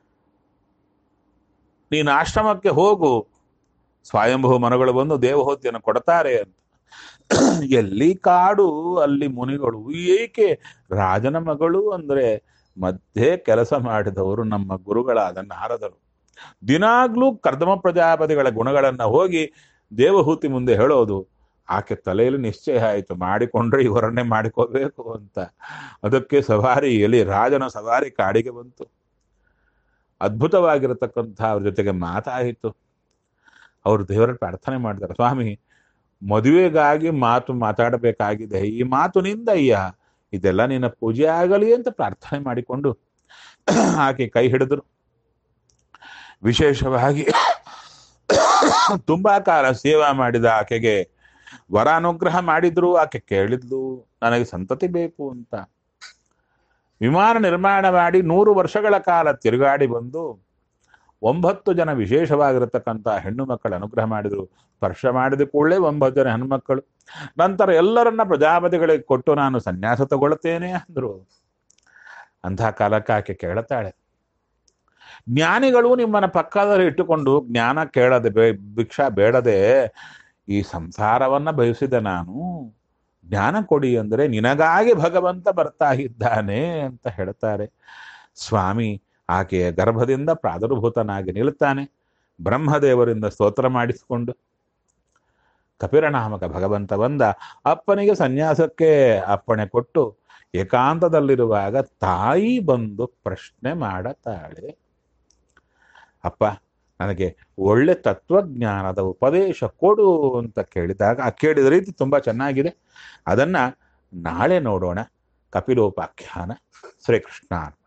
Speaker 1: ನೀನು ಆಶ್ರಮಕ್ಕೆ ಹೋಗು ಸ್ವಯಂಭೂ ಮನಗಳು ಬಂದು ದೇವಹೂತಿಯನ್ನು ಕೊಡ್ತಾರೆ ಅಂತ ಎಲ್ಲಿ ಕಾಡು ಅಲ್ಲಿ ಮುನಿಗಳು ಏಕೆ ರಾಜನ ಮಗಳು ಅಂದ್ರೆ ಮಧ್ಯೆ ಕೆಲಸ ಮಾಡಿದವರು ನಮ್ಮ ಗುರುಗಳಾದ ನಾರದರು ದಿನಾಗ್ಲೂ ಕರ್ದಮ ಪ್ರಜಾಪತಿಗಳ ಗುಣಗಳನ್ನ ಹೋಗಿ ದೇವಹೂತಿ ಮುಂದೆ ಹೇಳೋದು ಆಕೆ ತಲೆಯಲ್ಲಿ ನಿಶ್ಚಯ ಆಯಿತು ಮಾಡಿಕೊಂಡ್ರೆ ಇವರನ್ನೇ ಮಾಡಿಕೋಬೇಕು ಅಂತ ಅದಕ್ಕೆ ಸವಾರಿ ಎಲ್ಲಿ ರಾಜನ ಸವಾರಿ ಕಾಡಿಗೆ ಬಂತು ಅದ್ಭುತವಾಗಿರತಕ್ಕಂಥ ಅವ್ರ ಜೊತೆಗೆ ಮಾತಾಯಿತು ಅವರು ದೇವರ ಪ್ರಾರ್ಥನೆ ಮಾಡಿದ್ದಾರೆ ಸ್ವಾಮಿ ಮದುವೆಗಾಗಿ ಮಾತು ಮಾತಾಡಬೇಕಾಗಿದೆ ಈ ಮಾತುನಿಂದ ಅಯ್ಯ ಇದೆಲ್ಲ ನಿನ್ನ ಪೂಜೆ ಆಗಲಿ ಅಂತ ಪ್ರಾರ್ಥನೆ ಮಾಡಿಕೊಂಡು ಆಕೆ ಕೈ ಹಿಡಿದ್ರು ವಿಶೇಷವಾಗಿ ತುಂಬಾ ಕಾಲ ಸೇವಾ ಮಾಡಿದ ಆಕೆಗೆ ವರ ಅನುಗ್ರಹ ಮಾಡಿದ್ರು ಆಕೆ ಕೇಳಿದ್ಲು ನನಗೆ ಸಂತತಿ ಬೇಕು ಅಂತ ವಿಮಾನ ನಿರ್ಮಾಣ ಮಾಡಿ ನೂರು ವರ್ಷಗಳ ಕಾಲ ತಿರುಗಾಡಿ ಬಂದು ಒಂಬತ್ತು ಜನ ವಿಶೇಷವಾಗಿರತಕ್ಕಂಥ ಹೆಣ್ಣು ಮಕ್ಕಳ ಅನುಗ್ರಹ ಮಾಡಿದ್ರು ಸ್ಪರ್ಶ ಮಾಡಿದ ಕೂಡಲೇ ಒಂಬತ್ತು ಜನ ಹೆಣ್ಮಕ್ಕಳು ನಂತರ ಎಲ್ಲರನ್ನ ಪ್ರಜಾಪತಿಗಳಿಗೆ ಕೊಟ್ಟು ನಾನು ಸನ್ಯಾಸ ತಗೊಳ್ತೇನೆ ಅಂದ್ರು ಅಂತಹ ಕಾಲಕ್ಕೆ ಆಕೆ ಕೇಳುತ್ತಾಳೆ ಜ್ಞಾನಿಗಳು ನಿಮ್ಮನ್ನ ಪಕ್ಕದಲ್ಲಿ ಇಟ್ಟುಕೊಂಡು ಜ್ಞಾನ ಕೇಳದೆ ಬೇ ಭಿಕ್ಷಾ ಬೇಡದೆ ಈ ಸಂಸಾರವನ್ನ ಬಯಸಿದೆ ನಾನು ಜ್ಞಾನ ಕೊಡಿ ಅಂದರೆ ನಿನಗಾಗಿ ಭಗವಂತ ಬರ್ತಾ ಇದ್ದಾನೆ ಅಂತ ಹೇಳ್ತಾರೆ ಸ್ವಾಮಿ ಆಕೆಯ ಗರ್ಭದಿಂದ ಪ್ರಾದುರ್ಭೂತನಾಗಿ ನಿಲ್ಲುತ್ತಾನೆ ಬ್ರಹ್ಮದೇವರಿಂದ ಸ್ತೋತ್ರ ಮಾಡಿಸಿಕೊಂಡು ಕಪಿರನಾಮಕ ಭಗವಂತ ಬಂದ ಅಪ್ಪನಿಗೆ ಸನ್ಯಾಸಕ್ಕೆ ಅಪ್ಪಣೆ ಕೊಟ್ಟು ಏಕಾಂತದಲ್ಲಿರುವಾಗ ತಾಯಿ ಬಂದು ಪ್ರಶ್ನೆ ಮಾಡತಾಳೆ ಅಪ್ಪ ನನಗೆ ಒಳ್ಳೆ ತತ್ವಜ್ಞಾನದ ಉಪದೇಶ ಕೊಡು ಅಂತ ಕೇಳಿದಾಗ ಆ ಕೇಳಿದ ರೀತಿ ತುಂಬಾ ಚೆನ್ನಾಗಿದೆ ಅದನ್ನ ನಾಳೆ ನೋಡೋಣ ಕಪಿಲೋಪಾಖ್ಯಾನ ಶ್ರೀಕೃಷ್ಣ